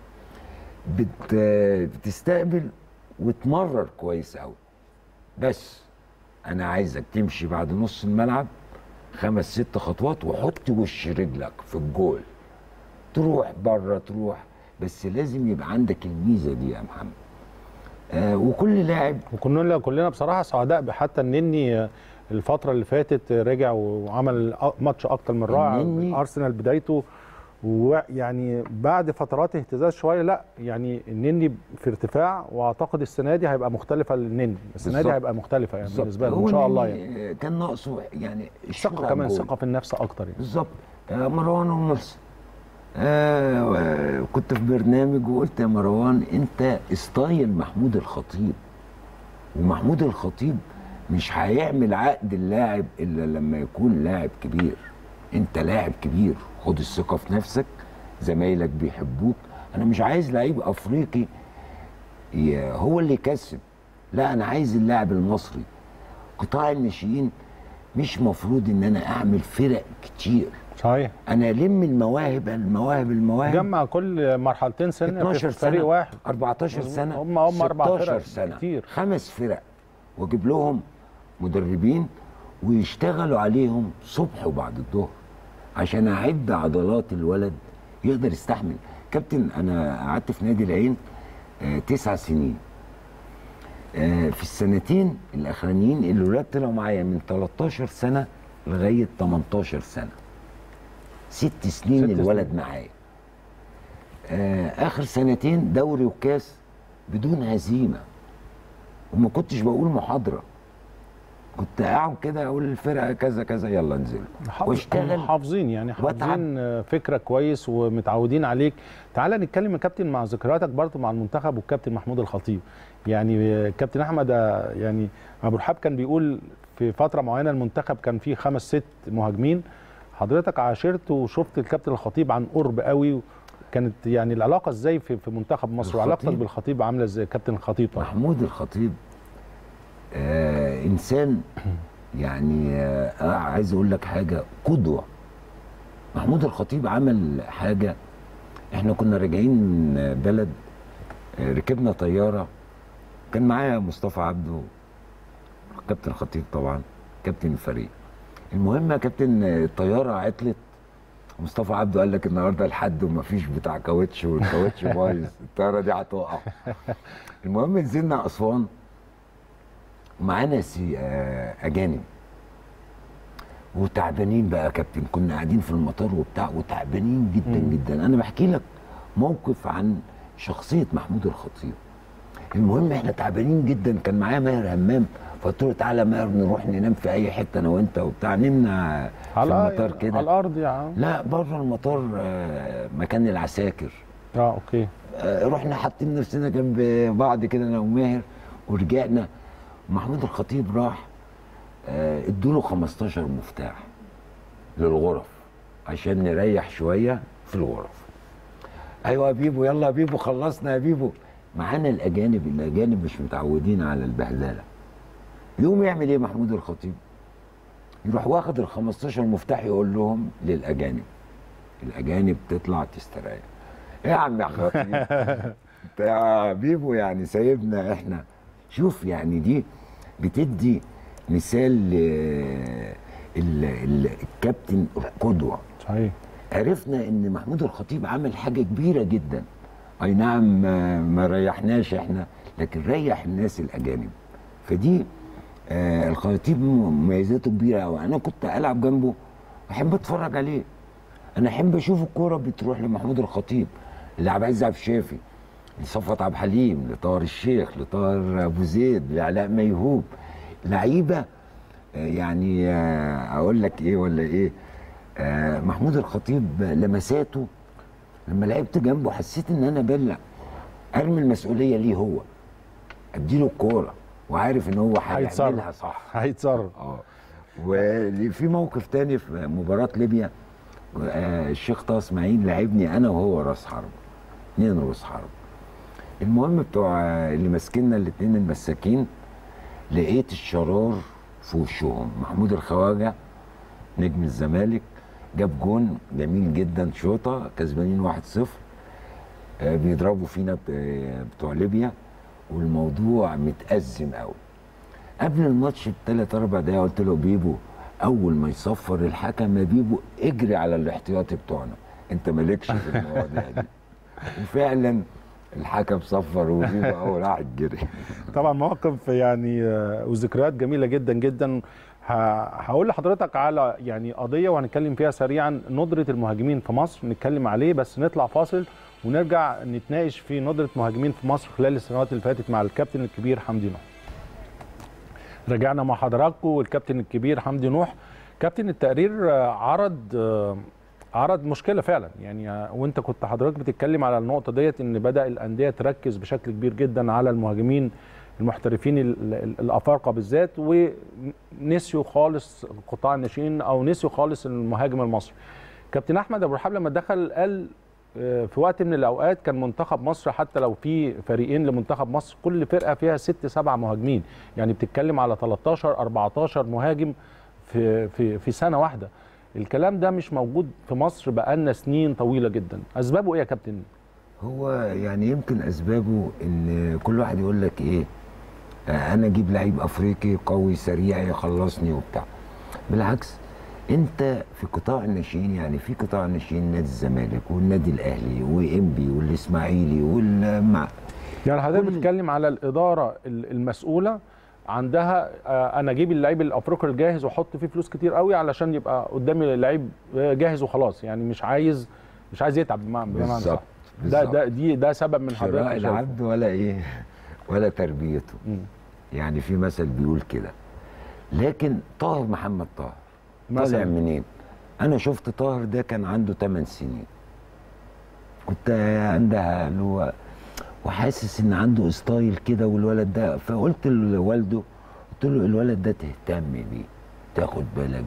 بت بتستقبل وتمرر كويس قوي بس انا عايزك تمشي بعد نص الملعب خمس ست خطوات وحط وش رجلك في الجول تروح بره تروح بس لازم يبقى عندك الميزه دي يا محمد آه وكل لاعب وكنا كلنا بصراحه سعداء حتى النني الفتره اللي فاتت رجع وعمل ماتش اكتر من رائع النني- ارسنال بدايته ويعني بعد فترات اهتزاز شويه لا يعني النني في ارتفاع واعتقد السنه دي هيبقى مختلفه للنني السنه دي بالظبط. هيبقى مختلفه يعني بالظبط. بالنسبه له هو ان شاء الله النني، يعني آه، كان ناقصه يعني الشوط ثقه على كمان الجول. ثقه في النفس اكتر يعني بالظبط آه، مروان ومرسي آه آه، كنت في برنامج وقلت يا مروان انت ستايل محمود الخطيب ومحمود الخطيب مش هيعمل عقد اللاعب الا لما يكون لاعب كبير انت لاعب كبير خد الثقه في نفسك زمايلك بيحبوك انا مش عايز لعيب افريقي ي- هو اللي يكسب لا انا عايز اللاعب المصري قطاع الناشئين مش مفروض ان انا اعمل فرق كتير صحيح انا الم المواهب المواهب المواهب جمع كل مرحلتين سن 12 في فريق سنة واحد 14 سنة هم هم اربع 16 فرق سنة كتير خمس فرق واجيب لهم مدربين ويشتغلوا عليهم صبح وبعد الظهر عشان اعد عضلات الولد يقدر يستحمل كابتن انا قعدت في نادي العين آه تسع سنين آه في السنتين الاخرانيين الولاد طلعوا معايا من 13 سنه لغايه 18 سنه ست سنين ست الولد معايا آه اخر سنتين دوري وكاس بدون هزيمه وما كنتش بقول محاضره كنت اقعد كده اقول للفرقه كذا كذا يلا انزلوا واشتغل حافظين يعني واتعب. حافظين آه، فكرك كويس ومتعودين عليك تعال نتكلم يا كابتن مع ذكرياتك برضه مع المنتخب والكابتن محمود الخطيب يعني آه، كابتن احمد آه، يعني ابو رحاب كان بيقول في فتره معينه المنتخب كان فيه خمس ست مهاجمين حضرتك عاشرت وشفت الكابتن الخطيب عن قرب قوي كانت يعني العلاقه ازاي في في منتخب مصر وعلاقتك الخطيب. بالخطيب عامله ازاي كابتن الخطيب طبعا محمود الخطيب آه انسان يعني آه عايز اقول لك حاجه قدوه محمود الخطيب عمل حاجه احنا كنا راجعين من بلد آه ركبنا طياره كان معايا مصطفى عبده كابتن الخطيب طبعا كابتن الفريق المهم يا كابتن آه، الطياره عطلت مصطفى عبده قال لك النهارده الحد ومفيش بتاع كاوتش والكاوتش بايظ الطياره دي هتقع المهم نزلنا اسوان معانا سي آه، اجانب وتعبانين بقى يا كابتن كنا قاعدين في المطار وبتاع وتعبانين جدا مم. جدا انا بحكي لك موقف عن شخصيه محمود الخطيب المهم احنا تعبانين جدا كان معايا ماهر همام فقلت له تعالى ماهر نروح ننام في اي حته انا وانت وبتاع نمنا في على المطار كده على الارض يا عم لا بره المطار آه، مكان العساكر اه اوكي آه، رحنا حاطين نفسنا جنب بعض كده انا وماهر ورجعنا محمود الخطيب راح آه، ادوله 15 مفتاح للغرف عشان نريح شويه في الغرف ايوه يا بيبو يلا يا بيبو خلصنا يا بيبو معانا الاجانب الاجانب مش متعودين على البهدله يقوم يعمل ايه محمود الخطيب يروح واخد ال 15 مفتاح يقول لهم للاجانب الاجانب تطلع تستريح ايه يا عم يا خطيب انت يا بيبو يعني سايبنا احنا شوف يعني دي بتدي مثال ل- ال- ال- الكابتن القدوه صحيح عرفنا ان محمود الخطيب عمل حاجه كبيره جدا اي نعم ما, ما ريحناش احنا لكن ريح الناس الاجانب فدي آه الخطيب مميزاته كبيره قوي انا كنت العب جنبه احب اتفرج عليه انا احب اشوف الكوره بتروح لمحمود الخطيب لعبد العزيز عبد الشافي لصفوت عبد الحليم لطاهر الشيخ لطاهر ابو زيد لعلاء ميهوب لعيبه آه، يعني آه، اقول لك ايه ولا ايه آه، محمود الخطيب لمساته لما لعبت جنبه حسيت ان انا بلع ارمي المسؤوليه ليه هو اديله الكوره وعارف ان هو هيتصرف. هيعملها صح هيتصرف اه وفي موقف تاني في مباراه ليبيا آه، الشيخ طه اسماعيل لعبني انا وهو راس حرب اتنين راس حرب المهم بتوع آه، اللي ماسكيننا الاتنين المساكين لقيت الشرار في وشهم محمود الخواجه نجم الزمالك جاب جون جميل جدا شوطه كسبانين 1-0 آه، بيضربوا فينا ب- بتوع ليبيا والموضوع متأزم قوي قبل الماتش بثلاث اربع دقايق قلت له بيبو اول ما يصفر الحكم يا بيبو اجري على الاحتياطي بتوعنا انت مالكش في المواضيع دي وفعلا الحكم صفر وبيبو اول واحد جري طبعا مواقف يعني آه، وذكريات جميله جدا جدا ه- هقول لحضرتك على يعني قضيه وهنتكلم فيها سريعا ندره المهاجمين في مصر نتكلم عليه بس نطلع فاصل ونرجع نتناقش في ندره مهاجمين في مصر خلال السنوات اللي فاتت مع الكابتن الكبير حمدي نوح. رجعنا مع حضراتكم والكابتن الكبير حمدي نوح كابتن التقرير آه، عرض آه، عرض مشكله فعلا يعني آه، وانت كنت حضرتك بتتكلم على النقطه ديت ان بدا الانديه تركز بشكل كبير جدا على المهاجمين المحترفين ال- ال- الافارقه بالذات ونسيوا خالص قطاع الناشئين او نسيوا خالص المهاجم المصري كابتن احمد ابو رحاب لما دخل قال آه، في وقت من الاوقات كان منتخب مصر حتى لو في فريقين لمنتخب مصر كل فرقه فيها ست سبع مهاجمين يعني بتتكلم على 13 14 مهاجم في في في سنه واحده الكلام ده مش موجود في مصر بقالنا سنين طويله جدا اسبابه ايه يا كابتن هو يعني يمكن اسبابه ان كل واحد يقول لك ايه آه، انا اجيب لعيب افريقي قوي سريع يخلصني وبتاع بالعكس انت في قطاع الناشئين يعني في قطاع الناشئين نادي الزمالك والنادي الاهلي وانبي والاسماعيلي والمع يعني حضرتك بتتكلم على الاداره ال- المسؤوله عندها آه، انا اجيب اللعيب الافريقي الجاهز واحط فيه فلوس كتير قوي علشان يبقى قدامي اللعيب آه، جاهز وخلاص يعني مش عايز مش عايز يتعب بمعنى بمعنى صح بالظبط، ده بالظبط. ده دي ده سبب من شراء حضرتك شايفه. العبد ولا ايه ولا تربيته يعني في مثل بيقول كده لكن طاهر محمد طاهر طالع مثلاً. منين انا شفت طاهر ده كان عنده 8 سنين كنت عندها اللي هو وحاسس ان عنده ستايل كده والولد ده فقلت لوالده قلت له الولد ده تهتم بيه تاخد بالك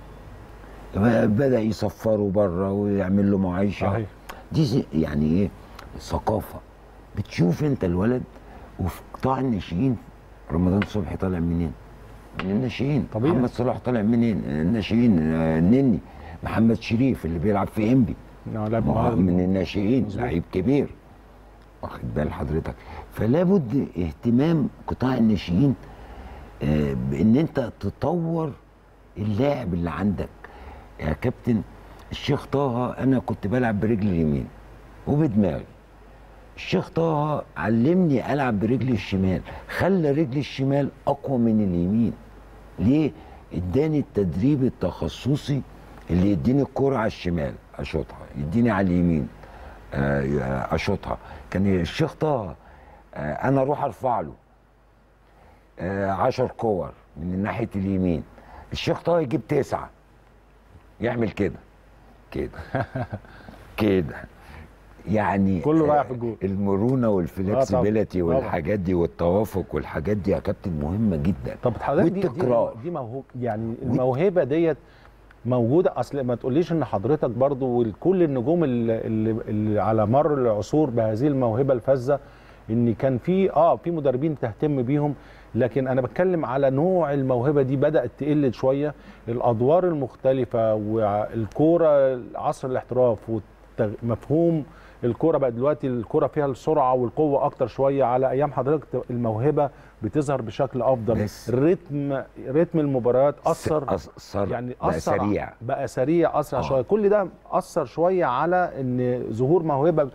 بيه بدا يصفره بره ويعمل له معايشه صحيح. دي زي- يعني ايه ثقافه بتشوف انت الولد وفي قطاع الناشئين رمضان صبحي طالع منين؟ من الناشئين طبيعي. محمد صلاح طالع منين؟ الناشئين آه، النني محمد شريف اللي بيلعب في انبي آه، لاعب ما هو مهاجم. من الناشئين مظبوط. لعيب كبير واخد بال حضرتك فلا بد اهتمام قطاع الناشئين آه، بان انت تطور اللاعب اللي عندك يا كابتن الشيخ طه انا كنت بلعب برجلي اليمين وبدماغي الشيخ طه علمني العب برجلي الشمال خلى رجلي الشمال اقوى من اليمين ليه اداني التدريب التخصصي اللي يديني الكرة على الشمال اشوطها يديني على اليمين آه، اشوطها كان الشيخ طه آه، انا اروح ارفع له آه، عشر كور من ناحيه اليمين الشيخ طه يجيب تسعه يعمل كده كده كده يعني كله آه، رايح في الجول. المرونه والفلكسبيليتي طبعاً. والحاجات دي والتوافق والحاجات دي يا كابتن مهمه جدا طب حضرتك دي دي, والتكرار دي موهوب يعني الموهبه ديت موجوده اصل ما تقوليش ان حضرتك برضو وكل النجوم اللي, اللي, اللي على مر العصور بهذه الموهبه الفذه ان كان في اه في مدربين تهتم بيهم لكن انا بتكلم على نوع الموهبه دي بدات تقل شويه الادوار المختلفه والكوره عصر الاحتراف ومفهوم الكوره بقى دلوقتي الكوره فيها السرعه والقوه اكتر شويه على ايام حضرتك الموهبه بتظهر بشكل افضل بس- الريتم رتم المباريات اثر أثر يعني بقى أثر سريع. بقى سريع اسرع آه. شويه كل ده اثر شويه على ان ظهور موهبه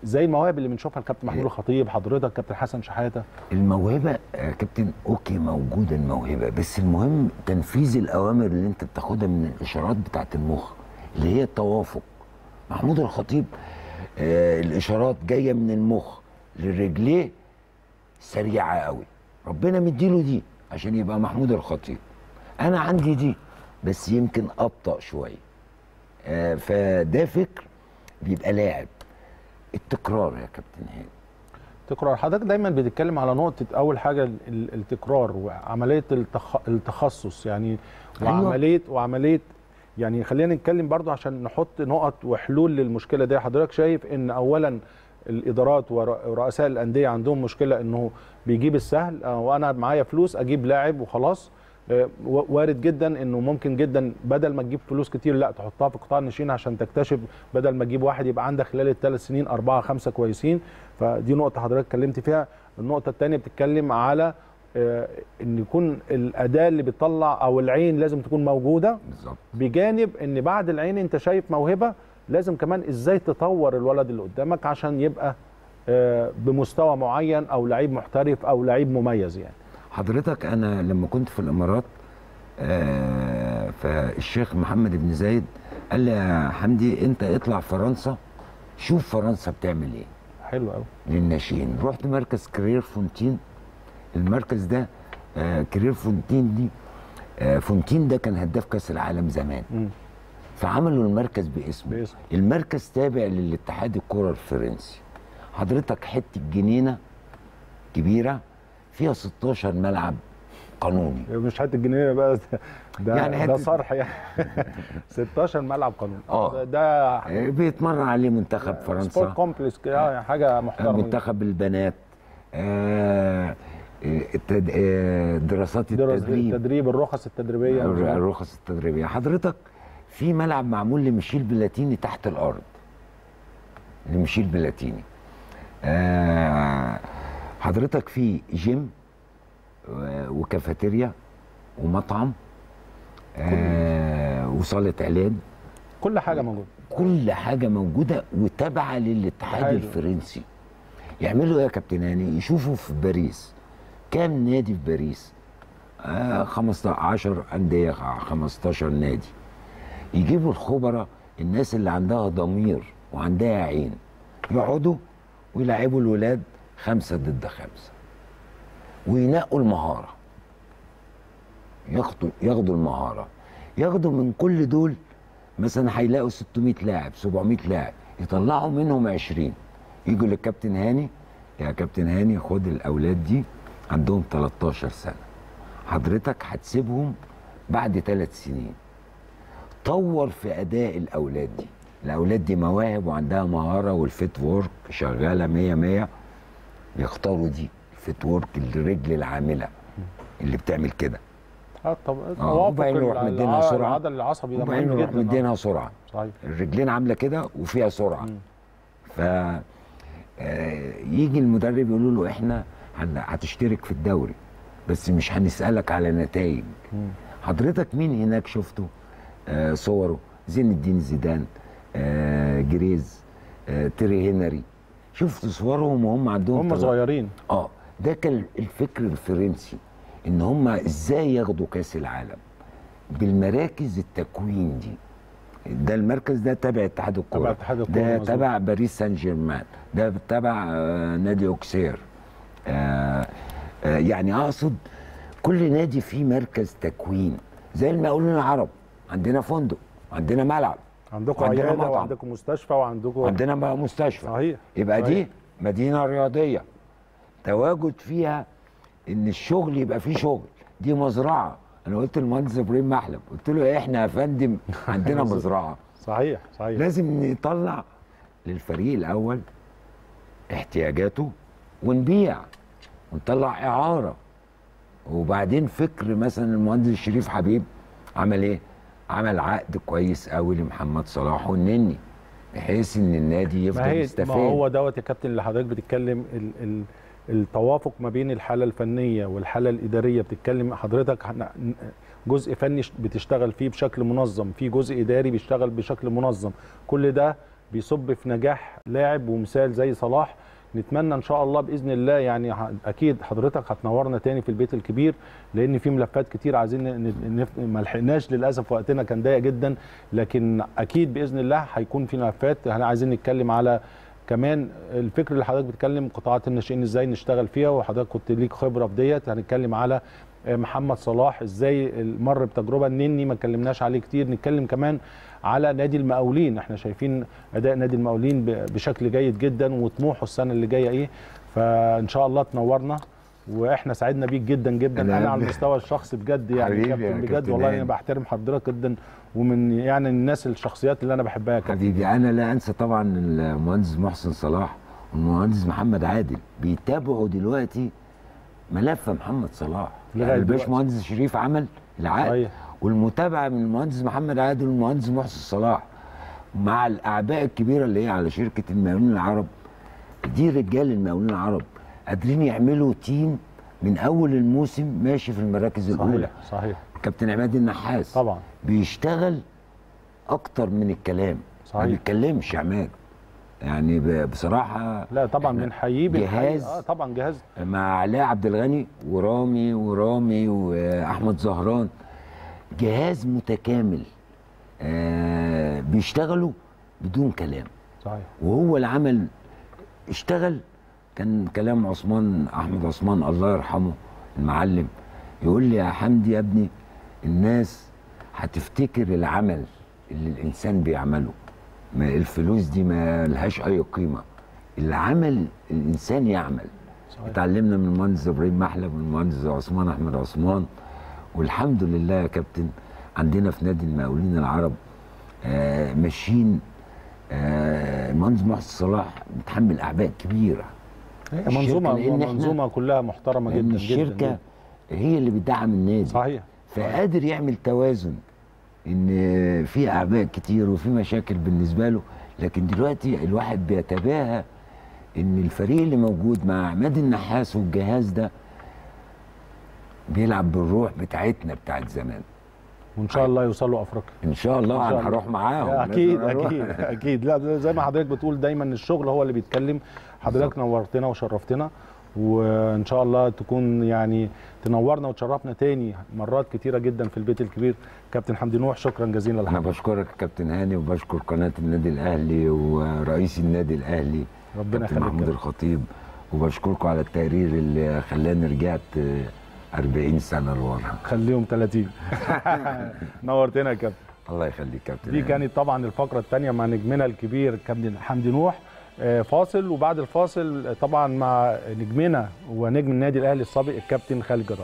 زي المواهب اللي بنشوفها الكابتن محمود الخطيب حضرتك كابتن حسن شحاته الموهبه يا كابتن اوكي موجوده الموهبه بس المهم تنفيذ الاوامر اللي انت بتاخدها من الاشارات بتاعت المخ اللي هي التوافق محمود الخطيب آه الاشارات جايه من المخ لرجليه سريعه قوي ربنا مديله دي عشان يبقى محمود الخطيب انا عندي دي بس يمكن ابطا شويه آه فده فكر بيبقى لاعب التكرار يا كابتن هاني تكرار حضرتك دايما بتتكلم على نقطه اول حاجه ال- ال- التكرار وعمليه التخ... التخصص يعني أيوة. وعمليه وعمليه يعني خلينا نتكلم برضو عشان نحط نقط وحلول للمشكله دي حضرتك شايف ان اولا الادارات ور- ورؤساء الانديه عندهم مشكله انه بيجيب السهل آه، وانا معايا فلوس اجيب لاعب وخلاص آه، و- وارد جدا انه ممكن جدا بدل ما تجيب فلوس كتير لا تحطها في قطاع الناشئين عشان تكتشف بدل ما تجيب واحد يبقى عندك خلال الثلاث سنين اربعه خمسه كويسين فدي نقطه حضرتك اتكلمت فيها النقطه الثانيه بتتكلم على آه، ان يكون الاداه اللي بتطلع او العين لازم تكون موجوده بالظبط بجانب ان بعد العين انت شايف موهبه لازم كمان ازاي تطور الولد اللي قدامك عشان يبقى آه، بمستوى معين او لعيب محترف او لعيب مميز يعني حضرتك انا لما كنت في الامارات آه فالشيخ محمد بن زايد قال لي يا حمدي انت اطلع فرنسا شوف فرنسا بتعمل ايه حلو قوي للناشئين رحت مركز كارير فونتين المركز ده آه كارير فونتين دي آه فونتين ده كان هداف كاس العالم زمان فعملوا المركز باسمه باسم. المركز تابع للاتحاد الكره الفرنسي حضرتك حته جنينه كبيره فيها 16 ملعب قانوني مش حته الجنيه بقى ده, ده, يعني يعني ده حتة- صرح يعني 16 ملعب قانوني اه ده آه، بيتمرن عليه منتخب سبورت فرنسا كومبلكس كده حاجه محترمه منتخب البنات آه، التد- آه، دراسات دراسة التدريب التدريب الرخص التدريبيه الر- الرخص التدريبيه حضرتك في ملعب معمول لميشيل بلاتيني تحت الارض لميشيل بلاتيني آه، حضرتك في جيم و- وكافيتيريا ومطعم آه، وصاله علاج كل حاجه موجوده كل حاجه موجوده وتابعه للاتحاد حلو. الفرنسي يعملوا ايه يا كابتن هاني يشوفوا في باريس كام نادي في باريس آه 15 10 انديه 15 نادي يجيبوا الخبراء الناس اللي عندها ضمير وعندها عين يقعدوا ويلعبوا الولاد خمسه ضد خمسه وينقوا المهاره ياخدوا ياخدوا المهاره ياخدوا من كل دول مثلا هيلاقوا 600 لاعب 700 لاعب يطلعوا منهم 20 يجوا للكابتن هاني يا كابتن هاني خد الاولاد دي عندهم 13 سنه حضرتك هتسيبهم بعد ثلاث سنين طور في اداء الاولاد دي الاولاد دي مواهب وعندها مهاره والفيت وورك شغاله 100 100 يختاروا دي الفيت وورك الرجل العامله اللي بتعمل كده اه طب اه توافق وبعدين نروح الع- مدينها الع- سرعه العضل العصبي ده وبعدين مهم نروح جدا آه. مدينها سرعه صحيح الرجلين عامله كده وفيها سرعه ف آه، يجي المدرب يقول له احنا هن- هتشترك في الدوري بس مش هنسالك على نتائج حضرتك مين هناك شفته آه صوره زين الدين زيدان آه جريز آه تيري هنري شفت صورهم وهم عندهم هم تلات- صغيرين اه ده كان الفكر الفرنسي ان هم ازاي ياخدوا كاس العالم بالمراكز التكوين دي ده المركز ده تبع اتحاد الكوره تبع اتحاد الكورة، ده مظبوط. تبع باريس سان جيرمان ده تبع آه، نادي اوكسير آه آه يعني اقصد كل نادي فيه مركز تكوين زي المقاولين العرب عندنا فندق عندنا ملعب عندكم وعندنا عياده مطعم. وعندكم مستشفى وعندكم عندنا بقى مستشفى صحيح يبقى صحيح. دي مدينه رياضيه تواجد فيها ان الشغل يبقى فيه شغل دي مزرعه انا قلت للمهندس ابراهيم محلب قلت له احنا يا فندم عندنا مزرعه صحيح صحيح لازم نطلع للفريق الاول احتياجاته ونبيع ونطلع اعاره وبعدين فكر مثلا المهندس شريف حبيب عمل ايه؟ عمل عقد كويس قوي لمحمد صلاح والنني بحيث ان النادي ما يفضل هي ما يستفاد هو دوت يا كابتن اللي حضرتك بتتكلم ال ال التوافق ما بين الحاله الفنيه والحاله الاداريه بتتكلم حضرتك هن- جزء فني ش- بتشتغل فيه بشكل منظم في جزء اداري بيشتغل بشكل منظم كل ده بيصب في نجاح لاعب ومثال زي صلاح نتمنى ان شاء الله باذن الله يعني ه- اكيد حضرتك هتنورنا تاني في البيت الكبير لان في ملفات كتير عايزين ن- نف- ما لحقناش للاسف وقتنا كان ضيق جدا لكن اكيد باذن الله هيكون في ملفات احنا عايزين نتكلم على كمان الفكر اللي حضرتك بتتكلم قطاعات الناشئين ازاي نشتغل فيها وحضرتك كنت ليك خبره في ديت هنتكلم على محمد صلاح ازاي مر بتجربه النني ما اتكلمناش عليه كتير نتكلم كمان على نادي المقاولين احنا شايفين اداء نادي المقاولين ب- بشكل جيد جدا وطموحه السنه اللي جايه ايه فان شاء الله تنورنا واحنا سعدنا بيك جدا جدا أنا انا على قبل- المستوى الشخصي بجد يعني حبيبي يا كابتن بجد كابتن والله هاني. انا بحترم حضرتك جدا ومن يعني الناس الشخصيات اللي انا بحبها يا كابتن حبيبي انا لا انسى طبعا المهندس محسن صلاح والمهندس محمد عادل بيتابعوا دلوقتي ملف محمد صلاح لغاية يعني دلوقتي. الباشمهندس شريف عمل العقد صحيح. والمتابعه من المهندس محمد عادل والمهندس محسن صلاح مع الاعباء الكبيره اللي هي على شركه المقاولين العرب دي رجال المقاولين العرب قادرين يعملوا تيم من اول الموسم ماشي في المراكز الاولى صحيح صحيح كابتن عماد النحاس طبعا بيشتغل اكتر من الكلام صحيح. ما بيتكلمش يا عماد يعني ب- بصراحه لا طبعا بنحييه بنحيي- جهاز اه طبعا جهاز مع علاء عبد الغني ورامي ورامي واحمد زهران جهاز متكامل آه بيشتغلوا بدون كلام صحيح وهو العمل اشتغل كان كلام عثمان احمد عثمان الله يرحمه المعلم يقول لي يا حمدي يا ابني الناس هتفتكر العمل اللي الانسان بيعمله ما الفلوس دي ما لهاش اي قيمه العمل الانسان يعمل صحيح. اتعلمنا من المهندس ابراهيم محلب والمهندس عثمان احمد عثمان والحمد لله يا كابتن عندنا في نادي المقاولين العرب آه ماشيين آه المهندس محسن صلاح متحمل اعباء كبيره هي الشركة منظومه لأن إحنا- منظومه كلها محترمه لان جدا الشركه جدا, جدا. هي اللي بتدعم النادي صحيح فقادر يعمل توازن ان في اعباء كتير وفي مشاكل بالنسبه له لكن دلوقتي الواحد بيتباهى ان الفريق اللي موجود مع عماد النحاس والجهاز ده بيلعب بالروح بتاعتنا بتاعت زمان وان شاء الله يوصلوا افريقيا ان شاء الله إن شاء انا هروح معاهم اكيد لازم أروح. اكيد اكيد لا زي ما حضرتك بتقول دايما الشغل هو اللي بيتكلم حضرتك نورتنا وشرفتنا وان شاء الله تكون يعني تنورنا وتشرفنا تاني مرات كتيره جدا في البيت الكبير كابتن حمدي نوح شكرا جزيلا انا لحضرتك بشكرك يا كابتن هاني وبشكر قناه النادي الاهلي ورئيس النادي الاهلي ربنا كابتن يخليك محمود يا الخطيب وبشكركم على التقرير اللي خلاني رجعت آه، 40 سنه لورا خليهم 30 نورتنا يا كابتن الله يخليك كابتن دي هاني. كانت طبعا الفقره الثانيه مع نجمنا الكبير كابتن حمدي نوح آه، فاصل وبعد الفاصل آه، طبعا مع نجمنا ونجم النادي الاهلي السابق الكابتن خالد جلال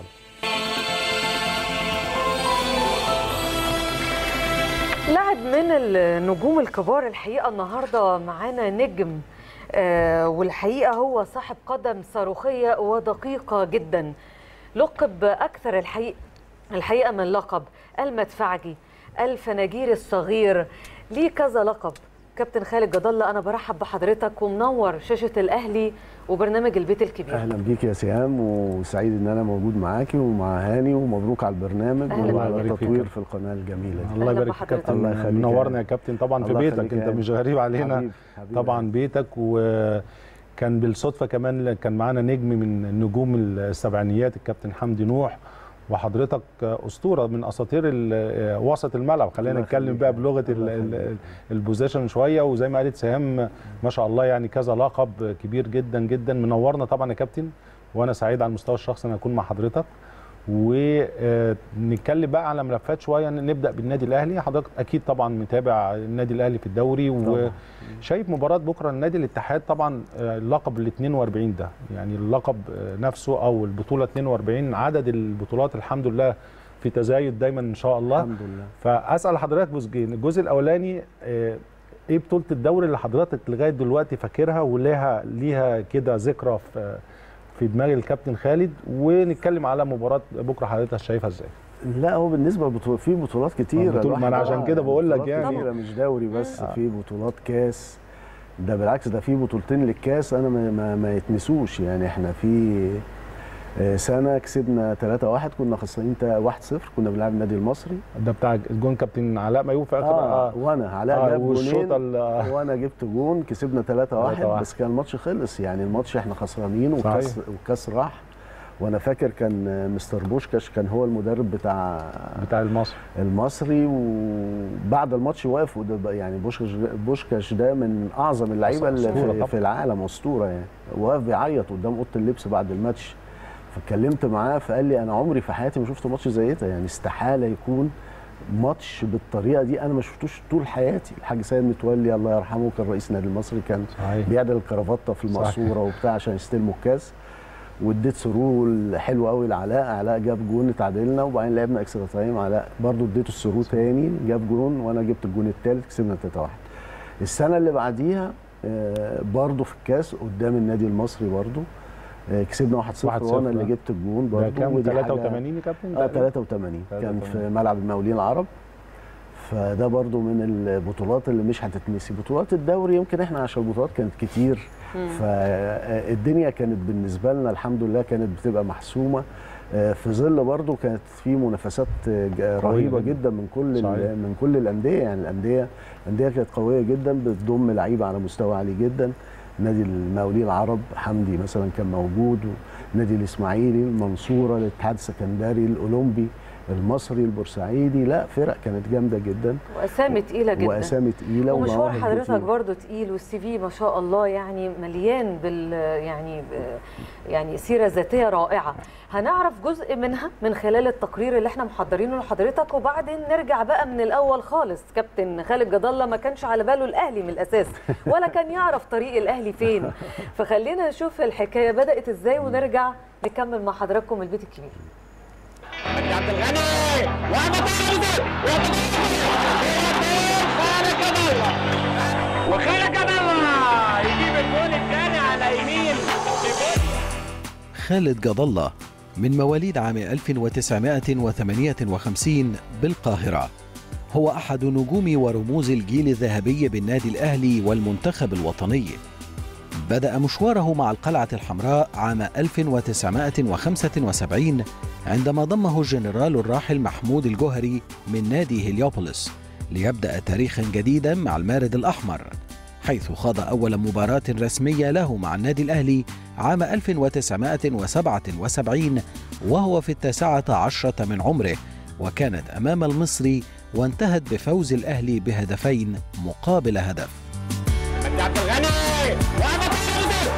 لاعب من النجوم الكبار الحقيقه النهارده معانا نجم آه والحقيقه هو صاحب قدم صاروخيه ودقيقه جدا لقب اكثر الحقيقه الحقيقه من لقب المدفعجي الفناجير الصغير ليه كذا لقب كابتن خالد جد الله انا برحب بحضرتك ومنور شاشه الاهلي وبرنامج البيت الكبير اهلا بيك يا سهام وسعيد ان انا موجود معاكي ومع هاني ومبروك على البرنامج أهلا وعلى بيك. التطوير في القناه الجميله دي الله يبارك فيك بحضرتك. كابتن الله يخليك منورنا يا يا كابتن طبعا في الله بيتك يخليك انت يا مش غريب علينا حبيبي، حبيبي. طبعا بيتك وكان بالصدفه كمان كان معانا نجم من نجوم السبعينيات الكابتن حمدي نوح وحضرتك اسطوره من اساطير ال- وسط الملعب خلينا الله نتكلم يخليك بقى يا بلغه ال- الله ال- يخليك. البوزيشن شويه وزي ما قالت سهام ما شاء الله يعني كذا لقب كبير جدا جدا منورنا طبعا يا كابتن وانا سعيد على المستوى الشخصي ان اكون مع حضرتك ونتكلم بقى على ملفات شويه نبدا بالنادي الاهلي حضرتك اكيد طبعا متابع النادي الاهلي في الدوري طبعاً. وشايف مباراه بكره النادي الاتحاد طبعا آه، اللقب ال 42 ده يعني اللقب آه، نفسه او البطوله 42 عدد البطولات الحمد لله في تزايد دايما ان شاء الله الحمد لله فاسال حضرتك جزئين الجزء الاولاني آه، ايه بطوله الدوري اللي حضرتك لغايه دلوقتي فاكرها وليها ليها كده ذكرى في في دماغ الكابتن خالد ونتكلم على مباراه بكره حضرتك شايفها ازاي لا هو بالنسبه لبطولات في بطولات كتير بطولة- ما أنا عشان كده بقول لك يعني. كتيرة مش دوري بس آه. في بطولات كاس ده بالعكس ده في بطولتين للكاس انا ما, ما, ما يتنسوش يعني احنا في آه، سنه كسبنا 3-1 كنا خسرانين 1-0 كنا بنلعب النادي المصري ده بتاع الجون كابتن علاء مايوب في اخر اه وانا علاء آه، جاب والشوطة جونين ال- وانا جبت جون كسبنا 3-1 3-1. بس كان الماتش خلص يعني الماتش احنا خسرانين والكاس صحيح. والكاس راح وانا فاكر كان آه، مستر بوشكاش كان هو المدرب بتاع بتاع المصري المصري وبعد الماتش واقف وده بقى يعني بوشكاش بوشكاش ده من اعظم اللعيبه اللي أسطورة في, طبعا. في العالم اسطوره يعني واقف بيعيط قدام اوضه اللبس بعد الماتش فاتكلمت معاه فقال لي انا عمري في حياتي ما شفت ماتش زي ده يعني استحاله يكون ماتش بالطريقه دي انا ما شفتوش طول حياتي الحاج سيد متولي الله يرحمه كان رئيس النادي المصري كان صحيح. بيعدل الكرافته في المقصوره وبتاع عشان يستلموا الكاس واديت سرور حلو قوي لعلاء علاء جاب جون اتعادلنا وبعدين لعبنا اكسترا تايم علاء برضو اديته السرور تاني جاب جون وانا جبت الجون الثالث كسبنا 3-1 السنه اللي بعديها آه، برضو في الكاس قدام النادي المصري برضو آه، كسبنا 1-0 1-0 وانا اللي جبت الجون ده برضو كام ودي حاجة- 83 يا كابتن اه تقريباً؟ 83 كان 83. في ملعب المقاولين العرب فده برضو من البطولات اللي مش هتتنسي بطولات الدوري يمكن احنا عشان البطولات كانت كتير مم. فالدنيا كانت بالنسبه لنا الحمد لله كانت بتبقى محسومه آه، في ظل برضو كانت في منافسات آه، ج- رهيبه جداً. جدا من كل صحيح. ال- من كل الانديه يعني الانديه الانديه كانت قويه جدا بتضم لعيبه على مستوى عالي جدا نادي المقاولين العرب حمدي مثلا كان موجود نادي الاسماعيلي المنصوره الاتحاد السكندري الاولمبي المصري البورسعيدي لا فرق كانت جامده جدا واسامي تقيله جدا واسامي تقيله ومشوار ومواهب حضرتك كتير. برضو تقيل والسي في ما شاء الله يعني مليان بال يعني يعني سيره ذاتيه رائعه هنعرف جزء منها من خلال التقرير اللي احنا محضرينه لحضرتك وبعدين نرجع بقى من الاول خالص كابتن خالد جد الله ما كانش على باله الاهلي من الاساس ولا كان يعرف طريق الاهلي فين فخلينا نشوف الحكايه بدات ازاي ونرجع نكمل مع حضراتكم البيت الكبير عبد الغني خالد جاب الله وخالد جاب الله يجيب الجول الثاني على يمين خالد جد الله من مواليد عام 1958 بالقاهرة هو أحد نجوم ورموز الجيل الذهبي بالنادي الأهلي والمنتخب الوطني بدأ مشواره مع القلعة الحمراء عام 1975 عندما ضمه الجنرال الراحل محمود الجوهري من نادي هليوبوليس ليبدأ تاريخا جديدا مع المارد الأحمر حيث خاض أول مباراة رسمية له مع النادي الأهلي عام 1977 وهو في التاسعة عشرة من عمره وكانت أمام المصري وانتهت بفوز الأهلي بهدفين مقابل هدف عبد الغني وابو طالب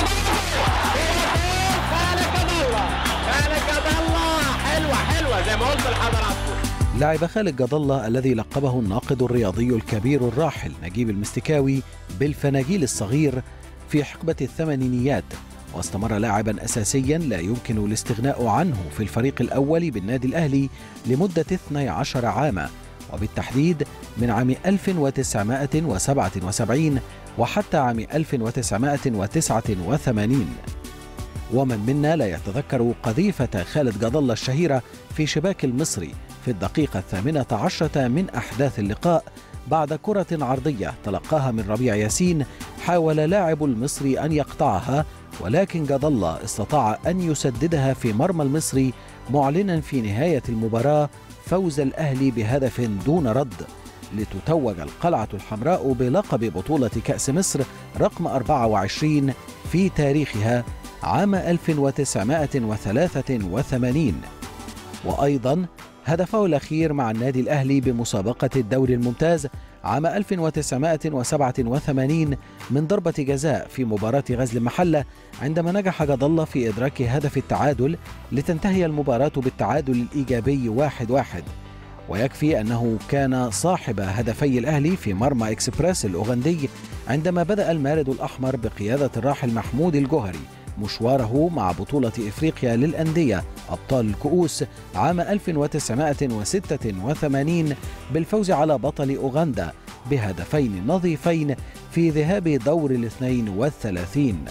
خالد جاب الله خالد جاب الله حلوه حلوه زي ما قلت لحضراتكم لعب خالد جد الله الذي لقبه الناقد الرياضي الكبير الراحل نجيب المستكاوي بالفناجيل الصغير في حقبة الثمانينيات واستمر لاعبا أساسيا لا يمكن الاستغناء عنه في الفريق الأول بالنادي الأهلي لمدة 12 عاما وبالتحديد من عام 1977 وحتى عام 1989 ومن منا لا يتذكر قذيفة خالد جد الله الشهيرة في شباك المصري في الدقيقة الثامنة عشرة من أحداث اللقاء بعد كرة عرضية تلقاها من ربيع ياسين حاول لاعب المصري أن يقطعها ولكن جد الله استطاع أن يسددها في مرمى المصري معلنا في نهاية المباراة فوز الأهلي بهدف دون رد لتتوج القلعة الحمراء بلقب بطولة كأس مصر رقم 24 في تاريخها عام 1983 وأيضا هدفه الأخير مع النادي الأهلي بمسابقة الدوري الممتاز عام 1987 من ضربة جزاء في مباراة غزل المحلة عندما نجح جد الله في إدراك هدف التعادل لتنتهي المباراة بالتعادل الإيجابي واحد واحد ويكفي أنه كان صاحب هدفي الأهلي في مرمى إكسبريس الأوغندي عندما بدأ المارد الأحمر بقيادة الراحل محمود الجوهري مشواره مع بطولة إفريقيا للأندية أبطال الكؤوس عام 1986 بالفوز على بطل أوغندا بهدفين نظيفين في ذهاب دور الاثنين والثلاثين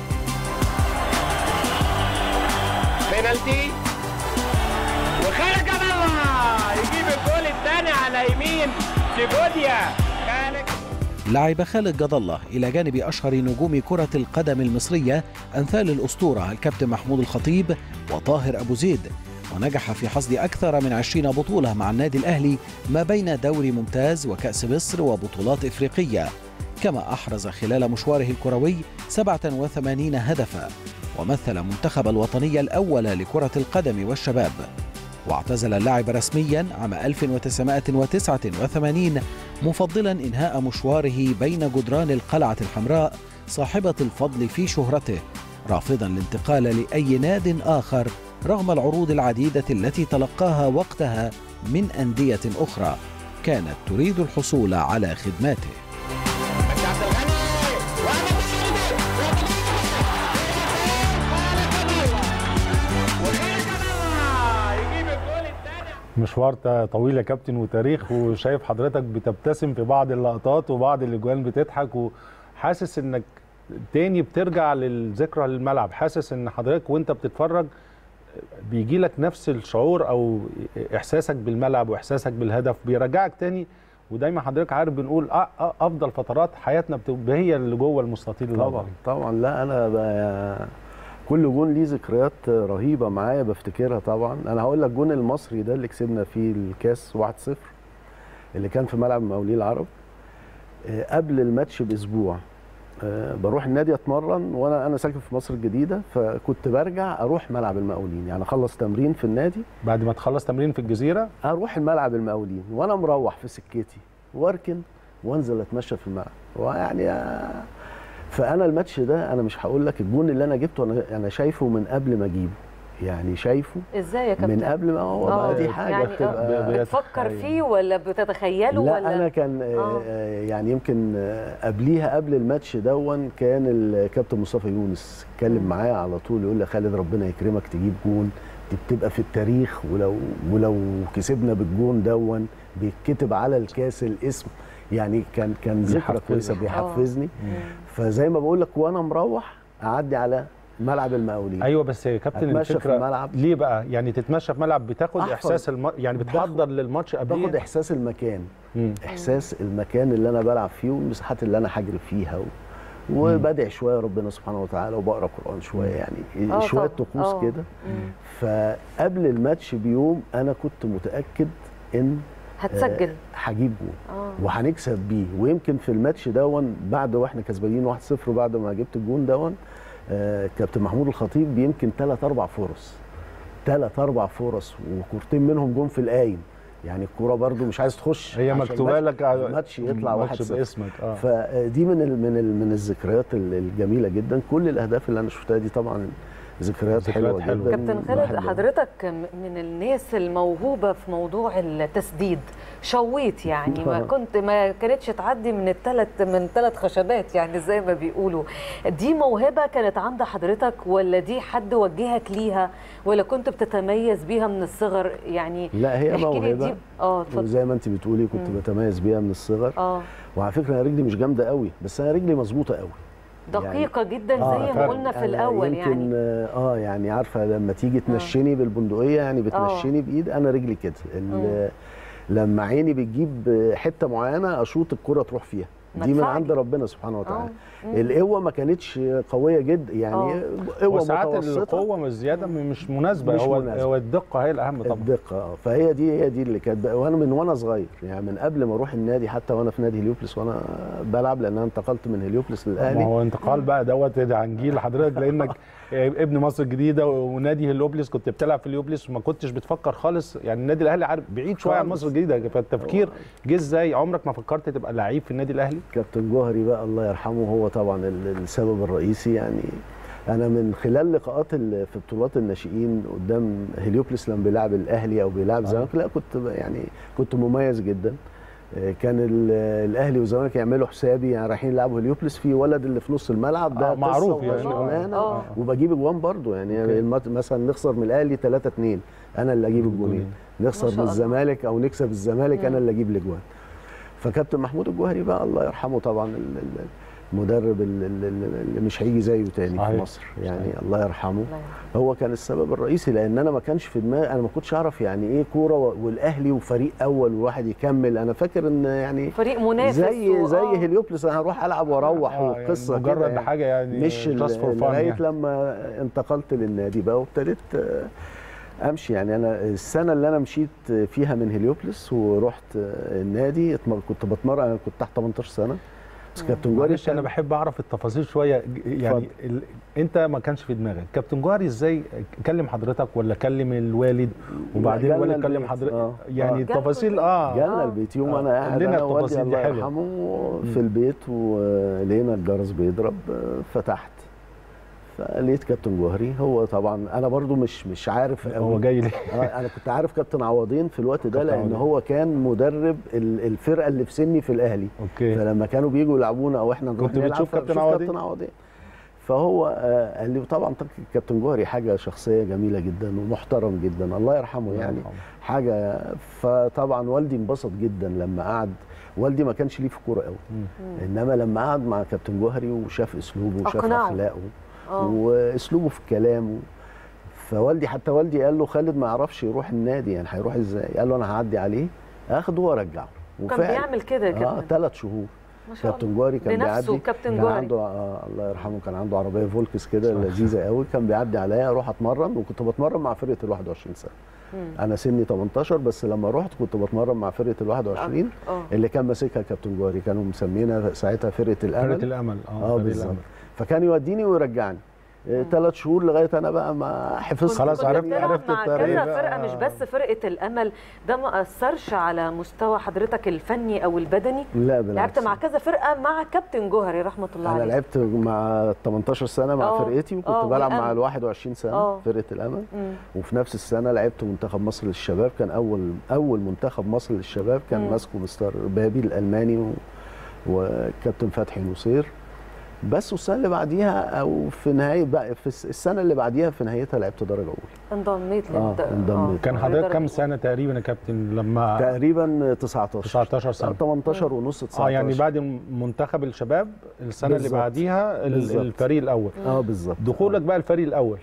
بينالتي وخالد جاب الله يجيب الجول الثاني على يمين سيبوديا خالد لعب خالد جد الله إلى جانب أشهر نجوم كرة القدم المصرية أمثال الأسطورة الكابتن محمود الخطيب وطاهر أبو زيد ونجح في حصد أكثر من 20 بطولة مع النادي الأهلي ما بين دوري ممتاز وكأس مصر وبطولات إفريقية كما أحرز خلال مشواره الكروي 87 هدفا ومثل منتخب الوطني الأول لكرة القدم والشباب واعتزل اللعب رسميا عام 1989 مفضلا إنهاء مشواره بين جدران القلعة الحمراء صاحبة الفضل في شهرته رافضا الانتقال لأي ناد آخر رغم العروض العديدة التي تلقاها وقتها من أندية أخرى كانت تريد الحصول على خدماته مشوار ت- طويل يا كابتن وتاريخ وشايف حضرتك بتبتسم في بعض اللقطات وبعض الاجوان بتضحك وحاسس انك تاني بترجع للذكرى للملعب حاسس ان حضرتك وانت بتتفرج بيجي لك نفس الشعور او احساسك بالملعب واحساسك بالهدف بيرجعك تاني ودايما حضرتك عارف بنقول أ- أ- افضل فترات حياتنا بتبقى هي اللي جوه المستطيل الأخضر. طبعا طبعا لا انا ب... كل جون ليه ذكريات رهيبه معايا بفتكرها طبعا انا هقول لك جون المصري ده اللي كسبنا فيه الكاس 1-0 اللي كان في ملعب مقاولين العرب آه، قبل الماتش باسبوع آه، بروح النادي اتمرن وانا انا ساكن في مصر الجديده فكنت برجع اروح ملعب المقاولين يعني اخلص تمرين في النادي بعد ما تخلص تمرين في الجزيره اروح الملعب المقاولين وانا مروح في سكتي واركن وانزل اتمشى في الملعب ويعني آه، فانا الماتش ده انا مش هقول لك الجون اللي انا جبته انا انا شايفه من قبل ما اجيبه يعني شايفه ازاي يا كابتن من قبل ما هو آه، بقى دي حاجه يعني بتبقى بتفكر فيه ولا بتتخيله لا ولا انا كان آه. يعني يمكن آه، قبليها قبل الماتش دون كان الكابتن مصطفى يونس اتكلم معايا على طول يقول لي يا خالد ربنا يكرمك تجيب جون دي بتبقى في التاريخ ولو ولو كسبنا بالجون دون بيتكتب على الكاس الاسم يعني كان كان ذكرى بيحفزك. كويسه بيحفزني فزي ما بقول لك وانا مروح اعدي على ملعب المقاولين ايوه بس يا كابتن أتمشى في الفكره الملعب. ليه بقى يعني تتمشى في ملعب بتاخد أحفظ. احساس الم... يعني بتحضر للماتش قبليه باخد احساس المكان مم. احساس المكان اللي انا بلعب فيه والمساحات اللي انا هجري فيها و... وبدعي شويه ربنا سبحانه وتعالى وبقرا قران شويه يعني آه شويه طبعاً. طقوس آه. كده فقبل الماتش بيوم انا كنت متاكد ان هتسجل آه، هجيب جون آه. وهنكسب بيه ويمكن في الماتش دون بعد واحنا كسبانين 1-0 وبعد ما جبت الجون دون آه، كابتن محمود الخطيب يمكن ثلاث اربع فرص ثلاث اربع فرص وكورتين منهم جون في القايم يعني الكوره برضو مش عايز تخش هي عشان مكتوبه الماتش- لك على- الماتش يطلع الماتش 1-0 باسمك اه فدي من ال من ال من الذكريات ال- الجميله جدا كل الاهداف اللي انا شفتها دي طبعا ذكريات, ذكريات حلوه, حلوة. جدا كابتن خالد بحبها. حضرتك من الناس الموهوبه في موضوع التسديد شويت يعني ما آه. كنت ما كانتش تعدي من الثلاث من ثلاث خشبات يعني زي ما بيقولوا دي موهبه كانت عند حضرتك ولا دي حد وجهك ليها ولا كنت بتتميز بيها من الصغر يعني لا هي احكي لي موهبه دي اه اتفضل وزي ما انت بتقولي كنت مم. بتميز بيها من الصغر اه وعلى فكره انا رجلي مش جامده قوي بس انا رجلي مظبوطه قوي دقيقه جدا آه، زي ما فعلا. قلنا في أنا الاول يمكن يعني اه يعني عارفه لما تيجي تنشني بالبندقيه يعني بتنشني بايد انا رجلي كده ال- لما عيني بتجيب حته معينه اشوط الكره تروح فيها دي من مدفعي. عند ربنا سبحانه وتعالى مم. القوه ما كانتش قويه جدا يعني آه. قوه وساعات متوسطه القوه مش زياده مش مناسبه مش هو مناسبة. هو الدقه هي الاهم طبعا الدقه اه فهي دي هي دي اللي كانت بقى- وانا من وانا صغير يعني من قبل ما اروح النادي حتى وانا في نادي هليوبلس وانا بلعب لان انا انتقلت من هليوبلس ما للاهلي هو انتقال بقى دوت عن جيل حضرتك لانك ابن مصر الجديده ونادي هليوبلس كنت بتلعب في هليوبلس وما كنتش بتفكر خالص يعني النادي الاهلي عارف بعيد شويه عن خالص. مصر الجديده فالتفكير جه ازاي عمرك ما فكرت تبقى لعيب في النادي الاهلي كابتن جوهري بقى الله يرحمه هو طبعا ال- السبب الرئيسي يعني انا من خلال لقاءات ال- في بطولات الناشئين قدام هليوبلس لما بيلعب الاهلي او بيلعب الزمالك لا كنت ب- يعني كنت مميز جدا آه، كان ال- الاهلي والزمالك يعملوا حسابي يعني رايحين يلعبوا هليوبلس في ولد اللي في نص الملعب ده آه، معروف قصة يعني. وشغلانه آه. وبجيب اجوان برضو يعني أوكي. المات- مثلا نخسر من الاهلي 3 2 انا اللي اجيب الجونين ما نخسر شاء من الله. الزمالك او نكسب الزمالك مم. انا اللي اجيب الاجوان فكابتن محمود الجوهري بقى الله يرحمه طبعا ال- ال- مدرب ال- ال- ال- اللي مش هيجي زيه تاني صحيح. في مصر يعني الله يرحمه هو كان السبب الرئيسي لان انا ما كانش في دماغي انا ما كنتش اعرف يعني ايه كوره و- والاهلي وفريق اول وواحد يكمل انا فاكر ان يعني فريق منافس زي و- زي آه. هليوبلس انا هروح العب واروح آه، يعني والقصه مجرد كده يعني. حاجة يعني مش ال- just for fun لغايه يعني. لما انتقلت للنادي بقى وابتديت آه، امشي يعني انا السنه اللي انا مشيت فيها من هليوبلس ورحت آه، النادي اتمر- كنت بتمرن انا كنت تحت 18 سنه بس كابتن جوهري معلش انا كان- بحب اعرف التفاصيل شويه يعني ال... انت ما كانش في دماغك كابتن جوهري ازاي كلم حضرتك ولا كلم الوالد وبعدين جالنا الوالد كلم البيت. حضرتك آه. يعني آه. التفاصيل اه جالنا البيت يوم آه. انا قاعد قول لنا انا ووالدي التفاصيل دي الله حلوه يرحمه في البيت ولقينا الجرس بيضرب آه، فتحت فلقيت كابتن جوهري هو طبعا انا برضو مش مش عارف هو قوي. جاي ليه؟ آه، انا كنت عارف كابتن عوضين في الوقت ده كابتن لان عوضين. هو كان مدرب ال- الفرقه اللي في سني في الاهلي اوكي فلما كانوا بيجوا يلعبونا او احنا نروح كنت نلعب بتشوف كابتن فبشوف عوضين؟ كابتن عوضين فهو آه، قال لي طبعا طب كابتن جوهري حاجه شخصيه جميله جدا ومحترم جدا الله يرحمه يعني حاجه فطبعا والدي انبسط جدا لما قعد والدي ما كانش ليه في الكوره قوي انما لما قعد مع كابتن جوهري وشاف اسلوبه وشاف أقنعه. اخلاقه آه. واسلوبه في الكلام فوالدي حتى والدي قال له خالد ما يعرفش يروح النادي يعني هيروح ازاي قال له انا هعدي عليه اخده وارجعه وكان بيعمل كده اه كده ثلاث شهور ما شاء كابتن الله. جوهري كان بنفسه بيعدي كابتن كان جوهري. عنده آه الله يرحمه كان عنده عربيه فولكس كده لذيذه قوي كان بيعدي عليا اروح اتمرن وكنت بتمرن مع فرقه ال 21 سنه انا سني 18 بس لما رحت كنت بتمرن مع فرقه ال 21 آه. اللي كان ماسكها كابتن جوهري كانوا مسمينها ساعتها فرقه الامل فرقة الأمل، آه، اه فريق بالظبط الأمل. فكان يوديني ويرجعني ثلاث شهور لغايه انا بقى ما حفظت خلاص كنت عرفت بتلعب عرفت مع الطريق كذا فرقه مش بس فرقه الامل ده ما اثرش على مستوى حضرتك الفني او البدني لا بالعكس لعبت مع كذا فرقه مع كابتن جوهري رحمه الله انا عليه لعبت مع 18 سنه مع آه. فرقتي وكنت آه، بلعب مع والأمل. ال 21 سنه آه. فرقه الامل مم. وفي نفس السنه لعبت منتخب مصر للشباب كان اول اول منتخب مصر للشباب كان مم. ماسكه مستر بابي الالماني و... وكابتن فتحي نصير بس والسنه اللي بعديها او في نهايه بقى في الس- السنه اللي بعديها في نهايتها لعبت درجه اولى انضميت آه، للد- انضميت. كان حضرتك كام سنه تقريبا يا كابتن لما تقريبا 19 19 سنه 18 ونص 19 اه يعني بعد منتخب الشباب السنه اللي بالظبط. بعديها ال- بالظبط. الفريق الاول اه بالظبط دخولك بقى الفريق الاول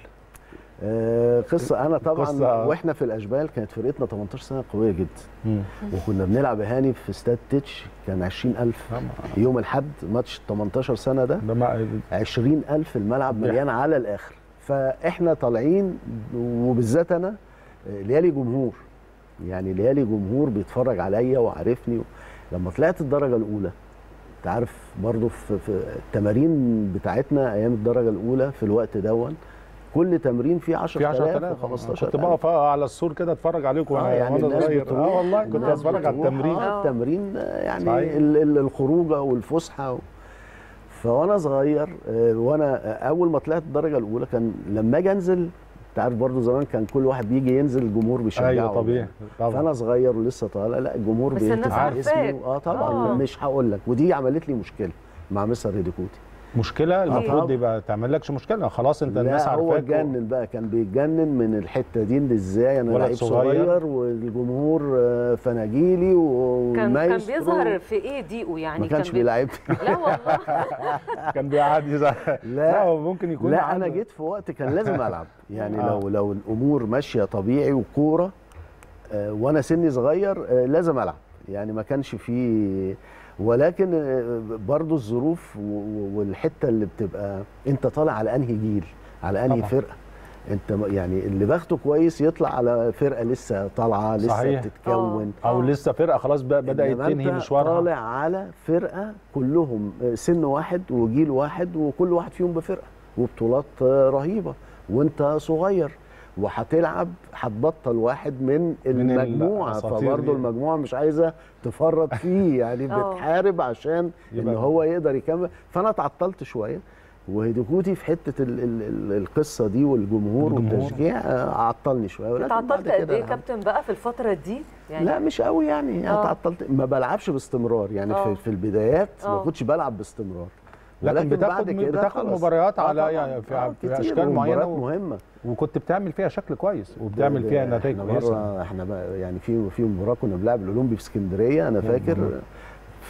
آه قصه انا طبعا قصة- واحنا في الاشبال كانت فرقتنا 18 سنه قويه جدا مم. وكنا بنلعب هاني في استاد تتش كان 20000 يوم الاحد ماتش 18 سنه ده ده ما 20000 الملعب ده- مليان على الاخر فاحنا طالعين وبالذات انا آه، ليالي جمهور يعني ليالي جمهور بيتفرج عليا وعارفني لما طلعت الدرجه الاولى انت عارف برضو في, في التمارين بتاعتنا ايام الدرجه الاولى في الوقت دون كل تمرين فيه في 10000 10000 و15000 كنت بقف على السور كده اتفرج عليكم اه يعني وانا الناس صغير بتروح اه والله كنت الناس اتفرج على بتروح، التمرين اه التمرين آه، يعني صحيح. ال- ال- الخروجه والفسحه و... فوانا صغير آه، وانا آه، اول ما طلعت الدرجه الاولى كان لما اجي انزل انت عارف برضو زمان كان كل واحد بيجي ينزل الجمهور بيشجعه ايوه طبيعي طبعا فانا صغير ولسه طالع لا الجمهور بس الناس بيهتف عارفاك. باسمه اه طبعا آه. مش هقول لك ودي عملت لي مشكله مع مستر هيديكوتي مشكله المفروض طبعا. يبقى تعمل لكش مشكله خلاص انت الناس لا هو عارفاك اتجنن بقى كان بيتجنن من الحته دي إن ازاي انا ولد لعيب صغير. صغير, والجمهور آه، فناجيلي كان كان والمايسترو بيظهر في ايه ضيقه يعني ما كانش كان بي- بيلعبني لا والله كان بيقعد يزعل لا هو ممكن يكون لا انا عنده- جيت في وقت كان لازم العب يعني آه. لو لو الامور ماشيه طبيعي وكوره آه، وانا سني صغير آه، لازم العب يعني ما كانش فيه ولكن آه، برضو الظروف و- و- والحته اللي بتبقى انت طالع على انهي جيل على انهي طبعا. فرقه انت م- يعني اللي باخده كويس يطلع على فرقه لسه طالعه لسه صحيح. بتتكون او لسه فرقه خلاص بقى بدات إنما تنهي أنت مشوارها طالع على فرقه كلهم سن واحد وجيل واحد وكل واحد فيهم بفرقه وبطولات رهيبه وانت صغير وهتلعب هتبطل واحد من من المجموعه الأساطير فبرضه دي. المجموعه مش عايزه تفرط فيه يعني آه. بتحارب عشان ان يبقى- هو يقدر يكمل فانا اتعطلت شويه وهيديكوتي في حته ال ال ال القصه دي والجمهور الجمهور. والتشجيع آه، عطلني شويه ولكن بعد اتعطلت قد كده ايه كابتن بقى في الفتره دي يعني لا مش قوي يعني, يعني آه. تعطلت ما بلعبش باستمرار يعني آه. في, في البدايات ما آه. كنتش بلعب باستمرار لكن ولكن بتاخد بعد كده بتاخد خلاص. مباريات آه على طبعاً. يعني في, آه في كتير اشكال معينه ومباريات و... مهمه وكنت بتعمل فيها شكل كويس وبتعمل فيها ده- نتائج احنا كويسه مره احنا بقى يعني في في مباراه كنا بنلعب الاولمبي في اسكندريه انا فاكر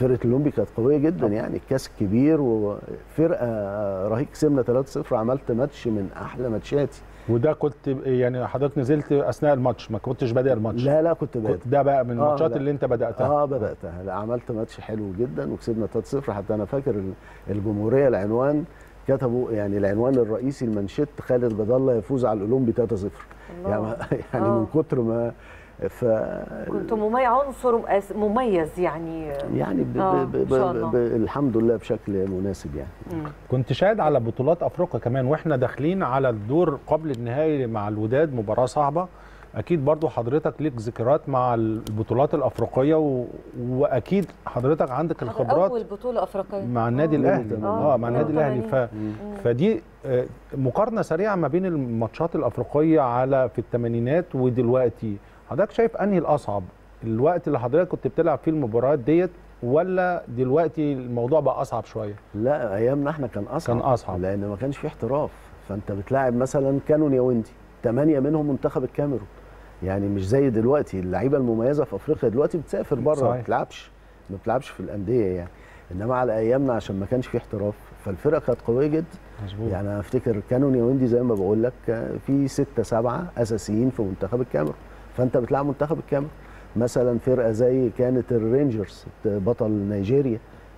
فرقه الاولمبي كانت قويه جدا يعني الكاس كبير وفرقه رهيب كسبنا 3-0 عملت ماتش من احلى ماتشاتي وده كنت يعني حضرتك نزلت اثناء الماتش ما كنتش بادئ الماتش لا لا كنت بادئ ده بقى من آه، الماتشات لا. اللي انت بداتها اه بداتها لا عملت ماتش حلو جدا وكسبنا 3-0 حتى انا فاكر ال- الجمهوريه العنوان كتبوا يعني العنوان الرئيسي المانشيت خالد جد الله يفوز على الاولمبي 3-0 يعني, يعني من كتر ما ف كنت مميز عنصر مؤس- مميز يعني يعني ب آه، ب إن ب شاء ب الله. ب الحمد لله بشكل مناسب يعني كنت شاهد على بطولات افريقيا كمان واحنا داخلين على الدور قبل النهائي مع الوداد مباراه صعبه اكيد برضو حضرتك ليك ذكريات مع البطولات الافريقيه و... واكيد حضرتك عندك الخبرات اول بطوله افريقيه مع النادي آه. الاهلي اه مع النادي الاهلي ف... 82. فدي آه، مقارنه سريعه ما بين الماتشات الافريقيه على في الثمانينات ودلوقتي حضرتك شايف انهي الاصعب الوقت اللي حضرتك كنت بتلعب فيه المباريات ديت ولا دلوقتي الموضوع بقى اصعب شويه لا ايامنا احنا كان اصعب كان أصعب. لان ما كانش في احتراف فانت بتلاعب مثلا كانون ياوندي ثمانيه منهم منتخب الكاميرون يعني مش زي دلوقتي اللعيبه المميزه في افريقيا دلوقتي بتسافر بره ما صحيح. بتلعبش ما بتلعبش في الانديه يعني انما على ايامنا عشان ما كانش في احتراف فالفرقه كانت قويه جدا مظبوط يعني انا افتكر كانون ياوندي زي ما بقول لك آه، في ستة سبعة اساسيين في منتخب الكاميرون فانت بتلعب منتخب الكاميرون مثلا فرقه زي كانت الرينجرز بطل نيجيريا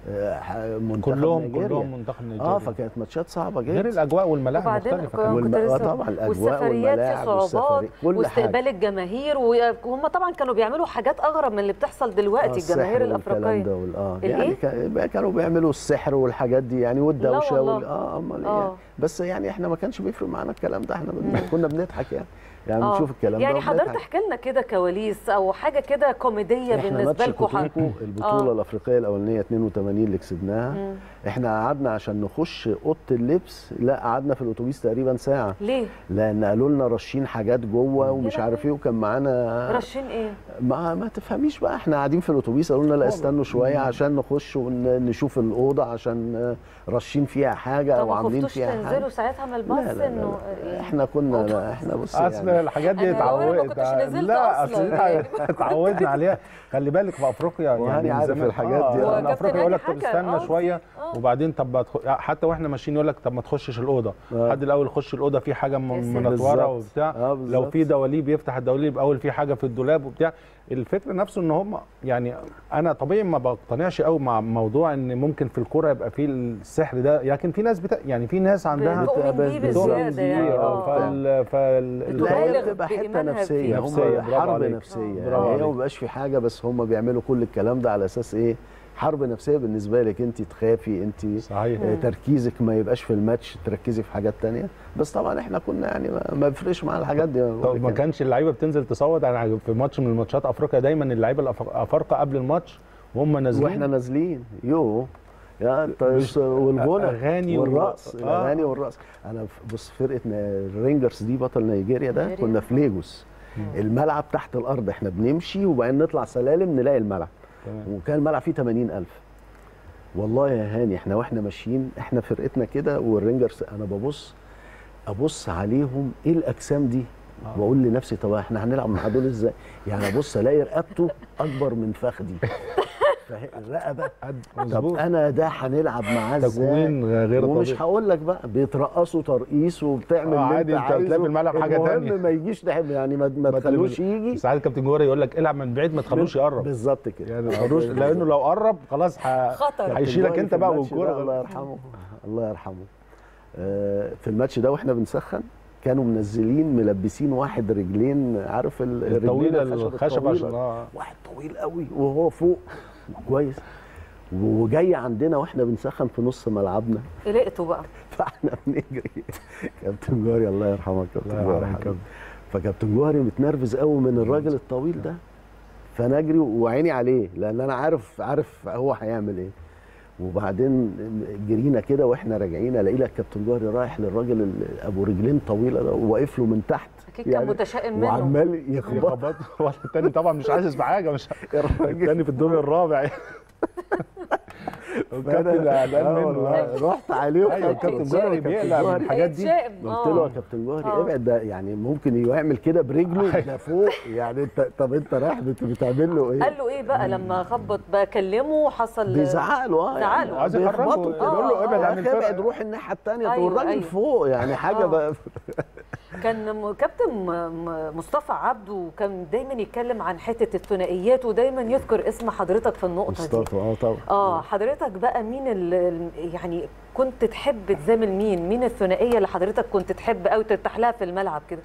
آه، منتخب كلهم نيجيريا. كلهم منتخب نيجيريا اه فكانت ماتشات صعبه جدا غير الاجواء والملاعب وبعدين مختلفه كنت كمان. والم- لسه آه طبعا الأجواء والسفريات والملاعب في صعوبات والسفري- كل واستقبال حاجة. الجماهير وهم طبعا كانوا بيعملوا حاجات اغرب من اللي بتحصل دلوقتي السحر الجماهير والكلام الافريقيه ده وال- اه الإيه؟ يعني كا- كانوا بيعملوا السحر والحاجات دي يعني والدوشه والله. وال... اه امال آه. ايه بس يعني احنا ما كانش بيفرق معانا الكلام ده احنا بن... كنا بنضحك يعني يعني آه. بنشوف الكلام يعني ده حضرتك وبنضحك. احكي لنا كده كواليس او حاجه كده كوميديه احنا بالنسبه ماتش لكم كوتوكو البطوله آه. الافريقيه الاولانيه 82 اللي كسبناها مم. احنا قعدنا عشان نخش اوضه اللبس لا قعدنا في الاتوبيس تقريبا ساعه ليه لان قالوا لنا رشين حاجات جوه ومش عارف ايه وكان معانا رشين ايه ما ما تفهميش بقى احنا قاعدين في الاتوبيس قالوا لنا لا استنوا شويه عشان نخش ونشوف الاوضه عشان آه، راشين فيها حاجه طب او ما عاملين خفتوش فيها تنزلوا حاجه ساعتها من لا الباص لا لا, انه لا. احنا كنا لا احنا بص اصل يعني الحاجات دي أنا بقول ما اتعودت كنتش نزلت لا أصلاً. اصل دي اتعودنا عليها خلي بالك في افريقيا وهاني يعني من عارف زمان- الحاجات دي. آه وكابتن يعني افريقيا يقول لك هاني طب حكى، استنى آه. شويه وبعدين طب ما تخ- حتى واحنا ماشيين يقول لك طب ما تخشش الاوضه حد الاول يخش الاوضه في حاجه م- سلام. منطوره بالظبط. وبتاع آه، لو بالظبط. في دواليب يفتح الدواليب اول في حاجه في الدولاب وبتاع الفكر نفسه ان هم يعني انا طبيعي ما بقتنعش قوي مع موضوع ان ممكن في الكوره يبقى في السحر ده لكن في ناس بتا... يعني في ناس عندها بتؤمن بيه بتؤمن بزياده بيه، يعني آه، اه فال فال لا هي بتبالغ بتبقى حته بإيمانها نفسيه فيه. هم نفسية، برافو حرب عليك. نفسيه برافو يعني هي عليك. ما بيبقاش في حاجه بس هم بيعملوا كل الكلام ده على اساس ايه حرب نفسيه بالنسبه لك انت تخافي انت صحيح آه، تركيزك ما يبقاش في الماتش تركزي في حاجات تانية بس طبعا احنا كنا يعني ما- ما بيفرقش معانا الحاجات دي طب ما كانش اللعيبه بتنزل تصوت انا في ماتش من الماتشات افريقيا دايما اللعيبه الأف- الافارقه قبل الماتش وهم نازلين واحنا نازلين يو يا انت والغنى أغاني و- والرقص آه. الاغاني والرقص انا ف- بص فرقه نا- الرينجرز دي بطل نيجيريا ده نيجيريا. كنا في ليجوس الملعب تحت الارض احنا بنمشي وبعدين نطلع سلالم نلاقي الملعب تمام. وكان الملعب فيه 80000 والله يا هاني احنا واحنا ماشيين احنا فرقتنا كده والرينجرز انا ببص ابص عليهم ايه الاجسام دي واقول لنفسي طب احنا هنلعب مع دول ازاي يعني ابص الاقي رقبته اكبر من فخدي فاهم؟ الرقبه طب مظبوط. انا ده هنلعب معاه ازاي تكوين غير ومش طبيعي. هقول لك بقى بيترقصوا ترقيص وبتعمل آه، اللي عادي، انت انت هتلاقي عايزه في الملعب حاجة المهم تانية. ما يجيش ناحية يعني ما, ما ما تخلوش تخلوش- يجي ساعات كابتن جوهري يقول لك العب من بعيد ما تخلوش يقرب بالظبط كده يعني ما تخلوش لانه لو قرب خلاص ه- خطر. هيشيلك كابتن انت جوهري بقى في الماتش ده الله والكوره يرحمه الله يرحمه آه، في الماتش ده واحنا بنسخن كانوا منزلين ملبسين واحد رجلين عارف ال- الرجلين الطويله الخشب الخشب الطويلة. عشان اه واحد طويل قوي وهو فوق كويس وجاي عندنا واحنا بنسخن في نص ملعبنا قلقتوا بقى فاحنا بنجري كابتن جوهري الله يرحمك كابتن الله جوهري يرحمه حبيبي. فكابتن جوهري متنرفز قوي من الراجل الطويل ده فانا اجري وعيني عليه لان انا عارف عارف هو هيعمل ايه وبعدين جرينا كده واحنا راجعين الاقي لك كابتن جوهري رايح للراجل ال- ابو رجلين طويله ده وواقف له من تحت اكيد كان متشائم منه وعمال يخبط يخبط ولا التاني طبعا مش حاسس بحاجه مش الراجل التاني في الدور الرابع الكابتن قلقان آه منه. والله رحت عليه أيوة، وخدته. الكابتن قلت له جوهري يا بيقلق كابتن من جوهري، الحاجات دي. يتشائم، قلت له يا كابتن جوهري آه. ابعد ده يعني ممكن يعمل كده برجله ده فوق يعني انت طب انت رايح بت- بتعمل له ايه؟ قال له ايه بقى لما خبط بقى كلمه حصل بيزعق له اه زعق يعني له عايز يخرجه، بيخبطه كده. يقول له ابعد يا عن أخي الفرقة. ابعد روح الناحيه الثانيه أيوة، طب الراجل أيوة. فوق يعني حاجه آه. بقى كان م- كابتن م- م- مصطفى عبده كان دايما يتكلم عن حته الثنائيات ودايما يذكر اسم حضرتك في النقطه دي مصطفى اه طبعا اه حضرتك بقى مين ال- ال- يعني كنت تحب تزامل مين مين الثنائيه اللي حضرتك كنت تحب قوي ترتاح لها في الملعب كده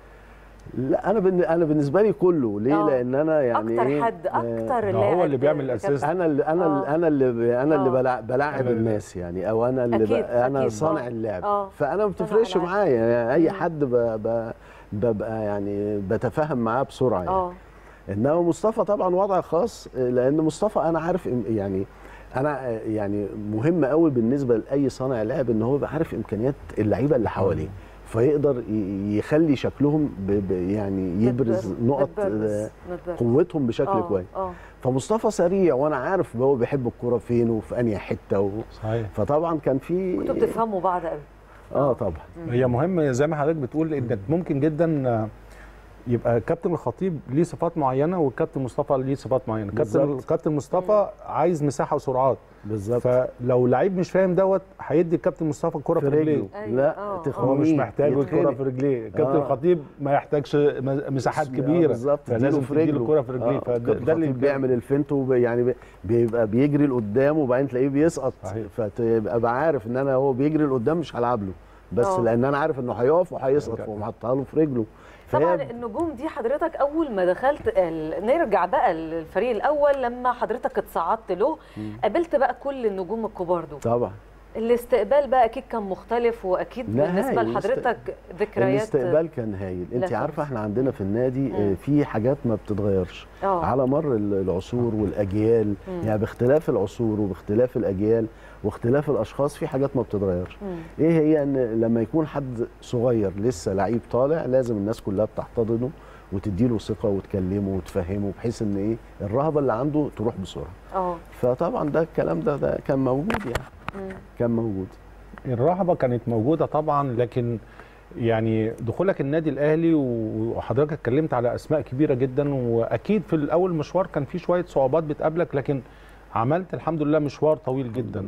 لا انا بالن- انا بالنسبه لي كله ليه آه. لان انا يعني اكتر إيه، حد آه، اكتر ده هو لاعب اللي بيعمل كابتن. الأساس. انا اللي انا آه. اللي انا اللي انا اللي آه. بلع- بلاعب أنا اللي- الناس يعني او انا اللي أكيد، بقى انا أكيد. صانع آه. اللعب آه. فانا ما صانع بتفرقش الألعاب. معايا يعني اي مم. حد ب- ب- ببقى يعني بتفاهم معاه بسرعه يعني اه انما مصطفى طبعا وضع خاص لان مصطفى انا عارف إم- يعني انا يعني مهم قوي بالنسبه لاي صانع لعب ان هو يبقى عارف امكانيات اللعيبه اللي حواليه فيقدر ي- يخلي شكلهم ب ب يعني يبرز متبرز- نقط متبرز- آه، متبرز. قوتهم بشكل آه، كويس اه فمصطفى سريع وانا عارف هو بيحب الكوره فين وفي انهي حته و... صحيح فطبعا كان في كنتوا بتفهموا بعض قوي اه طبعا هي مهم زي ما حضرتك بتقول انك ممكن جدا آه، يبقى كابتن الخطيب ليه صفات معينه والكابتن مصطفى ليه صفات معينه كابتن بالظبط. كابتن مصطفى عايز مساحه وسرعات بالظبط فلو لعيب مش فاهم دوت هيدي الكابتن مصطفى الكره في في رجليه رجله أيوة، لا آه، آه. هو تخونيه مش محتاج الكره يتخنق. في رجليه كابتن آه. الخطيب ما يحتاجش م- مساحات آه، كبيره بالظبط فلازم اديله في تديله رجله الكره في رجليه آه، فده كابتن ده اللي الخطيب بيعمل الفنت وب- يعني بي- بيبقى بيجري لقدام وبعدين تلاقيه بيسقط صحيح. فتبقى بقى عارف ان انا هو بيجري لقدام مش هلعب له بس آه. لان انا عارف انه هيقف وهيسقط هيرجع. فاقوم حاطها له في رجله طبعا فهي النجوم دي حضرتك اول ما دخلت ال... نرجع بقى للفريق الاول لما حضرتك اتصعدت له قابلت بقى كل النجوم الكبار دول طبعا الاستقبال بقى اكيد كان مختلف واكيد لا، بالنسبه هايل. لحضرتك ذكريات الاستقبال كان هايل انت لذيذ. عارفه احنا عندنا في النادي آه، مم. في حاجات ما بتتغيرش اه على مر ال- العصور والاجيال مم. يعني باختلاف العصور وباختلاف الاجيال واختلاف الاشخاص في حاجات ما بتتغيرش مم. ايه هي ان لما يكون حد صغير لسه لعيب طالع لازم الناس كلها بتحتضنه وتديله ثقه وتكلمه وتفهمه بحيث ان ايه الرهبه اللي عنده تروح بسرعه اه فطبعا ده الكلام ده ده كان موجود يعني مم. كان موجود الرهبه كانت موجوده طبعا لكن يعني دخولك النادي الاهلي وحضرتك اتكلمت على اسماء كبيره جدا واكيد في الاول مشوار كان فيه شويه صعوبات بتقابلك لكن عملت الحمد لله مشوار طويل جدا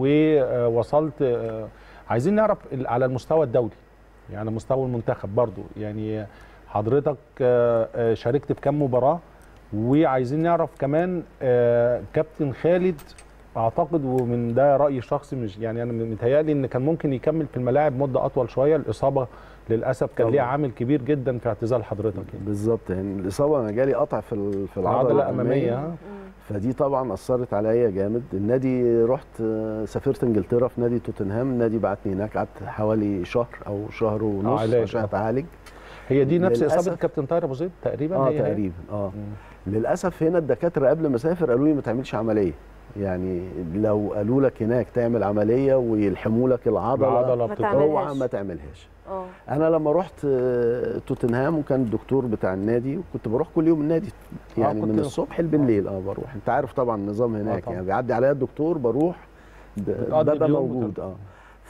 ووصلت آه، عايزين نعرف ال- على المستوى الدولي يعني مستوى المنتخب برضو يعني حضرتك آه، آه، شاركت في كام مباراه وعايزين نعرف كمان آه، كابتن خالد اعتقد ومن ده رايي الشخصي مش يعني انا متهيألي ان كان ممكن يكمل في الملاعب مده اطول شويه الاصابه للاسف كان ليها طبعاً. عامل كبير جدا في اعتزال حضرتك يعني بالظبط يعني الاصابه انا جالي قطع في ال- في العضله العضله الاماميه ها؟ فدي طبعا اثرت عليا جامد النادي رحت آه، سافرت انجلترا في نادي توتنهام النادي بعتني هناك قعدت حوالي شهر او شهر ونص علاج، عشان آه. اتعالج هي دي نفس للأسف- اصابه كابتن طاهر ابو زيد تقريبا اه هي هي؟ تقريبا اه للاسف هنا الدكاتره قبل ما اسافر قالوا لي ما تعملش عمليه يعني لو قالوا لك هناك تعمل عمليه ويلحموا لك العضله, العضلة ما بتتقطع. تعملهاش. اوعى ما تعملهاش اه انا لما رحت آه، توتنهام وكان الدكتور بتاع النادي وكنت بروح كل يوم النادي يعني كنت- من الصبح بالليل اه بروح انت عارف طبعا النظام هناك طبعاً. يعني بيعدي عليا الدكتور بروح ب- بتقضي ببقى اليوم موجود اه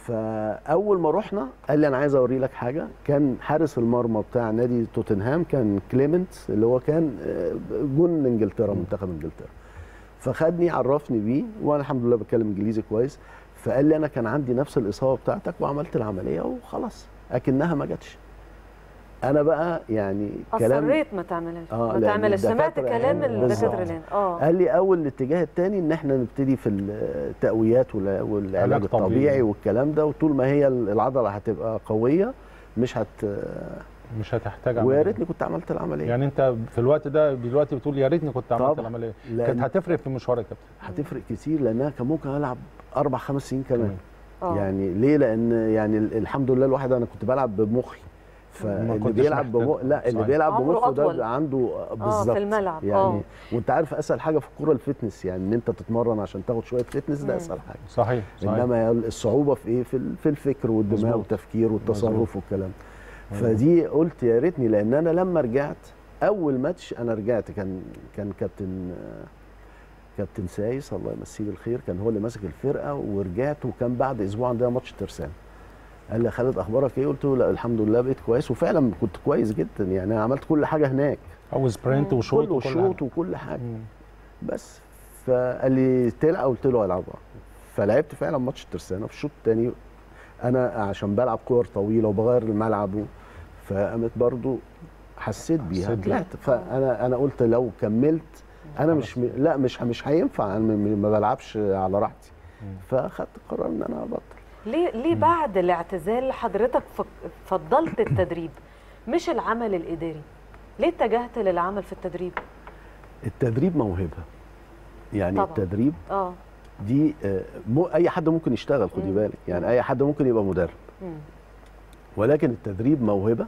فاول ما رحنا قال لي انا عايز اوري لك حاجه كان حارس المرمى بتاع نادي توتنهام كان كليمنت اللي هو كان آه، جون انجلترا منتخب انجلترا فخدني عرفني بيه وانا الحمد لله بتكلم انجليزي كويس فقال لي انا كان عندي نفس الاصابه بتاعتك وعملت العمليه وخلاص اكنها ما جاتش انا بقى يعني كلام اصريت ما تعملهاش آه، ما لأن تعملش سمعت الدكاترة كلام يعني الدكاتره بالظبط. اللي هنا اه قال لي اول الاتجاه الثاني ان احنا نبتدي في التقويات وال- والعلاج علاج طبيعي. الطبيعي والكلام ده وطول ما هي العضله هتبقى قويه مش هت مش هتحتاج ويا عمليه ريتني كنت عملت العمليه يعني انت في الوقت ده دلوقتي بتقول يا ريتني كنت عملت طبعاً. العمليه لأن- كانت هتفرق في مشوارك يا كابتن هتفرق كتير لانها كان ممكن العب اربع خمس سنين كمان آه. يعني ليه لان يعني ال- الحمد لله الواحد انا كنت بلعب بمخي فاللي كنتش بيلعب محتاج. بمخ لا اللي صحيح. بيلعب عمره بمخه ده أطول. بيبقى عنده بالظبط الملعب. يعني آه. وانت عارف اسهل حاجه في الكوره الفتنس يعني ان انت تتمرن عشان تاخد شويه فتنس ده مم. اسهل حاجه صحيح صحيح انما هي الصعوبه في ايه في ال- في الفكر والدماغ مظبوط. والتفكير والتصرف مظبوط. والكلام مظبوط. فدي قلت يا ريتني لان انا لما رجعت اول ماتش انا رجعت كان كان كابتن كابتن سايس الله يمسيه بالخير كان هو اللي ماسك الفرقه ورجعت وكان بعد اسبوع عندنا ماتش ترسانه قال لي يا خالد اخبارك ايه قلت له لا الحمد لله بقيت كويس وفعلا كنت كويس جدا يعني أنا عملت كل حاجه هناك او سبرنت وشوط كله وكل شوط حاجة. وكل حاجه بس فقال لي تلعب قلت له العب فلعبت فعلا ماتش الترسانه في الشوط الثاني انا عشان بلعب كور طويله وبغير الملعب و- فقامت برضو حسيت بيها حسيت بيها. طلعت فانا انا قلت لو كملت انا مش م... لا مش مش هينفع انا م- ما بلعبش على راحتي فاخدت قرار ان انا ابطل ليه ليه بعد الاعتزال حضرتك فك- فضلت التدريب مش العمل الاداري ليه اتجهت للعمل في التدريب التدريب موهبه يعني طبعاً. التدريب اه دي آه، مو اي حد ممكن يشتغل خدي بالك يعني اي حد ممكن يبقى مدرب مم. ولكن التدريب موهبه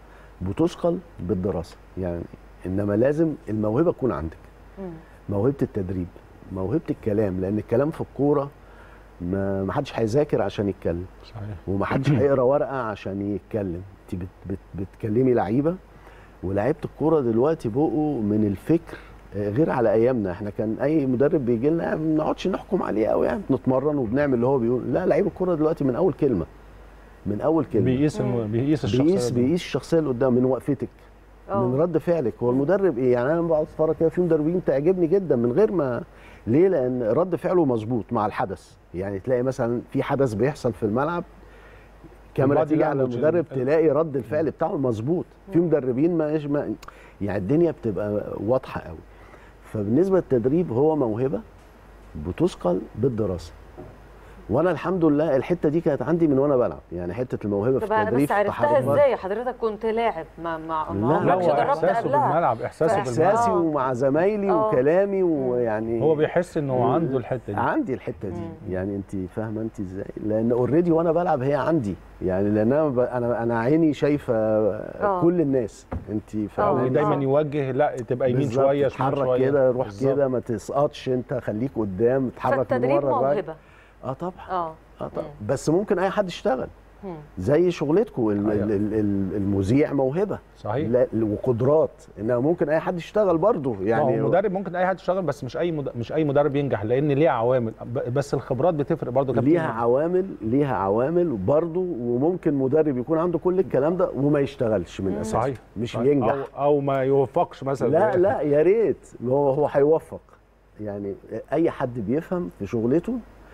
بتثقل بالدراسه يعني انما لازم الموهبه تكون عندك مم. موهبه التدريب موهبه الكلام لان الكلام في الكوره ما ما حدش هيذاكر عشان يتكلم صحيح وما حدش هيقرا ورقه عشان يتكلم انت بت بت بتكلمي لعيبه ولاعيبه الكوره دلوقتي بقوا من الفكر آه، غير على ايامنا احنا كان اي مدرب بيجي لنا ما بنقعدش نحكم عليه قوي يعني بنتمرن وبنعمل اللي هو بيقول لا لعيب الكوره دلوقتي من اول كلمه من اول كلمه بيقيس الم... بيقيس الشخصيه بيقيس دي. بيقيس الشخصيه اللي قدام من وقفتك أوه. من رد فعلك هو المدرب ايه يعني انا لما بقعد اتفرج كده في مدربين تعجبني جدا من غير ما ليه لان رد فعله مظبوط مع الحدث يعني تلاقي مثلا في حدث بيحصل في الملعب كاميرا البادي تيجي على لانجوج المدرب ال- تلاقي رد الفعل بتاعه مظبوط في مدربين ما, ما يعني الدنيا بتبقى واضحه قوي فبالنسبه للتدريب هو موهبه بتثقل بالدراسه وانا الحمد لله الحته دي كانت عندي من وانا بلعب يعني حته الموهبه في طب التدريب بس في عرفتها التحركات. ازاي حضرتك كنت لاعب ما ما ما لا، عمركش هو دربت إحساسه قبلها بالملعب، إحساسه احساسي آه. ومع زمايلي آه. وكلامي ويعني هو بيحس ان هو عنده الحته دي عندي الحته دي يعني انت فاهمه انت ازاي لان اوريدي وانا بلعب هي عندي يعني لان انا ب- انا انا عيني شايفه كل الناس انت فاهمه هو دايما يوجه لا تبقى يمين بالظبط، شويه شمال اتحرك شويه كده روح بالظبط. كده ما تسقطش انت خليك قدام اتحرك من فالتدريب ورا لغاية- موهبه اه طبعا اه اه طبعا بس ممكن اي حد يشتغل مم. زي شغلتكم ال- ال- ال- ال- المذيع موهبه صحيح. لا وقدرات انما ممكن اي حد يشتغل برضه يعني يعني هو مدرب ممكن اي حد يشتغل بس مش اي مد... مش اي مدرب ينجح لان ليه عوامل ب- بس الخبرات بتفرق برضه كابتن ليها عوامل ليها عوامل برضه وممكن مدرب يكون عنده كل الكلام ده وما يشتغلش من اساسه صحيح مش صحيح. ينجح او او ما يوفقش مثلا لا لا يا ريت هو هو هيوفق يعني اي حد بيفهم في شغلته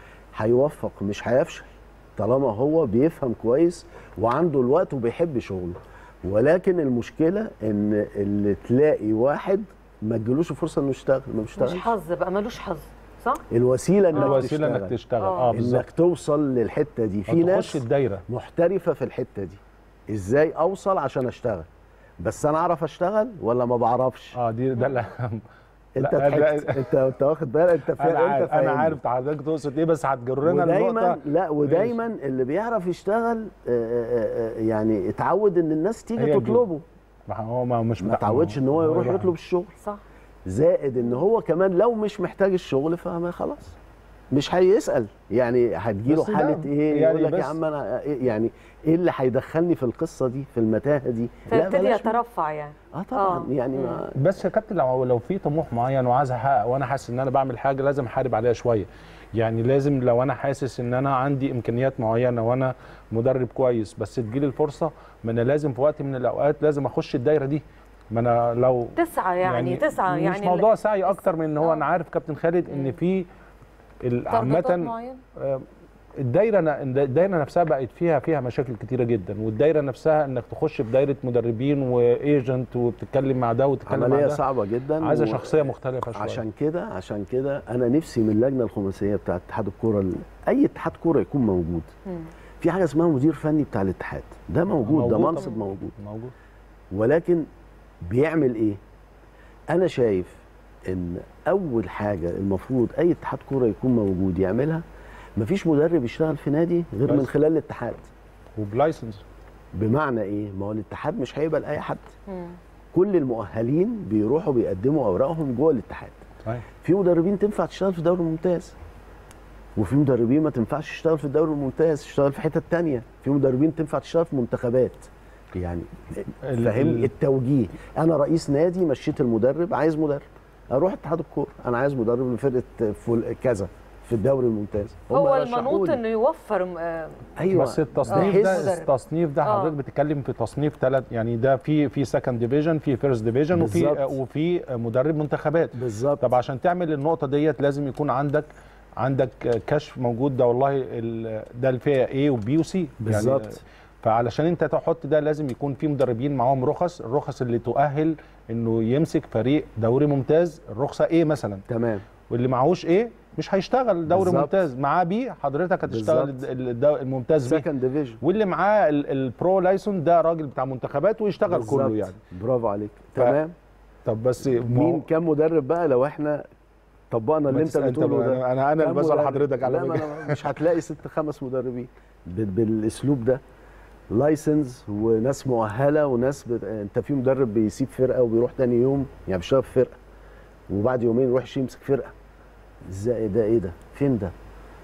هيوفق مش هيفشل طالما هو بيفهم كويس وعنده الوقت وبيحب شغله ولكن المشكله ان اللي تلاقي واحد ما تجيلوش فرصه انه يشتغل ما مش بيشتغلش حظ بقى ملوش حظ صح الوسيله انك الوسيلة تشتغل إنك تشتغل. آه، بالظبط. انك توصل للحته دي في أو ناس تخش الدايرة. محترفه في الحته دي ازاي اوصل عشان اشتغل بس انا اعرف اشتغل ولا ما بعرفش اه دي ده الاهم انت لا، لا، ضحكت انت انت واخد بالك انت فا... انا انت عارف انا فاهمني. عارف حضرتك تقصد ايه بس هتجرنا ودايما لنقطه لا ودايما اللي بيعرف يشتغل آه، آه، آه، يعني اتعود ان الناس تيجي هي تطلبه ما هو ما مش ما اتعودش ان هو يروح يطلب الشغل صح زائد ان هو كمان لو مش محتاج الشغل فما خلاص مش هيسال يعني هتجيله بس ده حاله ايه يعني يقول لك يا بس- عم انا إيه يعني ايه اللي هيدخلني في القصه دي في المتاهه دي لا فيبتدي بلاش منه. يترفع يعني اه طبعا يعني ما بس يا كابتن لو لو في طموح معين وعايز احقق وانا حاسس ان انا بعمل حاجه لازم احارب عليها شويه يعني لازم لو انا حاسس ان انا عندي امكانيات معينه وانا مدرب كويس بس تجيلي الفرصه ما انا لازم في وقت من الاوقات لازم اخش الدايره دي ما انا لو تسعى يعني, تسعى مش يعني موضوع سعي اكتر من ان هو انا عارف كابتن خالد ان في ال- تربطات عامه معينة؟ آه، الدايره ن- الدايره نفسها بقت فيها فيها مشاكل كتيره جدا والدايره نفسها انك تخش في دايره مدربين وايجنت وبتتكلم مع ده وتتكلم مع عمليه ده صعبه جدا عايزه و- شخصيه مختلفه شويه عشان كده عشان كده انا نفسي من اللجنه الخماسيه بتاعه اتحاد الكوره ال- اي اتحاد كوره يكون موجود في حاجه اسمها مدير فني بتاع الاتحاد ده موجود, ده موجود منصب طبعاً. موجود موجود ولكن بيعمل ايه انا شايف ان اول حاجه المفروض اي اتحاد كوره يكون موجود يعملها مفيش مدرب يشتغل في نادي غير بس. من خلال الاتحاد وبلايسنس بمعنى ايه ما هو الاتحاد مش هيبقى لاي حد كل المؤهلين بيروحوا بيقدموا اوراقهم جوه الاتحاد صحيح في مدربين تنفع تشتغل في الدوري الممتاز وفي مدربين ما تنفعش تشتغل في الدوري الممتاز تشتغل في حتت تانية في مدربين تنفع تشتغل في منتخبات يعني ال- فاهمني ال- التوجيه انا رئيس نادي مشيت المدرب عايز مدرب اروح اتحاد الكوره انا عايز مدرب لفرقه فل- كذا في الدوري الممتاز هم هو رشحوا المنوط لي. انه يوفر آه، ايوه بس التصنيف بحس- ده التصنيف ده آه. حضرتك بتتكلم في تصنيف ثلاث يعني ده في في سكند ديفيجن في فيرست ديفيجن وفي بالظبط. وفي مدرب منتخبات بالظبط طب عشان تعمل النقطه ديت لازم يكون عندك عندك كشف موجود ده والله ال- ده الفئه A وبي وسي بالظبط. فعلشان انت تحط ده لازم يكون في مدربين معاهم رخص الرخص اللي تؤهل انه يمسك فريق دوري ممتاز الرخصه ايه مثلا تمام واللي معهوش ايه مش هيشتغل دوري بالظبط. ممتاز معاه بي حضرتك هتشتغل بالظبط. الد- الدو- الممتاز بي سكند ديفيجن واللي معاه ال- البرو لايسون ده راجل بتاع منتخبات ويشتغل كله بالظبط. يعني برافو عليك ف- تمام طب بس ما هو- مين كام مدرب بقى لو احنا طبقنا اللي ما انت تسأل انت بتقوله بقى، ده أنا- أنا- أنا اللي كام بسأل مدرب؟ حضرتك على لا ما فكرة. أنا مش هتلاقي ست خمس مدربين بال- بالاسلوب ده لايسنس وناس مؤهله وناس بت... انت في مدرب بيسيب فرقه وبيروح تاني يوم يعني بيشتغل في فرقه وبعد يومين يروح يمسك فرقه ازاي ده ايه ده فين ده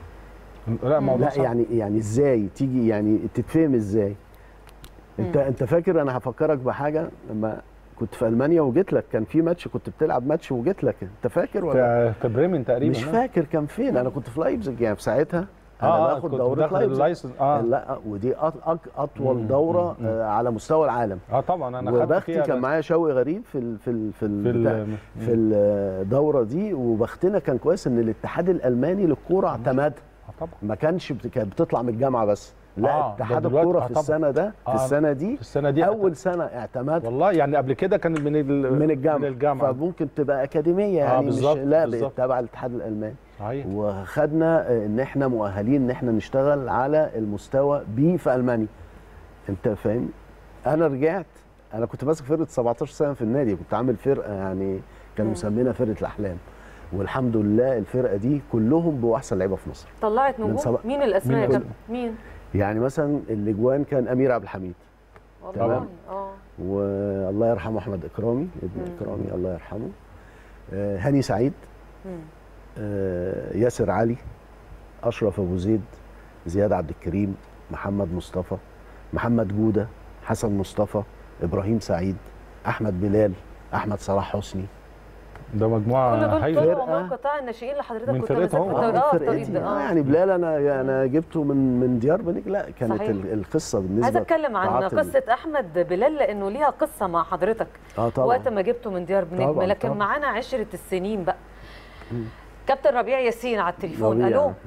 لا موضوع لا صعب. يعني يعني ازاي تيجي يعني تتفهم ازاي انت مم. انت فاكر انا هفكرك بحاجه لما كنت في المانيا وجيت لك كان في ماتش كنت بتلعب ماتش وجيت لك انت فاكر ولا في, في بريمن تقريبا مش آه. فاكر كان فين انا كنت في لايبزيج يعني في ساعتها انا آه، آه، باخد كنت دوره باخد لايبزيج اللايسنس، آه. لا ودي أط... أك... اطول مم، دوره مم، مم. آه على مستوى العالم اه طبعا انا خدت وبختي فيها كان بس- معايا شوقي غريب في ال... في ال... في, ال... في ال- بتاع- مم. في الدوره دي وبختنا كان كويس ان الاتحاد الالماني للكوره اعتمدها طبعا ما كانش بت... كانت بتطلع من الجامعه بس لا آه، ده اتحاد دلوقتي- الكوره آه، في طبعا. السنه ده في آه، السنه دي في السنه دي اول سنه اعتماد والله يعني قبل كده كان من ال... من الجامعه من الجامعه فممكن تبقى اكاديميه آه، يعني بالظبط، مش لا بالظبط. تبع الاتحاد الالماني صحيح وخدنا آه، ان احنا مؤهلين ان احنا نشتغل على المستوى بي في المانيا انت فاهم انا رجعت انا كنت ماسك فرقه 17 سنه في النادي كنت عامل فرقه يعني كانوا مم. مسمينها فرقه الاحلام والحمد لله الفرقه دي كلهم بقوا احسن لعيبه في مصر طلعت من نجوم سبع- مين الاسماء يا مين؟ كابتن مين يعني مثلا الاجوان كان امير عبد الحميد والله تمام. اه والله يرحمه احمد اكرامي ابن مم. اكرامي الله يرحمه آه، هاني سعيد مم. آه، ياسر علي اشرف ابو زيد زياد عبد الكريم محمد مصطفى محمد جوده حسن مصطفى ابراهيم سعيد احمد بلال احمد صلاح حسني ده مجموعه كل دول هايله طلعوا من قطاع الناشئين اللي حضرتك من كنت فرقته ماسك في هو. الدوري اه آه، في التوقيت فرقتي ده آه اه يعني بلال انا انا جبته من من ديار بنيك لا كانت صحيح. ال- القصه بالنسبه عايزه اتكلم عن لقطاعات ال- قصه احمد بلال لانه ليها قصه مع حضرتك اه طبعا وقت ما جبته من ديار بنجم طبعاً، لكن طبعاً. معانا عشره السنين بقى كابتن ربيع ياسين على التليفون ربيع. الو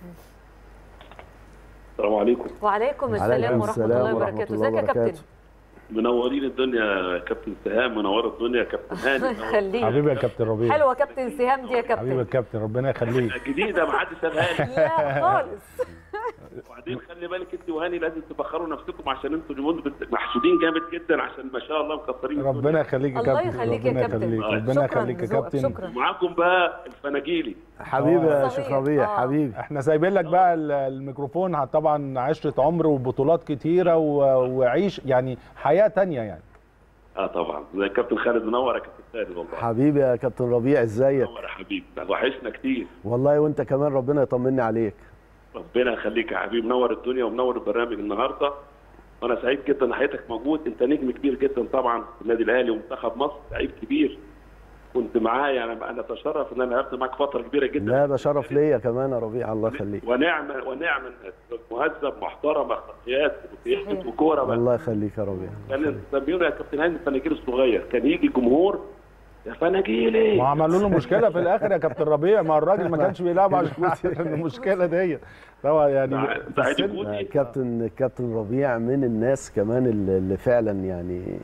السلام عليكم وعليكم السلام عليكم ورحمه السلام الله ورحمة وبركاته الله ازيك يا كابتن وبركاته. منورين الدنيا يا كابتن سهام منور الدنيا يا كابتن هاني الله يخليك حبيبي يا كابتن ربيع حلوه كابتن سهام دي يا حبيبي يا كابتن كابتن ربنا يخليك جديده ما حدش سابها لي لا خالص وبعدين خلي بالك انت وهاني لازم تبخروا نفسكم عشان انتوا اليومين بت- محسودين جامد جدا عشان ما شاء الله مكسرين ربنا يخليك يا الله كابتن يخليك يا ربنا كابتن. يخليك آه. ربنا شكراً يخليك يا لذوقك، كابتن شكراً. معاكم بقى الفناجيلي حبيبي يا آه. شيخ ربيع آه. حبيبي احنا سايبين لك بقى ال- الميكروفون طبعا عشره عمر وبطولات كتيره و- وعيش يعني حياه تانية يعني اه طبعا زي الكابتن خالد منور يا كابتن خالد والله حبيبي يا كابتن ربيع ازيك منور يا حبيبي وحشنا كتير والله وانت كمان ربنا يطمني عليك ربنا يخليك يا حبيبي منور الدنيا ومنور البرنامج النهارده وانا سعيد جدا ان حضرتك موجود انت نجم كبير جدا طبعا في النادي الاهلي ومنتخب مصر لعيب كبير كنت معايا انا انا اتشرف ان انا لعبت معاك فتره كبيره جدا لا ده شرف ليا كمان يا ربيع الله يخليك ونعم ونعم مهذب محترم اخلاقيات ويحب وكوره بقى الله يخليك يا ربيع كان سميونه يا كابتن هاني الفناجيل الصغير كان يجي جمهور يا فناجيلي ما عملوا له مشكله في الاخر يا كابتن ربيع ما الراجل ما كانش بيلعب عشان عشان المشكله ديت طبعا يعني ده في السن- عيد كابتن كابتن ربيع من الناس كمان اللي اللي فعلا يعني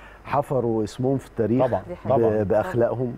حفروا اسمهم في التاريخ طبعا دي طبعا ب- باخلاقهم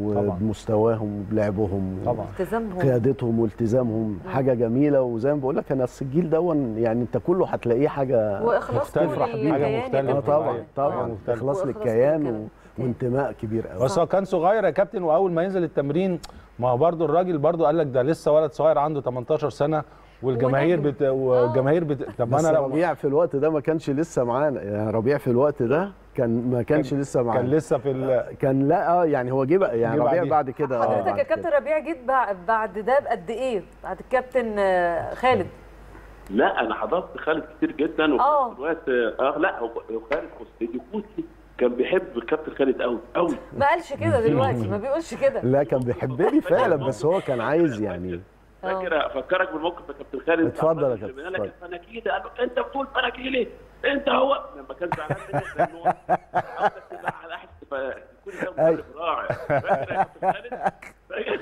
وبمستواهم وبلعبهم طبعا التزامهم قيادتهم والتزامهم حاجه جميله وزي ما بقول لك انا أصل الجيل دون يعني انت كله هتلاقيه حاجه واخلاص مختلفة. كل حاجة الكيان يا مختلفة. اه كابتن. طبعا حاجة طبعا مختلفة. اخلاص وإخلاص للكيان للكيان. و... وانتماء كبير قوي بس هو كان صغير يا كابتن واول ما ينزل التمرين ما هو برضه الراجل برضه قال لك ده لسه ولد صغير عنده 18 سنه والجماهير ونجم. بت... والجماهير بت... طب بس انا لو ربيع في الوقت ده ما كانش لسه معانا يعني ربيع في الوقت ده كان ما كانش كان- لسه معانا كان لسه في ال... كان لا اه يعني هو جه بقى يعني جه ربيع بعديه. بعد كده آه، حضرتك بعد يا كده. كابتن ربيع جيت بع- بعد ده بقد ايه بعد الكابتن آه، خالد لا انا حضرت خالد كتير جدا وفي آه. نفس الوقت اه لا هو هو خالد كوستيدي كوتي كان بيحب الكابتن خالد قوي قوي ما قالش كده دلوقتي ما بيقولش كده لا كان بيحبني فعلا بس هو كان عايز يعني فاكر افكرك بالموقف يا كابتن خالد اتفضل يا عمال كابتن، يقول لك اتفضل. الفناكيلي قال له انت بتقول فناكيلي انت هو لما كان زعلان منك لانه هو عاوزك تبقى على احد تبقى تكون ده مدرب راعي فاكر يا كابتن خالد؟ فاكر؟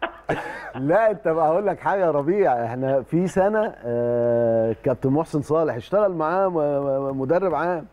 لا انت بقى هقول لك حاجه يا ربيع احنا في سنه آه كابتن محسن صالح اشتغل معاه م- م- مدرب عام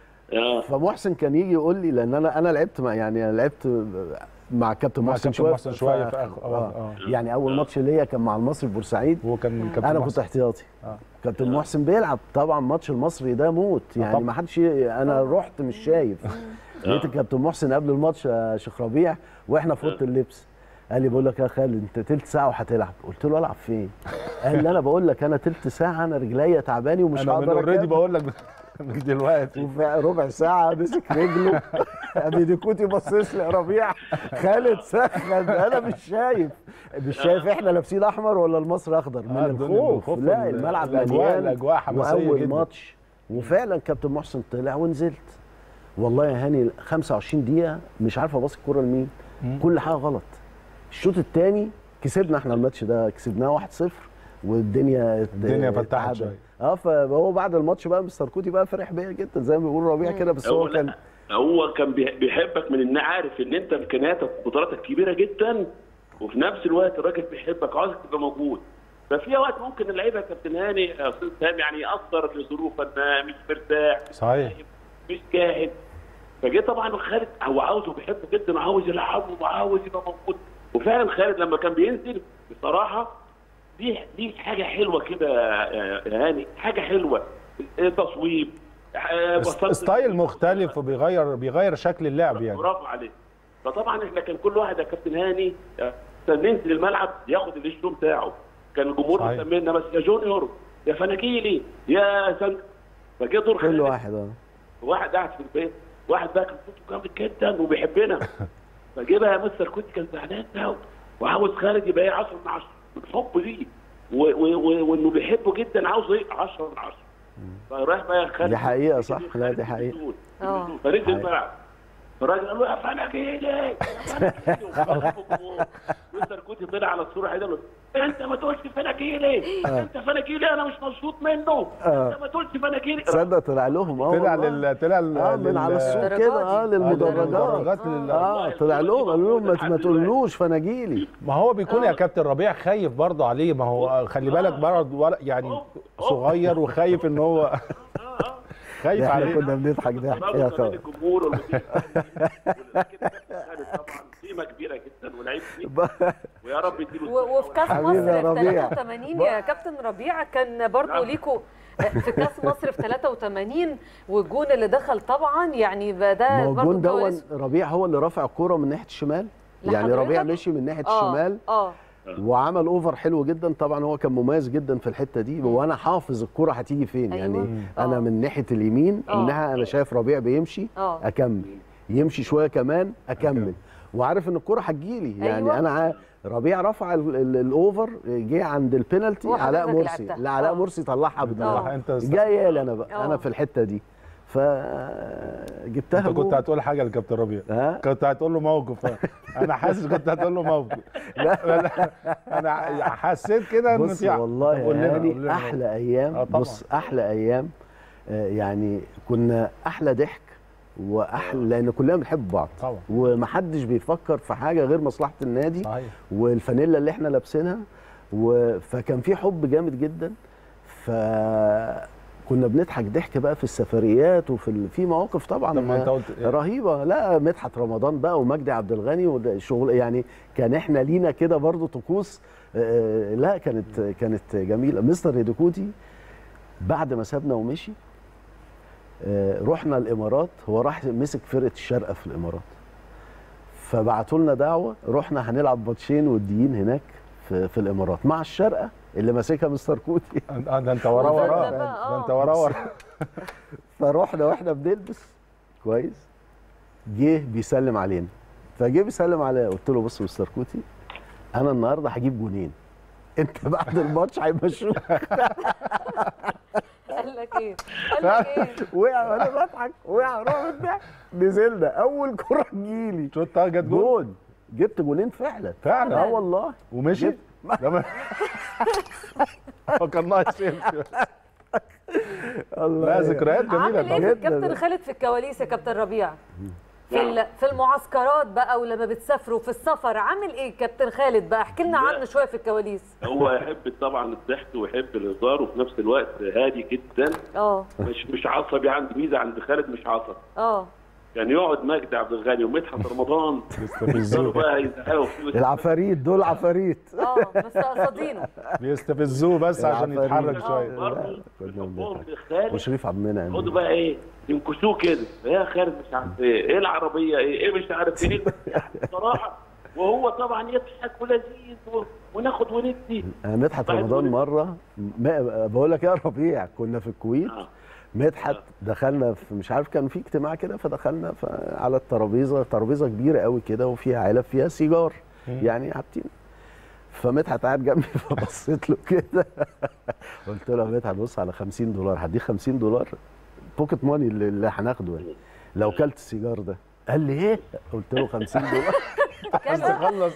فمحسن كان يجي يقول لي لان انا انا لعبت مع يعني أنا لعبت مع كابتن مع محسن كابتن شويه محسن شوية ف- في آخر- آه. آه. يعني اول ماتش ليا كان مع المصري في بورسعيد هو كان كابتن انا محسن. كنت احتياطي آه. كابتن محسن بيلعب طبعا ماتش المصري ده موت يعني طبعا. ما حدش ي- انا رحت مش شايف لقيت الكابتن محسن قبل الماتش يا شيخ ربيع واحنا في اوضه اللبس قال لي بقول لك يا خالد انت تلت ساعه وهتلعب قلت له العب فين قال لي انا بقول لك انا تلت ساعه انا رجليا تعباني ومش انا من هقدر اوريدي أكمل. بقول لك من دلوقتي وفي ربع ساعه مسك رجله ابي ديكوتي بصيص لي يا ربيع خالد سخن انا مش شايف مش شايف احنا لابسين احمر ولا المصري اخضر من آه، الدنيا من الخوف الخوف لا وال- الملعب الأجواء- مليان الأجواء حماسية واول جدا. ماتش وفعلا كابتن محسن طلع ونزلت والله يا هاني 25 دقيقه مش عارف اباص الكوره لمين كل حاجه غلط الشوط الثاني كسبنا احنا الماتش ده كسبناه 1-0 والدنيا ات- الدنيا فتحت اتعدل. شوية. اه فهو بعد الماتش بقى مستر كوتي بقى فرح بيا جدا زي ما بيقول ربيع كده بس هو لا، كان هو كان بي- بيحبك من ان عارف ان انت امكانياتك وقدراتك كبيره جدا وفي نفس الوقت الراجل بيحبك عاوزك تبقى موجود ففي وقت ممكن اللعيبه يا كابتن هاني يا استاذ سامي يعني ياثر لظروف ان مش مرتاح صحيح مش جاهز فجه طبعا خالد هو عاوزه بيحبه جدا وعاوز يلعبه وعاوز يبقى موجود وفعلا خالد لما كان بينزل بصراحه دي دي حاجه حلوه كده يا يا هاني حاجه حلوه تصويب آه، بساطة ستايل مختلف وبيغير بيغير شكل اللعب يعني برافو عليك فطبعا احنا كان كل واحد يا كابتن هاني آه، كان ينزل الملعب ياخد الاشلو بتاعه كان الجمهور صحيح. مسمينا بس يا جونيور يا فناكيلي يا سند فجه دور كل خالد واحد اه واحد قاعد في البيت واحد بقى كان صوته جامد جدا وبيحبنا فجه بقى مستر كوتي كان زعلان ده وعاوز خالد يبقى ايه 10 من 10 من حبه ليه و- و- و- وانه بيحبه جدا عاوزه ايه 10 من 10 فراح بقى خالد دي حقيقه صح لا دي حقيقه اه فرد الملعب فالراجل قال له يا فناكيلي يا فناكيلي وخلاص الجمهور. مستر كوتي طلع على الصوره حاجه قال له انت ما تقولش فناكيلي آه. انت فناكيلي انا مش مبسوط منه آه. انت ما تقولش فناكيلي تصدق طلع لهم اه طلع والله. لل طلع لل- اه من على لل- السوق للدرجات كده اه دي. للمدرجات للمدرجات لل- اه طلع لهم قالوا لهم ما- ما تقولوش فناجيلي ما هو بيكون يا كابتن ربيع خايف برضه عليه ما هو خلي بالك برضه ورق يعني صغير وخايف ان هو خايف احنا عليه كنا بنضحك ضحك يا برضه كمان خالد الجمهور والمدير طبعا قيمه كبيره جدا ولعيب كبير. ويا رب يديله و- وفي كاس حبيبي مصر يا في ربيع. 83 يا كابتن ربيع كان برضو ليكوا في كاس مصر في 83 والجون اللي دخل طبعا يعني ما ده هو برضو الجون دون كويس. ربيع هو اللي رفع الكوره من ناحيه الشمال يعني لحضرتك؟ ربيع مشي من ناحيه آه، الشمال اه وعمل اوفر حلو جدا طبعا هو كان مميز جدا في الحته دي وانا حافظ الكوره هتيجي فين أيوة. يعني مم. انا آه. من ناحيه اليمين آه. منها انا شايف ربيع بيمشي اه اكمل يمشي شويه كمان اكمل وعارف ان الكوره هتجيلي يعني أيوة. انا عا- ربيع رفع ال- ال- الاوفر جه عند البنالتي وحضرتك علاء اللي مرسي لعبتها. لا علاء آه. مرسي طلعها بدماغه آه. أنت است- جايه لي انا بقى آه. انا في الحته دي فجبتها انت كنت هتقول حاجه للكابتن ربيع ها؟ كنت هتقول له موقف انا حاسس كنت هتقول له موقف لا انا حسيت كده ان بص في والله طب قول لنا- يا قول هاني لنا احلى ايام آه طبعا. بص احلى ايام آه، يعني كنا احلى ضحك واحلى لان كلنا بنحب بعض طبعا ومحدش بيفكر في حاجه غير مصلحه النادي صحيح والفانيلا اللي احنا لابسينها و... فكان في حب جامد جدا فكنا بنضحك ضحك بقى في السفريات وفي ال... في مواقف طبعا طب ما انت قلت إيه؟ رهيبه لا مدحت رمضان بقى ومجدي عبد الغني وده شغل يعني كان احنا لينا كده برضو طقوس آه، لا كانت كانت جميله مستر هيدوكوتي بعد ما سابنا ومشي آه، رحنا الامارات هو راح مسك فرقه الشارقه في الامارات فبعتوا لنا دعوه رحنا هنلعب ماتشين وديين هناك في, في الامارات مع الشارقه اللي ماسكها مستر كوتي اه ده انت وراه وراه ده انت وراه وراه فروحنا واحنا بنلبس كويس جه بيسلم علينا فجه بيسلم عليا قلت له بص يا مستر كوتي انا النهارده هجيب جونين انت بعد الماتش هيمشوك قال لك ايه؟ قال لك ايه؟ وقع وانا بضحك وقع رحت ضحك نزلنا اول كره تجيلي شوطها جت جون جبت جونين فعلا فعلا اه والله ومشي جبت- ده ما- هو كان ناقص يمشي لا ذكريات جميله عامل ايه طبعا في الكابتن خالد في الكواليس يا كابتن ربيع؟ في ال- في المعسكرات بقى ولما بتسافروا في السفر عامل ايه كابتن خالد بقى احكي لنا عنه شويه في الكواليس هو يحب طبعا الضحك ويحب الهزار وفي نفس الوقت هادي جدا اه مش مش عصبي عندي ميزه عند خالد مش عصبي اه كان يقعد مجدي عبد الغني ومدحت رمضان يفضلوا بقى يزعقوا فيه العفاريت دول عفاريت اه مستقصدينه بيستفزوه بس عشان العفاريت. يتحرك شويه برضه كنا خالد وشريف عبد المنعم يقعدوا بقى ايه ينكشوه كده يا خالد مش عارف ايه ايه العربيه ايه ايه مش عارف ايه بصراحه وهو طبعا يضحك ولذيذ و- وناخد وندي انا مدحت بعد رمضان مره ما بقول لك يا ربيع كنا في الكويت مدحت دخلنا في مش عارف كان في اجتماع كده فدخلنا ف- على الترابيزه ترابيزه كبيره قوي كده وفيها علب فيها سيجار يعني حاطين فمدحت قاعد جنبي فبصيت له كده قلت له يا مدحت بص على 50 دولار هديك 50 دولار بوكيت ماني اللي, اللي هناخده يعني لو كلت السيجار ده قال لي ايه؟ قلت له 50 دولار بس خلص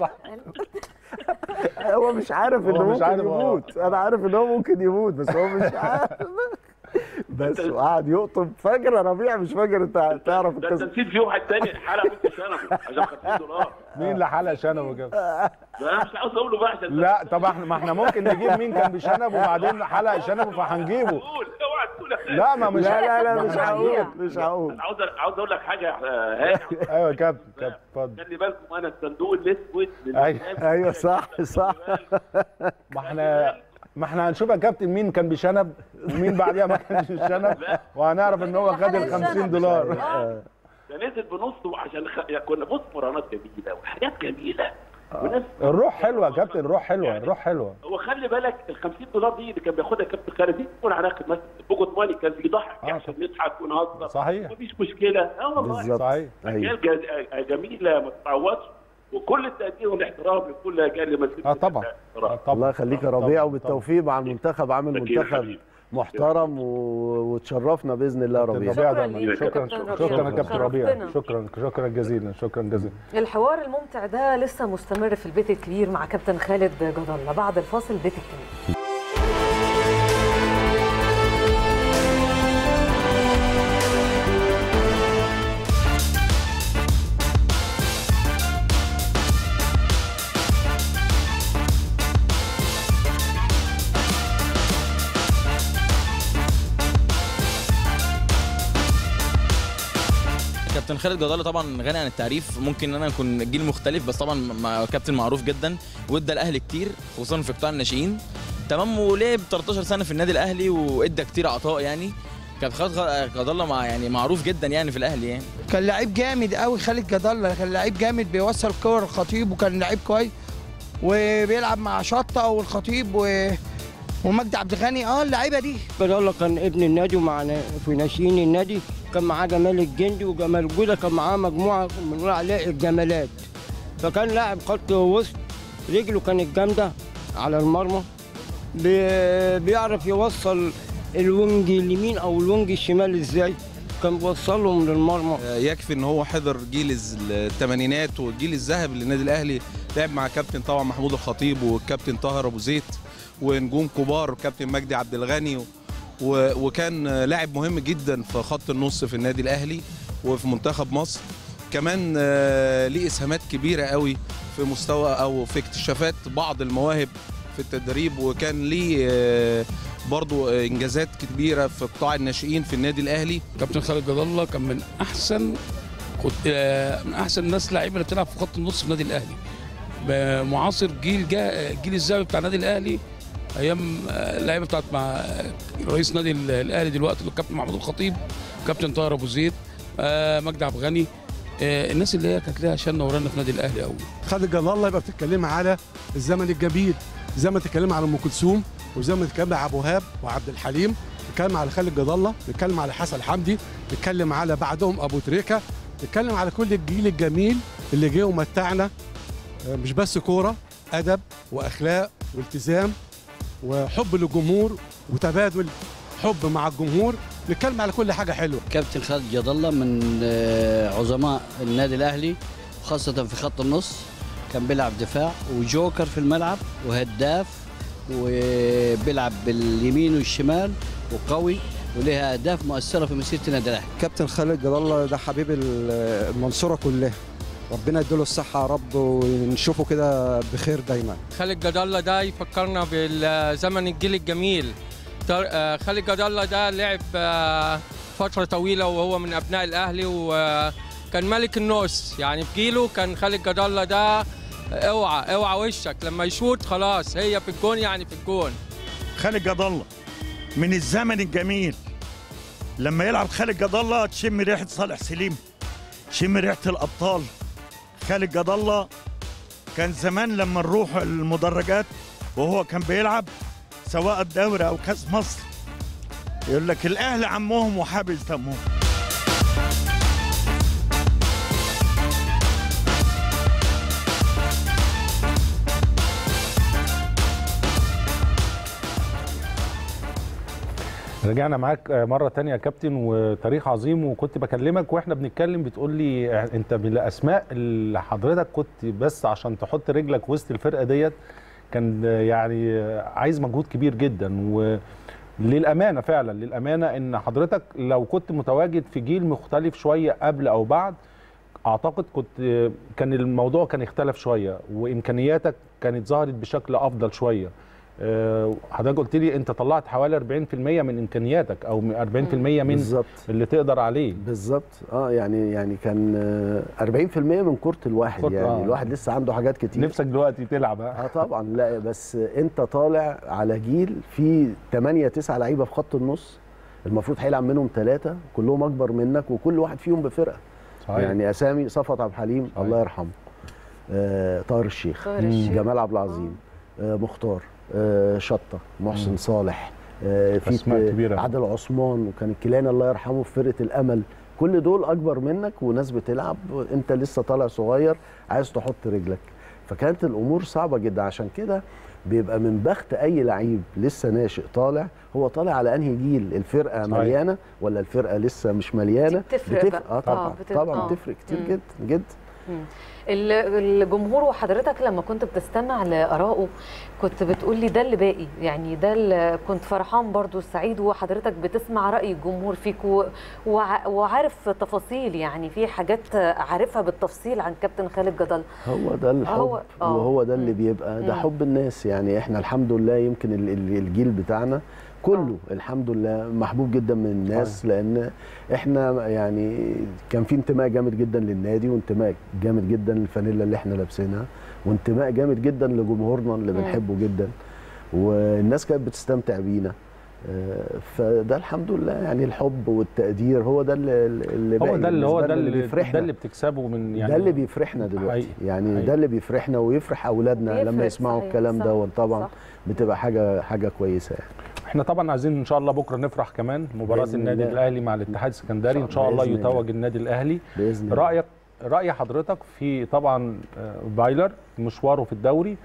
هو مش عارف هو انه مش ممكن عارف هو- يموت انا عارف ان هو ممكن يموت بس هو مش عارف بس وقعد يقطب فاكر يا ربيع مش فاكر انت تعرف ده انت القصه نسيت في واحد تاني حلق بنت شنبه عشان 50 دولار مين اللي حلق شنبه كده ده انا مش عاوز اقول له بقى عشان لا طب احنا ما احنا ممكن نجيب مين كان بشنب وبعدين حلق شنبه فهنجيبه قول اوعى تقول يا خالد. لا ما مش لا لا لا ما مش احنا هقول مش هقول انا عاوز عاوز اقول لك حاجه يا هاني ايوه يا كابتن كابتن اتفضل خلي بالكم انا الصندوق الاسود ايوه ايوه صح صح ما احنا ما احنا هنشوف يا كابتن مين كان بشنب ومين بعديها ما كانش بشنب وهنعرف ان هو خد ال 50 دولار ده نزل بنصه عشان خ... يعني كنا بص مراهنات جميله وحاجات جميله وناس الروح حلوه يا كابتن الروح حلوه الروح حلوه هو خلي بالك ال 50 دولار دي اللي كان بياخدها كابتن خالد دي تكون هناخد مثلا بوجود ماني كان بيضحك عشان نضحك ونهزر صحيح. مفيش مشكله اه والله بالظبط صحيح اجيال جا- جميله ما تتعوضش وكل التقدير والاحترام لكل اجيال اللي مثلت اه طبعا الله يخليك يا ربيع وبالتوفيق مع المنتخب عامل أكيد منتخب حبيبي. محترم و... وتشرفنا باذن الله يا ربيع ربيع شكراً ده ليك يا شكرا كابتن ربيع. شكرا يا كابتن ربيع شرفتنا. شكرا شكرا جزيلا شكرا جزيلا الحوار الممتع ده لسه مستمر في البيت الكبير مع كابتن خالد جد الله بعد الفاصل بيت الكبير كابتن خالد جدالة طبعا غني عن التعريف ممكن ان انا اكون جيل مختلف بس طبعا مع كابتن معروف جدا وادى الاهلي كتير خصوصا في قطاع الناشئين تمام ولعب 13 سنه في النادي الاهلي وادى كتير عطاء يعني كابتن خالد جدالة مع يعني معروف جدا يعني في الاهلي يعني كان لعيب جامد قوي خالد جد الله كان لعيب جامد بيوصل كور الخطيب وكان لعيب كويس وبيلعب مع شطه والخطيب و... ومجدي عبد الغني اه اللعيبه دي جد الله كان ابن النادي ومع في ناشئين النادي كان معاه جمال الجندي وجمال جودة كان معاه مجموعه بنقول عليها الجمالات فكان لاعب خط وسط رجله كانت جامده على المرمى بي- بيعرف يوصل الوينج اليمين او الوينج الشمال ازاي كان بيوصلهم للمرمى يكفي ان هو حضر جيل الز- الثمانينات والجيل الذهبي للنادي الاهلي لعب مع كابتن طبعا محمود الخطيب والكابتن طاهر ابو زيد ونجوم كبار كابتن مجدي عبد الغني و- و- وكان لاعب مهم جدا في خط النص في النادي الاهلي وفي منتخب مصر كمان آه، ليه اسهامات كبيره قوي في مستوى او في اكتشافات بعض المواهب في التدريب وكان ليه آه، برضو آه، انجازات كبيره في قطاع الناشئين في النادي الاهلي كابتن خالد جد الله كان من احسن كنت آه، من احسن الناس لعيبه اللي بتلعب في خط النص في النادي الاهلي معاصر جيل جا الجيل الذهبي بتاع النادي الاهلي ايام آه، اللعيبه بتاعت مع آه، رئيس نادي ال- الاهلي دلوقتي اللي هو الكابتن محمود الخطيب كابتن طاهر ابو زيد آه، مجدي عبد الغني آه، الناس اللي هي كانت لها شنه ورانا في النادي الاهلي قوي خالد جلال الله يبقى بتتكلم على الزمن الجميل زي ما تتكلم على ام كلثوم وزي ما تتكلم على ابو وهاب وعبد الحليم نتكلم على خالد جلال الله نتكلم على حسن حمدي نتكلم على بعدهم ابو تريكه نتكلم على كل الجيل الجميل اللي جه ومتعنا آه، مش بس كوره ادب واخلاق والتزام وحب للجمهور وتبادل حب مع الجمهور نتكلم على كل حاجه حلوه كابتن خالد جد الله من آه، عظماء النادي الاهلي خاصه في خط النص كان بيلعب دفاع وجوكر في الملعب وهداف وبيلعب باليمين والشمال وقوي ولها اهداف مؤثره في مسيره النادي الاهلي كابتن خالد جلال الله ده حبيب المنصوره كلها ربنا يديله الصحه يا رب ونشوفه كده بخير دايما خالد جد الله ده يفكرنا بالزمن الجيل الجميل طار- آه، خالد جد الله ده لعب آه، فترة طويلة وهو من أبناء الأهلي وكان ملك النص يعني في جيله كان خالد جد الله ده اوعى اوعى وشك لما يشوط خلاص هي في الجون يعني في الجون خالد جد الله من الزمن الجميل لما يلعب خالد جد الله تشم ريحه صالح سليم تشم ريحه الابطال خالد جد الله كان زمان لما نروح المدرجات وهو كان بيلعب سواء الدوري او كاس مصر يقول لك الاهلي عمهم وحابس دمهم رجعنا معاك مرة تانية يا كابتن وتاريخ عظيم وكنت بكلمك واحنا بنتكلم بتقول لي انت بالاسماء اللي حضرتك كنت بس عشان تحط رجلك وسط الفرقة ديت كان يعني عايز مجهود كبير جدا وللأمانة فعلا للأمانة ان حضرتك لو كنت متواجد في جيل مختلف شوية قبل او بعد اعتقد كنت كان الموضوع كان اختلف شوية وامكانياتك كانت ظهرت بشكل افضل شوية آه، حضرتك قلت لي انت طلعت حوالي 40% من امكانياتك او 40% من بالظبط. اللي تقدر عليه بالظبط اه يعني يعني كان آه، 40% من كرة الواحد كرة- يعني آه. الواحد لسه عنده حاجات كتير نفسك دلوقتي تلعب اه طبعا لا بس انت طالع على جيل فيه 8 9 لعيبه في خط النص المفروض هيلعب منهم ثلاثه كلهم اكبر منك وكل واحد فيهم بفرقه صحيح. يعني اسامي صفوت عبد الحليم الله يرحمه آه طاهر الشيخ طاهر الشيخ. جمال عبد العظيم آه مختار آه شطه محسن مم. صالح آه في أسماء كبيرة. عادل عثمان وكان الكيلاني الله يرحمه في فرقه الامل كل دول اكبر منك وناس بتلعب وانت لسه طالع صغير عايز تحط رجلك فكانت الامور صعبه جدا عشان كده بيبقى من بخت اي لعيب لسه ناشئ طالع هو طالع على انهي جيل الفرقه صحيح. مليانه ولا الفرقه لسه مش مليانه دي بتفرق بقى. اه طبعا آه، بت- طبعا آه. بتفرق كتير مم. جدا جدا مم. ال- الجمهور وحضرتك لما كنت بتستمع لآرائه كنت بتقول لي ده اللي باقي يعني ده اللي كنت فرحان برضو سعيد وحضرتك بتسمع رأي الجمهور فيك و- وع- وعارف تفاصيل يعني في حاجات عارفها بالتفصيل عن كابتن خالد جدل هو ده الحب هو- آه. وهو ده اللي بيبقى ده مم. حب الناس يعني احنا الحمد لله يمكن ال- ال- الجيل بتاعنا كله الحمد لله محبوب جدا من الناس لان احنا يعني كان في انتماء جامد جدا للنادي وانتماء جامد جدا للفانيلا اللي احنا لابسينها وانتماء جامد جدا لجمهورنا اللي مم. بنحبه جدا والناس كانت بتستمتع بينا آه، فده الحمد لله يعني الحب والتقدير هو ده اللي اللي هو باقي ده اللي هو بالنسبة ده لنا، اللي بيفرحنا ده اللي بتكسبه من يعني ده اللي بيفرحنا دلوقتي حقيقي. يعني حقيقي. ده اللي بيفرحنا ويفرح اولادنا بيفرق، لما يسمعوا صحيح، الكلام صح، ده طبعا صح. بتبقى حاجه حاجه كويسه يعني احنا طبعا عايزين ان شاء الله بكره نفرح كمان مباراه بإذن النادي الله. الاهلي مع الاتحاد السكندري ان شاء الله بإذن الله. يتوج النادي الاهلي باذن الله رايك راي حضرتك في طبعا آه، بايلر مشواره في الدوري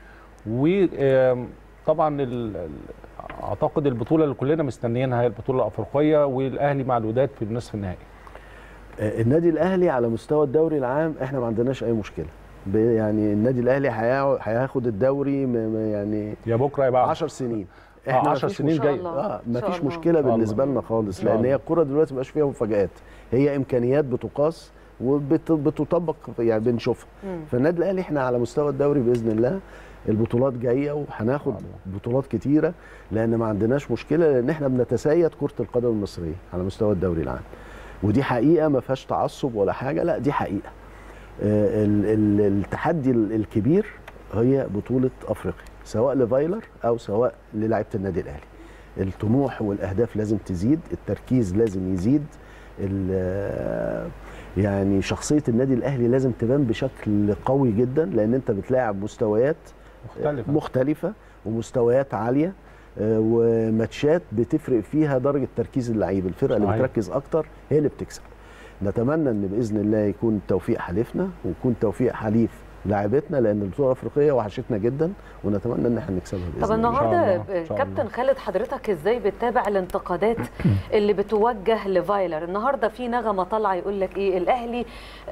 وطبعا اعتقد البطوله اللي كلنا مستنيينها هي البطوله الافريقيه والاهلي مع الوداد في النصف النهائي آه، النادي الاهلي على مستوى الدوري العام احنا ما عندناش اي مشكله ب- يعني النادي الاهلي هيقع- هياخد الدوري م- م- يعني يا بكره يا بعد 10 سنين آه، احنا 10 مفيش سنين مشكلة. جاية. اه إن شاء مفيش الله. مشكله إن شاء بالنسبه الله. لنا خالص إن شاء لان هي الله. الكوره دلوقتي مبقاش فيها مفاجآت هي امكانيات بتقاس وبتطبق يعني بنشوفها مم. فالنادي الاهلي احنا على مستوى الدوري باذن الله البطولات جايه وهناخد بطولات كتيره لان ما عندناش مشكله لان احنا بنتسيد كره القدم المصريه على مستوى الدوري العام ودي حقيقه ما فيهاش تعصب ولا حاجه لا دي حقيقه آه، ال- ال- التحدي ال- الكبير هي بطوله افريقيا سواء لفايلر او سواء للاعيبه النادي الاهلي الطموح والاهداف لازم تزيد التركيز لازم يزيد ال- يعني شخصيه النادي الاهلي لازم تبان بشكل قوي جدا لان انت بتلاعب مستويات مختلفة. مختلفه ومستويات عاليه آه، وماتشات بتفرق فيها درجه تركيز اللعيب الفرقه اللي صحيح. بتركز اكتر هي اللي بتكسب نتمنى ان باذن الله يكون التوفيق حليفنا ويكون توفيق حليف لاعبتنا لان البطوله الافريقيه وحشتنا جدا ونتمنى ان احنا نكسبها باذن طب الله. النهارده كابتن خالد حضرتك ازاي بتتابع الانتقادات اللي بتوجه لفايلر النهارده في نغمه طالعه يقول لك ايه الاهلي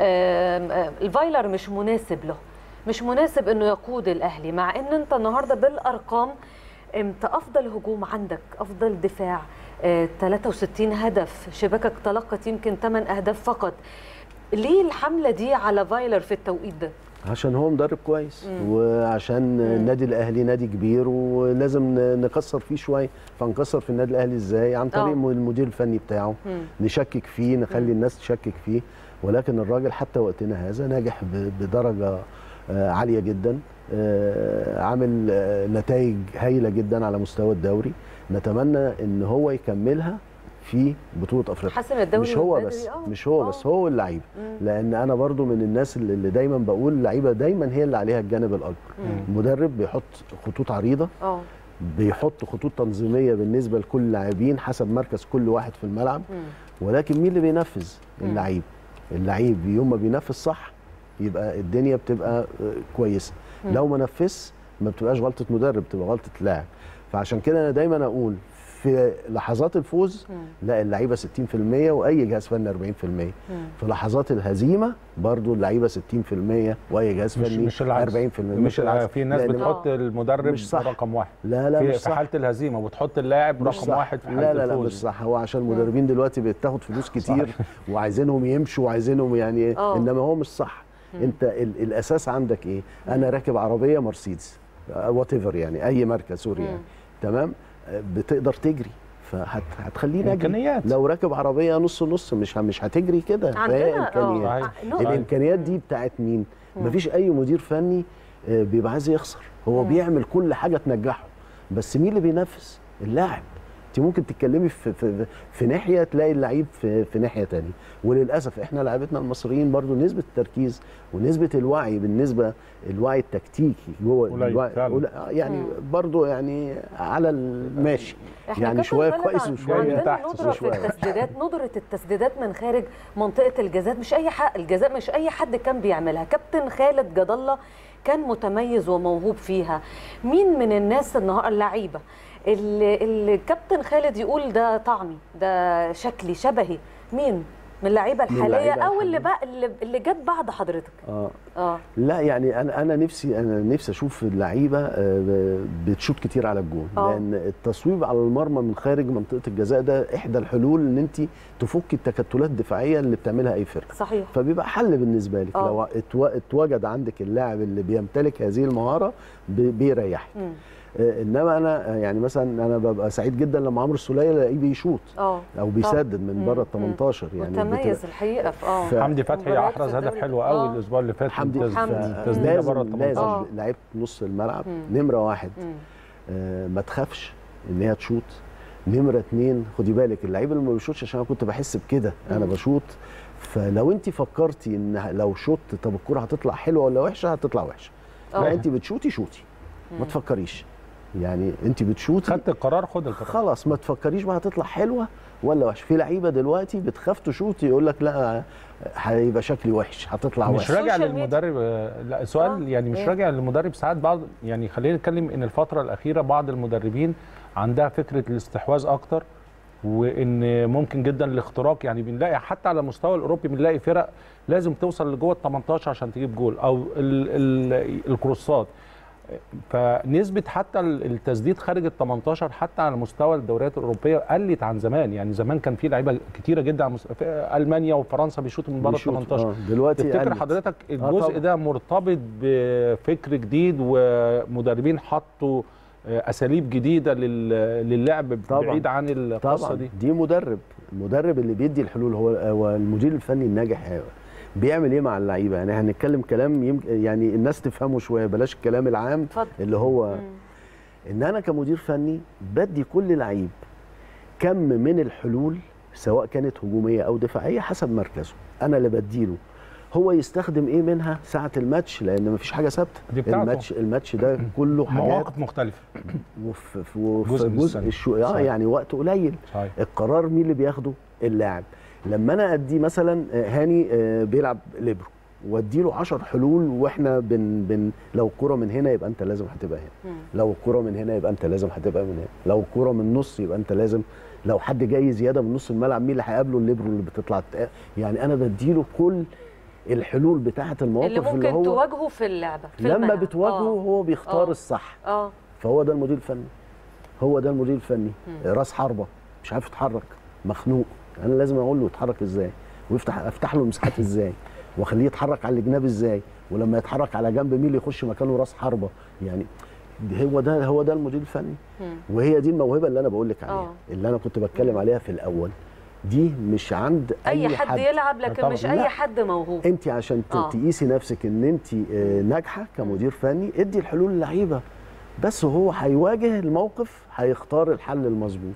آم، آم، الفايلر مش مناسب له مش مناسب انه يقود الاهلي مع ان انت النهارده بالارقام انت افضل هجوم عندك افضل دفاع آه، 63 هدف شباكك تلقت يمكن 8 اهداف فقط ليه الحمله دي على فايلر في التوقيت ده عشان هو مدرب كويس مم. وعشان النادي الاهلي نادي كبير ولازم ن- نكسر فيه شويه فنكسر في النادي الاهلي ازاي عن طريق آه. المدير الفني بتاعه مم. نشكك فيه نخلي الناس تشكك فيه ولكن الراجل حتى وقتنا هذا ناجح ب- بدرجه آه، عاليه جدا آه، عامل آه، نتائج هايله جدا على مستوى الدوري نتمنى ان هو يكملها في بطوله افريقيا حسم الدوري مش هو من بدري، بس آه. مش هو بس هو اللعيبه لان انا برضو من الناس اللي اللي دايما بقول اللعيبه دايما هي اللي عليها الجانب الاكبر المدرب بيحط خطوط عريضه اه بيحط خطوط تنظيميه بالنسبه لكل اللاعبين حسب مركز كل واحد في الملعب ولكن مين اللي بينفذ اللعيب اللعيب يوم ما بينفذ صح يبقى الدنيا بتبقى آه، كويسه مم. لو ما نفذش ما بتبقاش غلطه مدرب بتبقى غلطه لاعب فعشان كده انا دايما اقول في لحظات الفوز لا اللعيبه 60% واي جهاز فني 40% في لحظات الهزيمه برضو اللعيبه 60% واي جهاز مش فني مش العكس 40% مش العكس في ناس لأن- بتحط المدرب مش صح. رقم واحد لا لا في, مش في صح. حاله الهزيمه وتحط اللاعب مش رقم صح. واحد في حاله لا لا لا الفوز مش صح هو عشان المدربين دلوقتي بتاخد فلوس كتير وعايزينهم يمشوا وعايزينهم يعني آه. انما هو مش صح انت ال الاساس عندك ايه انا راكب عربيه مرسيدس وات ايفر يعني اي ماركه سوري يعني تمام آه، بتقدر تجري فهتخليني اجري إمكانيات. لو راكب عربيه نص نص مش ه- مش هتجري كده عندنا- فهي آه. امكانيات صحيح. نقطة. الامكانيات دي بتاعت مين مم. مفيش اي مدير فني آه، بيبقى عايز يخسر هو مم. بيعمل كل حاجه تنجحه بس مين اللي بينفذ اللاعب انت ممكن تتكلمي في في, في ناحيه تلاقي اللعيب في, في ناحيه تانية وللاسف احنا لعيبتنا المصريين برضو نسبه التركيز ونسبه الوعي بالنسبه الوعي التكتيكي جوه قليل الوعي فعلا. قليل- آه، يعني برضو يعني على الماشي احنا يعني كابتن شويه خالد كويس عن- وشويه عندنا تحت ندره في وشويه التسديدات ندره التسديدات من خارج منطقه الجزاء مش اي حق الجزاء مش اي حد كان بيعملها كابتن خالد جد الله كان متميز وموهوب فيها مين من الناس النهارده اللعيبه اللي اللي الكابتن خالد يقول ده طعمي ده شكلي شبهي مين من اللعيبه من الحاليه اللعيبة او اللي بقى اللي, اللي جت بعد حضرتك اه اه لا يعني انا انا نفسي انا نفسي اشوف اللعيبه آه، بتشوط كتير على الجون آه. لان التصويب على المرمى من خارج منطقه الجزاء ده احدى الحلول ان انت تفك التكتلات الدفاعيه اللي بتعملها اي فرقه صحيح فبيبقى حل بالنسبه لك آه. لو اتو- اتوجد عندك اللاعب اللي بيمتلك هذه المهاره بي- بيريحك مم. آه، انما انا آه، يعني مثلا انا ببقى سعيد جدا لما عمرو السوليه الاقيه بيشوط اه او بيسدد من بره ال 18 يعني متميز بتبقى- الحقيقه في اه ف- حمدي فتحي مباريات احرز في هدف الدوري. حلو قوي آه. الاسبوع اللي فات حمدي تسديدة- حمدي. تسديده بره لازم ال لازم 18 لعيبه نص الملعب مم. نمره واحد مم. آه ما تخافش ان هي تشوط نمره اتنين خدي بالك اللعيب اللي ما بيشوطش عشان انا كنت بحس بكده انا مم. بشوط فلو انت فكرتي ان لو شوط طب الكوره هتطلع حلوه ولا وحشه هتطلع وحشه آه. لا انت بتشوطي شوطي ما تفكريش يعني انت بتشوطي خدت القرار خد القرار خلاص ما تفكريش بقى هتطلع حلوه ولا وحشه في لعيبه دلوقتي بتخاف تشوط يقول لك لا هيبقى شكلي وحش هتطلع مش وحش راجع السوشيال ميديا. للمدرب آه، لا سؤال آه، يعني مش إيه؟ راجع للمدرب ساعات بعض يعني خلينا نتكلم ان الفتره الاخيره بعض المدربين عندها فكره الاستحواذ اكتر وان ممكن جدا الاختراق يعني بنلاقي حتى على المستوى الاوروبي بنلاقي فرق لازم توصل لجوه ال 18 عشان تجيب جول او ال ال الكروسات فنسبه حتى ال- التسديد خارج ال 18 حتى على مستوى الدوريات الاوروبيه قلت عن زمان يعني زمان كان في لعيبه كتيره جدا على مست- في المانيا وفرنسا بيشوطوا من بره ال بيشوطوا، 18 آه، دلوقتي تفتكر قلت. حضرتك آه، الجزء طبعاً. ده مرتبط بفكر جديد ومدربين حطوا آه، اساليب جديده لل- للعب طبعاً. بعيد عن القصه طبعا دي دي مدرب المدرب اللي بيدي الحلول هو هو المدير الفني الناجح بيعمل ايه مع اللعيبه يعني هنتكلم كلام يمكن يعني الناس تفهمه شويه بلاش الكلام العام اتفضل. اللي هو مم. ان انا كمدير فني بدي كل لعيب كم من الحلول سواء كانت هجوميه او دفاعيه حسب مركزه انا اللي بديله هو يستخدم ايه منها ساعه الماتش لان مفيش حاجه ثابته دي بتاعته. الماتش الماتش ده كله حاجات مواقف مختلفه وفي في وفي جزء من جزء السنة. الشو... اه صحيح. يعني وقت قليل صحيح. القرار مين اللي بياخده اللاعب لما انا ادي مثلا آه، هاني آه، بيلعب ليبرو واديله 10 حلول واحنا بن بن لو الكره من هنا يبقى انت لازم هتبقى هنا لو الكره من هنا يبقى انت لازم هتبقى من هنا لو الكره من النص يبقى انت لازم لو حد جاي زياده من نص الملعب مين اللي هيقابله الليبرو اللي بتطلع تق- يعني انا بديله كل الحلول بتاعه المواقف اللي ممكن اللي هو تواجهه في اللعبه في لما الملعب. بتواجهه آه. هو بيختار آه. الصح اه فهو ده المدير الفني هو ده المدير الفني راس حربه مش عارف يتحرك مخنوق انا لازم اقول له يتحرك ازاي ويفتح افتح له المساحات ازاي واخليه يتحرك على الجناب ازاي ولما يتحرك على جنب مين اللي يخش مكانه راس حربه يعني ده- هو ده هو ده المدير الفني وهي دي الموهبه اللي انا بقول لك عليها آه. اللي انا كنت بتكلم عليها في الاول دي مش عند اي حد يلعب لكن طبعاً. مش لا. اي حد موهوب انت عشان ت- آه. تقيسي نفسك ان انت آه، ناجحه كمدير فني ادي الحلول للعيبه بس هو هيواجه الموقف هيختار الحل المظبوط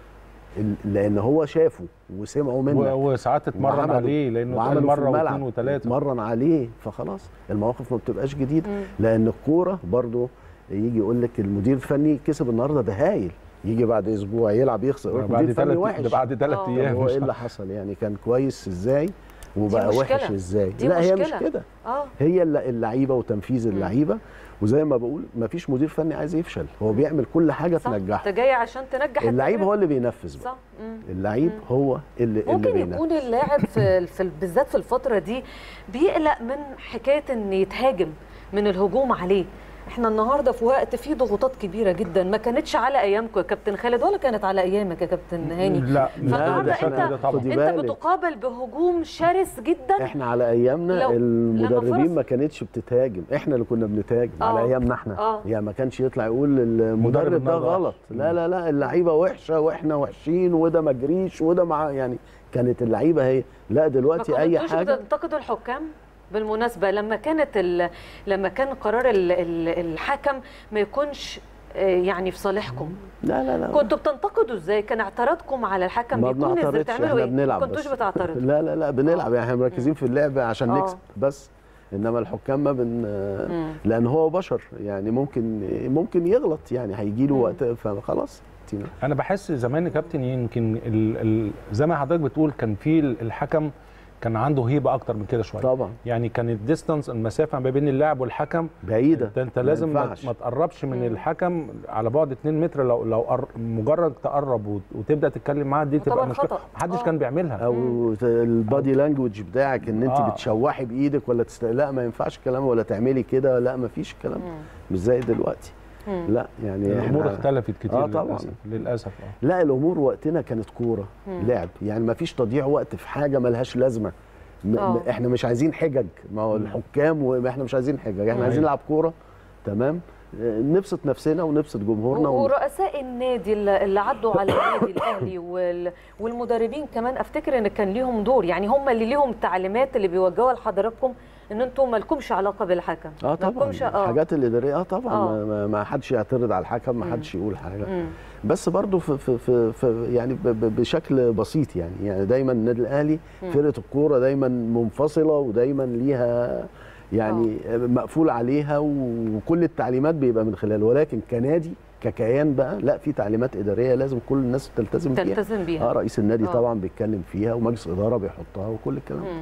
ال- لان هو شافه وسمعه منك و- وساعات اتمرن وعمله- عليه لانه اتقال وعمله في مره الملعب. واثنين وثلاثه اتمرن عليه فخلاص المواقف ما بتبقاش جديده مم. لان الكوره برضو يجي يقول لك المدير الفني كسب النهارده ده هايل يجي بعد اسبوع يلعب يخسر يقول لك بعد مدير فني تلات- وحش ده بعد تلات طب أيام. هو ايه اللي حصل يعني كان كويس ازاي وبقى مشكلة. وحش ازاي دي لا هي مش مشكلة. كده اه هي الل- اللعيبه وتنفيذ اللعيبه وزي ما بقول ما فيش مدير فني عايز يفشل هو بيعمل كل حاجه صح تنجحه انت جاي عشان تنجح اللعيب التجربة. هو اللي بينفذ بقى صح مم. اللعيب هو اللي اللي ممكن بينفذ يكون اللاعب في, في بالذات في الفتره دي بيقلق من حكايه ان يتهاجم من الهجوم عليه احنا النهارده في وقت فيه ضغوطات كبيره جدا ما كانتش على ايامكم يا كابتن خالد ولا كانت على ايامك يا كابتن هاني لا فالنهارده ده انت إحنا- خدي انت بالك. بتقابل بهجوم شرس جدا احنا على ايامنا لو- لما المدربين فرص- ما كانتش بتتهاجم احنا اللي كنا بنتهاجم آه. على ايامنا احنا آه. يعني ما كانش يطلع يقول المدرب ده النهاردة غلط لا لا لا اللعيبه وحشه واحنا وحشين وده ما جريش وده مع يعني كانت اللعيبه هي لا دلوقتي ما اي كنتوش حاجه بتنتقدوا الحكام بالمناسبه لما كانت ال... لما كان قرار ال... ال... الحكم ما يكونش آه، يعني في صالحكم لا لا لا كنتوا بتنتقدوا ازاي كان اعتراضكم على الحكم ما بيكون ازاي بنعترضش بتعملوا احنا ايه بنلعب ما كنتوش بس. بتعترضوا لا لا لا بنلعب يعني احنا مركزين في اللعب عشان آه. نكسب بس انما الحكام ما بن لان هو بشر يعني ممكن ممكن يغلط يعني هيجي له وقت فخلاص تينا. انا بحس زمان يا كابتن يمكن ال ال زي ما حضرتك بتقول كان في ال- الحكم كان عنده هيبه اكتر من كده شويه طبعا يعني كان الديستانس المسافه ما بين اللاعب والحكم بعيده انت, انت ما لازم ما, ينفعش. ما تقربش من الحكم على بعد 2 متر لو لو قر- مجرد تقرب وت- وتبدا تتكلم معاه دي تبقى طبعاً مشكله خطأ. محدش آه. كان بيعملها او البادي لانجوج بتاعك ان انت آه. بتشوحي بايدك ولا تست... لا ما ينفعش الكلام ولا تعملي كده لا ما فيش الكلام مش زي دلوقتي مم. لا يعني الامور إحنا- اختلفت كتير اه طبعا للاسف للاسف اه لا الامور وقتنا كانت كوره مم. لعب يعني ما فيش تضييع وقت في حاجه ملهاش لازمه م- آه. م- احنا مش عايزين حجج ما هو الحكام واحنا مش عايزين حجج احنا مم. عايزين نلعب كوره تمام آه، نبسط نفسنا ونبسط جمهورنا ون... ورؤساء النادي اللي اللي عدوا على النادي الاهلي وال... والمدربين كمان افتكر ان كان ليهم دور يعني هم اللي ليهم تعليمات اللي بيوجهوها لحضراتكم ان انتم مالكمش علاقه بالحكم اه طبعا مالكمش اه الحاجات الاداريه اه طبعا آه. ما, ما- ما حدش يعترض على الحكم ما حدش يقول حاجه مم. بس برضو في, في, في, في يعني ب- ب- بشكل بسيط يعني يعني دايما النادي الاهلي مم. فرقه الكوره دايما منفصله ودايما ليها يعني مقفول عليها وكل التعليمات بيبقى من خلاله ولكن كنادي ككيان بقى لا في تعليمات اداريه لازم كل الناس تلتزم فيها تلتزم بيها. اه رئيس النادي آه. طبعا بيتكلم فيها ومجلس اداره بيحطها وكل الكلام ده. مم.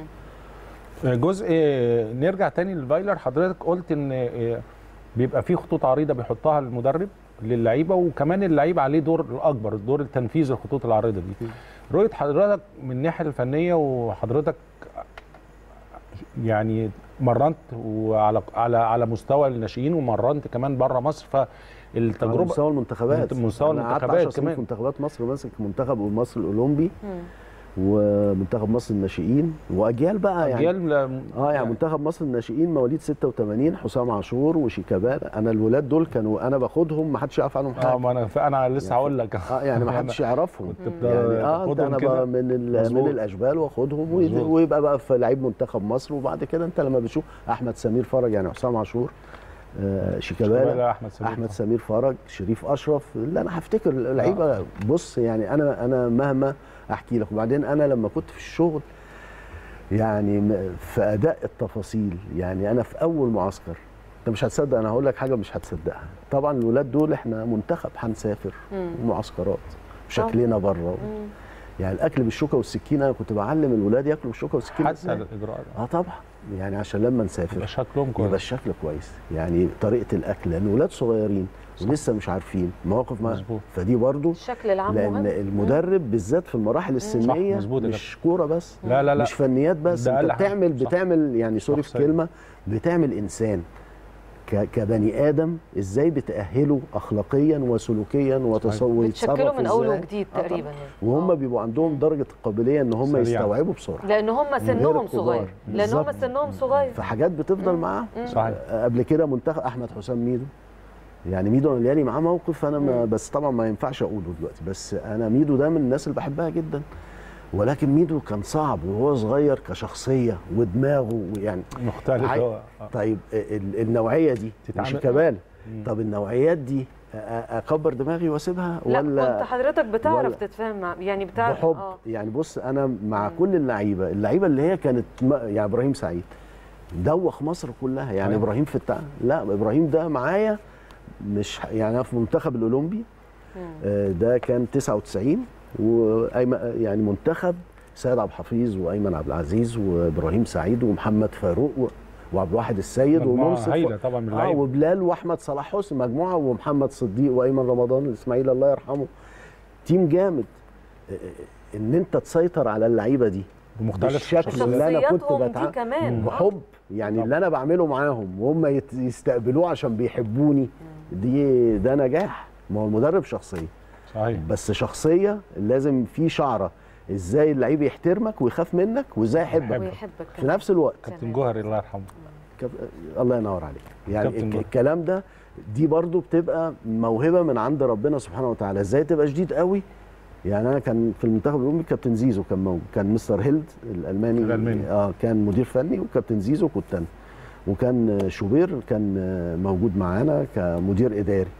جزء نرجع تاني للفايلر حضرتك قلت ان بيبقى في خطوط عريضه بيحطها المدرب للعيبه وكمان اللعيب عليه دور الاكبر دور التنفيذ الخطوط العريضه دي رؤيه حضرتك من الناحيه الفنيه وحضرتك يعني مرنت وعلى على على مستوى الناشئين ومرنت كمان بره مصر فالتجربه على مستوى المنتخبات مستوى أنا قعدت المنتخبات 10 سنين في كمان منتخبات مصر ماسك منتخب مصر الاولمبي ومنتخب مصر الناشئين واجيال بقى يعني اجيال اه يعني منتخب مصر الناشئين مواليد 86 حسام عاشور وشيكابالا انا الولاد دول كانوا انا باخدهم ما حدش يعرف عنهم حاجه اه ما انا انا لسه هقول لك اه يعني ما حدش يعرفهم كنت بت- يعني اه انت تاخدهم انا كده؟ بقى من ال- مظبوط. من الاشبال واخدهم وي- مظبوط. ويبقى بقى في لعيب منتخب مصر وبعد كده انت لما بتشوف احمد سمير فرج يعني حسام عاشور آه شيكابالا، شيكابالا أحمد سمير احمد فرج. سمير فرج شريف اشرف لا انا هفتكر اللعيبه بص يعني انا انا مهما احكي لك وبعدين انا لما كنت في الشغل يعني م- في اداء التفاصيل يعني انا في اول معسكر انت مش هتصدق انا هقول لك حاجه مش هتصدقها طبعا الولاد دول احنا منتخب هنسافر مم. معسكرات شكلنا بره يعني الاكل بالشوكه والسكينه انا كنت بعلم الولاد ياكلوا بالشوكه والسكينه حتى إزاي. الاجراء اه طبعا يعني عشان لما نسافر يبقى شكلهم كويس يبقى الشكل كويس يعني طريقه الاكل لان ولاد صغيرين ولسه مش عارفين مواقف ما مظبوط. فدي برضو الشكل العام لان مهم. المدرب بالذات في المراحل السنيه مظبوط يا مش كوره بس لا لا لا. مش فنيات بس ده انت أقل حاجة. بتعمل صح. بتعمل يعني سوري في شخصية. كلمه بتعمل انسان ك- كبني ادم ازاي بتاهله اخلاقيا وسلوكيا وتصور بتشكله من اول وجديد تقريبا يعني وهم بيبقوا عندهم درجه القابليه ان هم سريع. يستوعبوا بسرعه لان هم غير سنهم الكبار. صغير لان هم بالظبط. سنهم صغير فحاجات بتفضل معاه صحيح. قبل كده منتخب احمد حسام ميدو يعني ميدو انا ليالي معاه موقف انا ما بس طبعا ما ينفعش اقوله دلوقتي بس انا ميدو ده من الناس اللي بحبها جدا ولكن ميدو كان صعب وهو صغير كشخصيه ودماغه يعني مختلف عاي- هو. طيب ال- النوعيه دي مش تتعامل- الكبال طب النوعيات دي أ- اكبر دماغي واسيبها لا ولا كنت حضرتك بتعرف ولا- تتفاهم مع يعني بتعرف بحب اه يعني بص انا مع كل اللعيبه اللعيبه اللي هي كانت م- يعني ابراهيم سعيد دوخ مصر كلها يعني صحيح. ابراهيم فتاح لا ابراهيم ده معايا مش يعني انا في المنتخب الاولمبي آه، ده كان 99 وايمن يعني منتخب سيد عبد الحفيظ وايمن عبد العزيز وابراهيم سعيد ومحمد فاروق و- وعبد الواحد السيد مجموعة ومنصف هايلة طبعا من اه اللعيبة. وبلال واحمد صلاح حسني مجموعه ومحمد صديق وايمن رمضان الاسماعيلي الله يرحمه تيم جامد آه، آه، ان انت تسيطر على اللعيبه دي بمختلف بالشكل اللي انا كنت شخصياتهم دي بتع... كمان. بحب يعني اللي انا بعمله معاهم وهم يت- يستقبلوه عشان بيحبوني دي ده نجاح ما هو المدرب شخصيه صحيح بس شخصيه لازم في شعره ازاي اللعيب يحترمك ويخاف منك وازاي يحبك ويحبك في نفس الوقت كابتن جوهري الله يرحمه كاب... الله ينور عليك يعني كابتن الك- جوهري. الكلام ده دي برضو بتبقى موهبه من عند ربنا سبحانه وتعالى ازاي تبقى شديد قوي يعني انا كان في المنتخب الاولمبي كابتن زيزو كان موجود كان مستر هيلد الالماني الألماني. اه كان مدير فني وكابتن زيزو كنت انا وكان شوبير كان موجود معانا كمدير اداري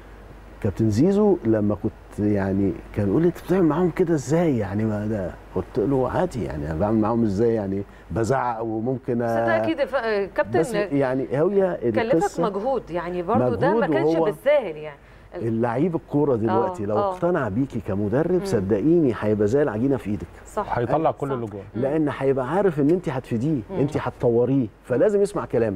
كابتن زيزو لما كنت يعني كان يقول لي انت بتعمل معاهم كده ازاي يعني ما ده قلت له عادي يعني انا بعمل معاهم ازاي يعني بزعق وممكن بس ده اكيد ف- بس كابتن يعني هي كلفك القصه مجهود يعني برضو ده ما مجهود كانش وهو- بالساهل يعني اللعيب الكوره دلوقتي آه، لو آه. اقتنع بيكي كمدرب مم. صدقيني هيبقى زي العجينه في ايدك صح هيطلع كل اللي جوه لان هيبقى عارف ان انت هتفيديه مم. انت هتطوريه فلازم يسمع كلامك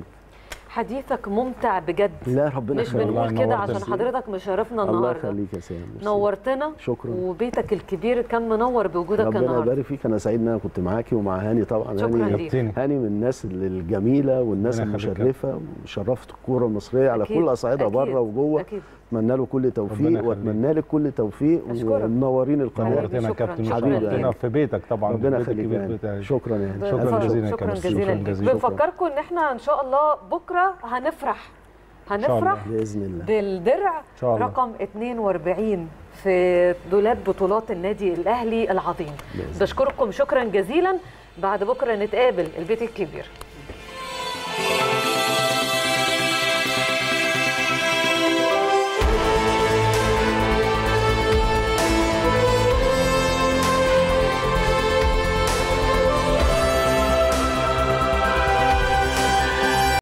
حديثك ممتع بجد لا ربنا مش يخليك. بنقول والله كده نورت عشان السيد. حضرتك مشرفنا الله النهارده يخليك يا سام ميرسي. نورتنا شكرا وبيتك الكبير كان منور بوجودك ربنا النهارده يبارك فيك انا سعيد ان انا كنت معاكي ومع هاني طبعا شكراً هاني ليك. هاني من الناس الجميله والناس ربنا يخليك. المشرفه وشرفت الكوره المصريه على أكيد، كل اصعده أكيد، بره وجوه أكيد. اتمنى له كل ربنا توفيق يخليك. واتمنى لك كل توفيق أشكرك. ومنورين القناه نورتنا يا كابتن حبيبي وشرفتنا يعني. في بيتك طبعا ربنا بيتك يخليك الكبير يعني. بتاعي. شكرا يعني شكرا جزيلا يا شكرا كابتن جزيلا ليك بنفكركم ان احنا ان شاء الله بكره هنفرح هنفرح باذن الله بالدرع شاء الله. رقم 42 في دولاب بطولات النادي الاهلي العظيم بشكركم شكرا جزيلا بعد بكره نتقابل البيت الكبير